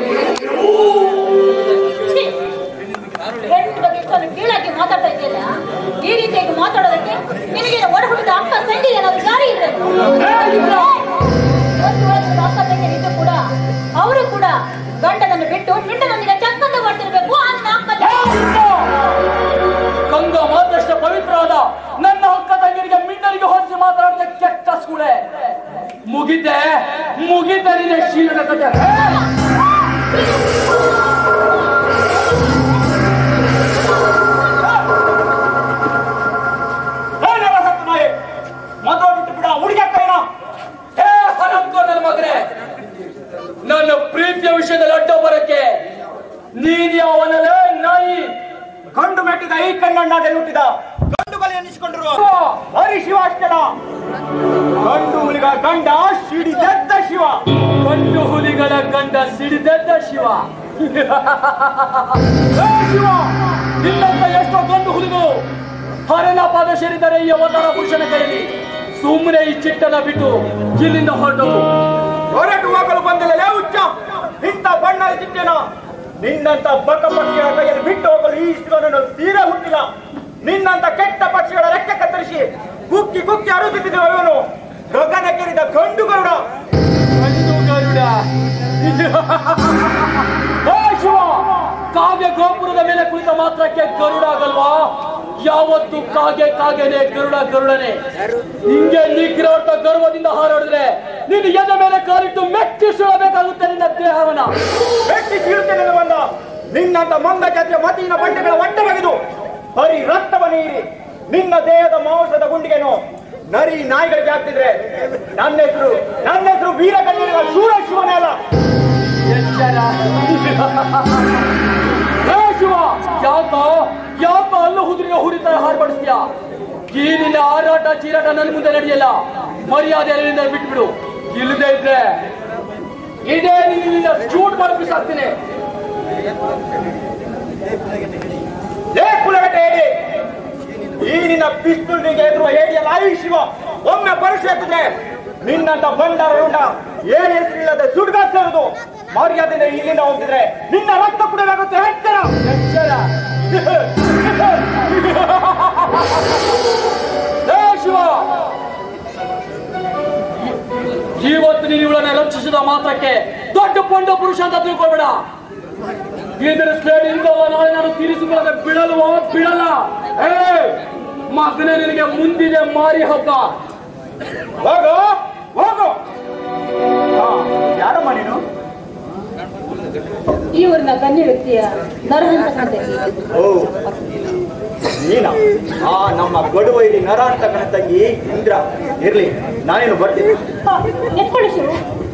ಛೀ! ಹೆಣ್ಣು ಬಗ್ಗೆ ಇಷ್ಟೊಂದು ಕೀಳಾಗಿ ಮಾತಾಡ್ತಾ ಇದೆಯಲ್ಲ ಈ ರೀತಿಯಾಗಿ ಮಾತಾಡೋದಕ್ಕೆ ನಿನಗೆ ಒಡ ಹುಟ್ಟಿದ ಅಕ್ಕ ತಂಗಿ ಏನಾದ್ರು ಜಾರಿ ಇರಬೇಕು ಒಂದು ವರ್ಷದ ಅಕ್ಕ ತಂಗಿ ಇದ್ದು ಕೂಡ ಅವರು ಕೂಡ ಗಂಡನನ್ನು ಬಿಟ್ಟು ಮಿಂಡನೊಂದಿಗೆ ಚಕ್ಕಂದ ಮಾಡ್ತಿರ್ಬೇಕು ಅನ್ನ ಅಕ್ಕ ಗಂಗ ಮಾತಷ್ಟ ಪವಿತ್ರವಾದ ನನ್ನ ಅಕ್ಕ ತಂಗಿರಿಗೆ ಮಿಂಡನಿಗೆ ಹೋಲಿಸಿ ಮಾತಾಡಿದ ಕೆಟ್ಟ ಸುಳೆ ಮುಗಿತೆ ಮುಗಿತೆ ನಿನ್ನ ಶೀಲನ ಕತೆ ಮದುವೆ ಬಿಟ್ಟು ಬಿಡ ಹುಡುಗಿ ಅಕ್ಕ ಹೇ ಹರಂಕೋ ನನ್ನ ಮಗನೇ ನನ್ನ ಪ್ರೀತಿಯ ವಿಷಯದಲ್ಲಿ ಅಡ್ಡ ಬರಕ್ಕೆ ನೀನ್ ಯಾವನಲೇ ನಾಯಿ ಗಂಡು ಮೆಟ್ಟಿದ ಈ ಕಣ್ಣಣ್ಣದಲ್ಲಿ ಹುಟ್ಟಿದ ಗಂಡು ಬಲಿ ಎನ್ನಿಸಿಕೊಂಡಿರುವ ಹರಿ ಶಿವ ಅಷ್ಟೇನ ಗಂಡು ಹುಲಿಗ ಗಂಡ ಸಿಡಿದೆದ್ದ ಶಿವ ಗಂಡು ಹುಲಿಗಳ ಗಂಡ ಸಿಡಿದೆದ್ದ ಶಿವ ಏ ಶಿವ ನಿನ್ನಂತ ಎಷ್ಟೋ ಗಂಡು ಹುಲಿಗಳು ಹರನ ಪಾದ ಸೇರಿದರೆ ಈ ಅವತಾರ ಪುರುಷನ ಕೈಯಲ್ಲಿ ಸುಮ್ಮನೆ ಈ ಚಿಟ್ಟನ ಬಿಟ್ಟು ಇಲ್ಲಿಂದ ಹೊರಟು ಹೊರಟು ಹೋಗಲು ಬಂದಿಲ್ಲ ಲೇ ಹುಚ್ಚ ಇಂಥ ಬಣ್ಣ ಚಿಟ್ಟೆನ ನಿನ್ನಂತ ಬಕ ಪಕ್ಷಿಗಳ ಕೈಯಲ್ಲಿ ಬಿಟ್ಟು ಹೋಗಲು ಈ ಶಿವನನ್ನು ತೀರಾ ಹುಟ್ಟಿಲ್ಲ ನಿನ್ನಂತ ಕೆಟ್ಟ ಪಕ್ಷಿಗಳ ರೆಕ್ಕೆ ಕತ್ತರಿಸಿ ಕುಕ್ಕಿ ಕುಕ್ಕಿ ಅರುಗುತ್ತಿದ್ದ ಇವನು ಗಗನಕ್ಕೆರಿದ ಗಂಡು ಗರುಡ ಗಂಡು ಗರುಡ ಹೇ ಶಿವ ಕಾವ್ಯ ಗೋಪುರದ ಮೇಲೆ ಕುಳಿತ ಮಾತ್ರಕ್ಕೆ ಗರುಡ ಆಗಲ್ವಾ ಯಾವತ್ತು ಕಾಗೆ ಕಾಗೆನೆ ಗರುಡ ಗರುಡನೆ ಹಿಂಗೆ ನಿಗ್ರಹ ಗರ್ವದಿಂದ ಹಾರಾಡಿದ್ರೆ ನೀನು ಎದ ಮೇಲೆ ಕಾಲಿಟ್ಟು ಮೆಟ್ಟಿ ಸುಳಬೇಕಾಗುತ್ತೆ ನಿನ್ನ ದೇಹವನ್ನ ವ್ಯಕ್ತಿ ಸೀಳುತ್ತೇನೆ ಬಂದ ನಿನ್ನಂತ ಮಂದ ಜಾತಿಯ ಮತಿಯ ಬಂಡೆಗಳ ಹೊಟ್ಟೆ ಬಗೆದು ಹರಿ ರಕ್ತವ ನೀರಿ ನಿನ್ನ ದೇಹದ ಮಾಂಸದ ಗುಂಡಿಗೆನು ನರಿ ನಾಯಿಗಳಿಗೆ ಹಾಕ್ತಿದ್ರೆ ನನ್ನ ಹೆಸರು ನನ್ನ ಹೆಸರು ವೀರ ಕಣ್ಣಿನ ಶೂರ ಶಿವನೇ ಅಲ್ಲ ಎಚ್ಚರ ಹೇ ಶಿವ ಯಾಕೋ ಯಾಕೋ ಅಲ್ಲೂ ಹುದುರಿನ ಹುರಿತ ಹಾರ್ಪಡಿಸ್ತೀಯ ಈ ನಿನ್ನ ಹಾರಾಟ ಚೀರಾಟ ನನ್ನ ಮುಂದೆ ನಡೆಯಲ್ಲ ಮರ್ಯಾದೆ ಅಲ್ಲಿಂದ ಬಿಟ್ಬಿಡು ಇಲ್ಲದೆ ಇದ್ರೆ ಇದೇ ನಿನ್ನ ಶೂಟ್ ಮಾಡಿ ಬಿಸಾಕ್ತೀನಿ ಲೇ ಕುಲಗಟ್ಟೆ ಹೇಳಿ ಈ ನಿನ್ನ ಪಿಸ್ತೂಲ್ನಿಗೆ ಎದುರುವ ಏಡಿಯಲ್ಲ ಆಯು ಶಿವ ಒಮ್ಮೆ ಪರೀಕ್ಷೆ ಎತ್ತಿದ್ರೆ ನಿನ್ನಂತ ಬಂಡಾರ ಉಂಡ ಏನ್ ಹೆಸರಿಲ್ಲದೆ ಸುಡ್ಗ ಸೇರುದು ಮರ್ಯಾದೆ ಇಲ್ಲಿಂದ ಹೋಗ್ತಿದ್ರೆ ನಿನ್ನ ರಕ್ತ ಕುಡಿಯಲಾಗುತ್ತೆ ಎಚ್ಚರ ಎಚ್ಚರ ಏ ಶಿವ ಇವತ್ತು ನೀನು ಇವಳನ್ನ ರಕ್ಷಿಸಿದ ಮಾತ್ರಕ್ಕೆ ದೊಡ್ಡ ಪಂಡ ಪುರುಷ ಅಂತ ತಿಳ್ಕೊಬೇಡ ಇದರ ಶ್ರೇಣಿಯಿಂದಲ್ಲ ನಾಳೆ ನಾನು ತೀರಿಸಿಕೊಳ್ಳದೆ ಬಿಡಲ್ವ ಬಿಡಲ್ಲ ಏ ಮಗನೇ ನಿನಗೆ ಮುಂದಿದೆ ಮಾರಿ ಹಬ್ಬ ಹೋಗು ಹೋಗು ಹಾ, ಯಾರಮ್ಮ ನೀನು ಇವ್ರನ್ನ ಗಣ್ಯ ವ್ಯಕ್ತಿಯ ನರಹಂತಕಂತೆ ಓ ನೀನ ಆ ನಮ್ಮ ಗಡುವೈರಿ ನರ ಅಂತಕ್ಕನ ತಂಗಿ ಇಂದ್ರ ಇರ್ಲಿ ನಾನೇನು ಬರ್ತೀನಿ ಎತ್ಕೊಳ್ಳಿ ಶಿವು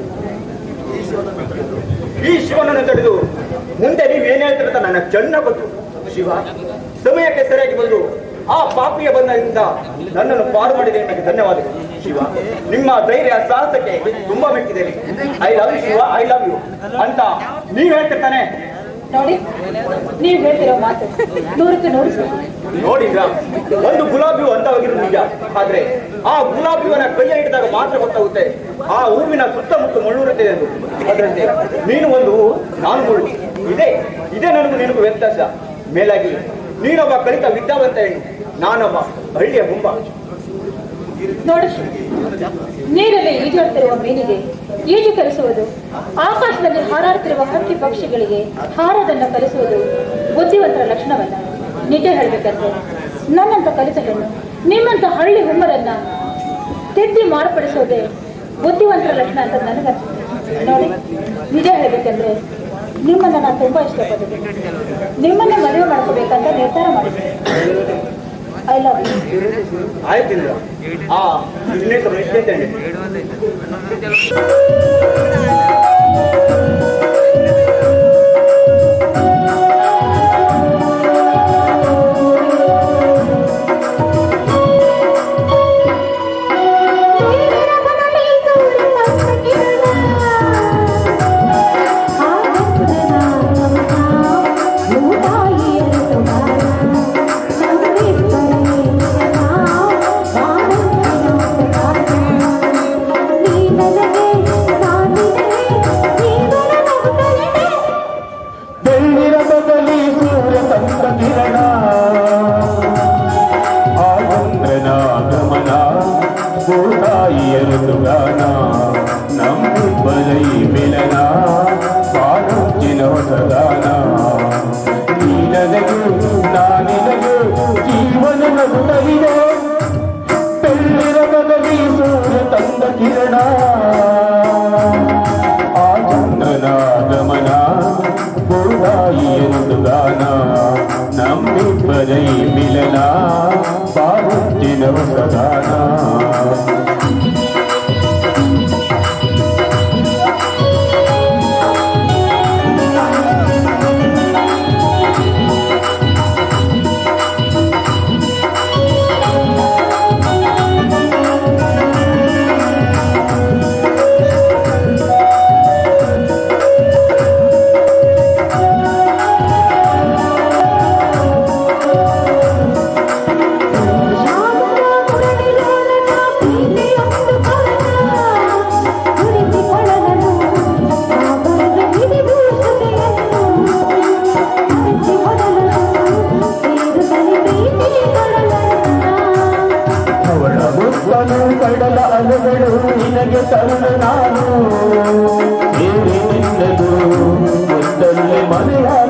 ಈ ಶಿವನನ್ನು ತಡೆದು ಮುಂದೆ ನೀವೇನ್ ಹೇಳ್ತೀರ ಅಂತ ನನಗೆ ಚೆನ್ನಾಗಿ ಗೊತ್ತು ಶಿವ ಸಮಯಕ್ಕೆ ಸರಿಯಾಗಿ ಬಂದು ಆ ಪಾಪಿಯ ಬಂದಿಂದ ನನ್ನನ್ನು ಪಾರು ಮಾಡಿದೆ ನಿಮಗೆ ಧನ್ಯವಾದಗಳು ಶಿವ ನಿಮ್ಮ ಧೈರ್ಯ ಸಾಹಸಕ್ಕೆ ತುಂಬಾ ಮೆಚ್ಚಿದ್ದೇನೆ I love you Shiva I love you ಅಂತ ನೀವ್ ಹೇಳ್ತಿರ್ತಾನೆ ನೋಡಿ ನೀವು ಹೇಳ್ತಿರೋ ಮಾತು ನೂರಕ್ಕೆ ನೂರು ಸತ್ಯ. ನೋಡಿದ್ರ ಒಂದು ಗುಲಾಬಿ ಹೂ ಅಂತವಾಗಿರೋದು ನಿಜ ಆದ್ರೆ ಆ ಗುಲಾಬಿ ಹೂವನ್ನ ಕೈಯ ಹಿಡಿದಾಗ ಮಾತ್ರ ಗೊತ್ತಾಗುತ್ತೆ ಆ ಹೂವಿನ ಸುತ್ತಮುತ್ತ ಮುಳ್ಳುರುತ್ತೆ ಎಂದು ಅದರಂತೆ ನೀನು ಒಂದು ಹೂವು ನಾನು ಮುಳ್ಳು ಇದೇ ಇದೇ ನನಗೂ ನಿನಗೂ ವ್ಯತ್ಯಾಸ ಮೇಲಾಗಿ ನೀನೊಬ್ಬ ಕಲಿತ ವಿದ್ಯಾವಂತ ಹೆಣ್ಣು ನಾನೊಬ್ಬ ಹಳ್ಳಿಯ ಗುಂಬ ನೋಡಿ ಶಿವು, ನೀರಲ್ಲಿ ಈಜಾಡ್ತಿರುವ ಮೀನಿಗೆ ಈಜು ಕಲಿಸುವುದು ಆಕಾಶದಲ್ಲಿ ಹಾರಾಡ್ತಿರುವ ಹಕ್ಕಿ ಪಕ್ಷಿಗಳಿಗೆ ಹಾರೋದನ್ನು ಕಲಿಸುವುದು ಬುದ್ಧಿವಂತರ ಲಕ್ಷಣವಲ್ಲ ನಿಜ ಹೇಳ್ಬೇಕಂದ್ರೆ ನನ್ನಂತ ಕಲಿತ ಹೆಣ್ಣು ನಿಮ್ಮಂತ ಹಳ್ಳಿ ಹುಮ್ಮರನ್ನ ತಿದ್ದಿ ಮಾರ್ಪಡಿಸೋದೇ ಬುದ್ಧಿವಂತರ ಲಕ್ಷಣ ಅಂತ ನನಗನ್ಸುತ್ತೆ ನೋಡಿ ನಿಜ ಹೇಳ್ಬೇಕಂದ್ರೆ ನಿಮ್ಮನ್ನ ನಾನು ತುಂಬಾ ಇಷ್ಟಪಟ್ಟಿದ್ದೆ ನಿಮ್ಮನ್ನ ಮದುವೆ ಮಾಡ್ಕೋಬೇಕಂತ ನಿರ್ಧಾರ ಮಾಡಿದ್ದೆ ಐ ಲವ್ ಯು ಆಯ್ತಿಲ್ಲ ಆ ಇನ್ನೇ ಸ್ವಲ್ಪ ನಿಶ್ಚಯಿತೇನೆ ಬೆಳ್ಳಿರ ಬದಲಿ ಸೂರ್ಯ ತಂದ ಕಿರಣ ಆ ಚಂದ್ರನ ಆಗಮನ ಭೂತಾಯಿಯ ಋತುಗಾನ ನಮ್ಮಿಬ್ಬರೈ ಮಿಲನ ಬಾಳುಚಿನ ಹೊಸಗಾನ ನೀ ನನಗೂ ನಾನಿನಗೂ ಜೀವನ ನಗುತ್ತಲಿದೆ ಬೆಳ್ಳಿರ ಬದಲಿ ಸೂರ್ಯ ತಂದ ಕಿರಣ ಆ ಚಂದ್ರನ ಗಮನ ಗೋದಾಯಿಯೊಂದು ಗಾನ ನಮ್ಮಿಬ್ಬರೈ ಮಿಲನ ಬಾರುತ್ತಿನ ಹೊಸಗಾನ ಅವಳ ಮುತ್ತಲು ಕಡಲ ಅಲೆಗಳು ನಿನಗೆ ತರುಣ ನಾನು ಸೇರಿ ನಿನ್ನದು ಮುತ್ತಲ್ಲಿ ಮನೆಯ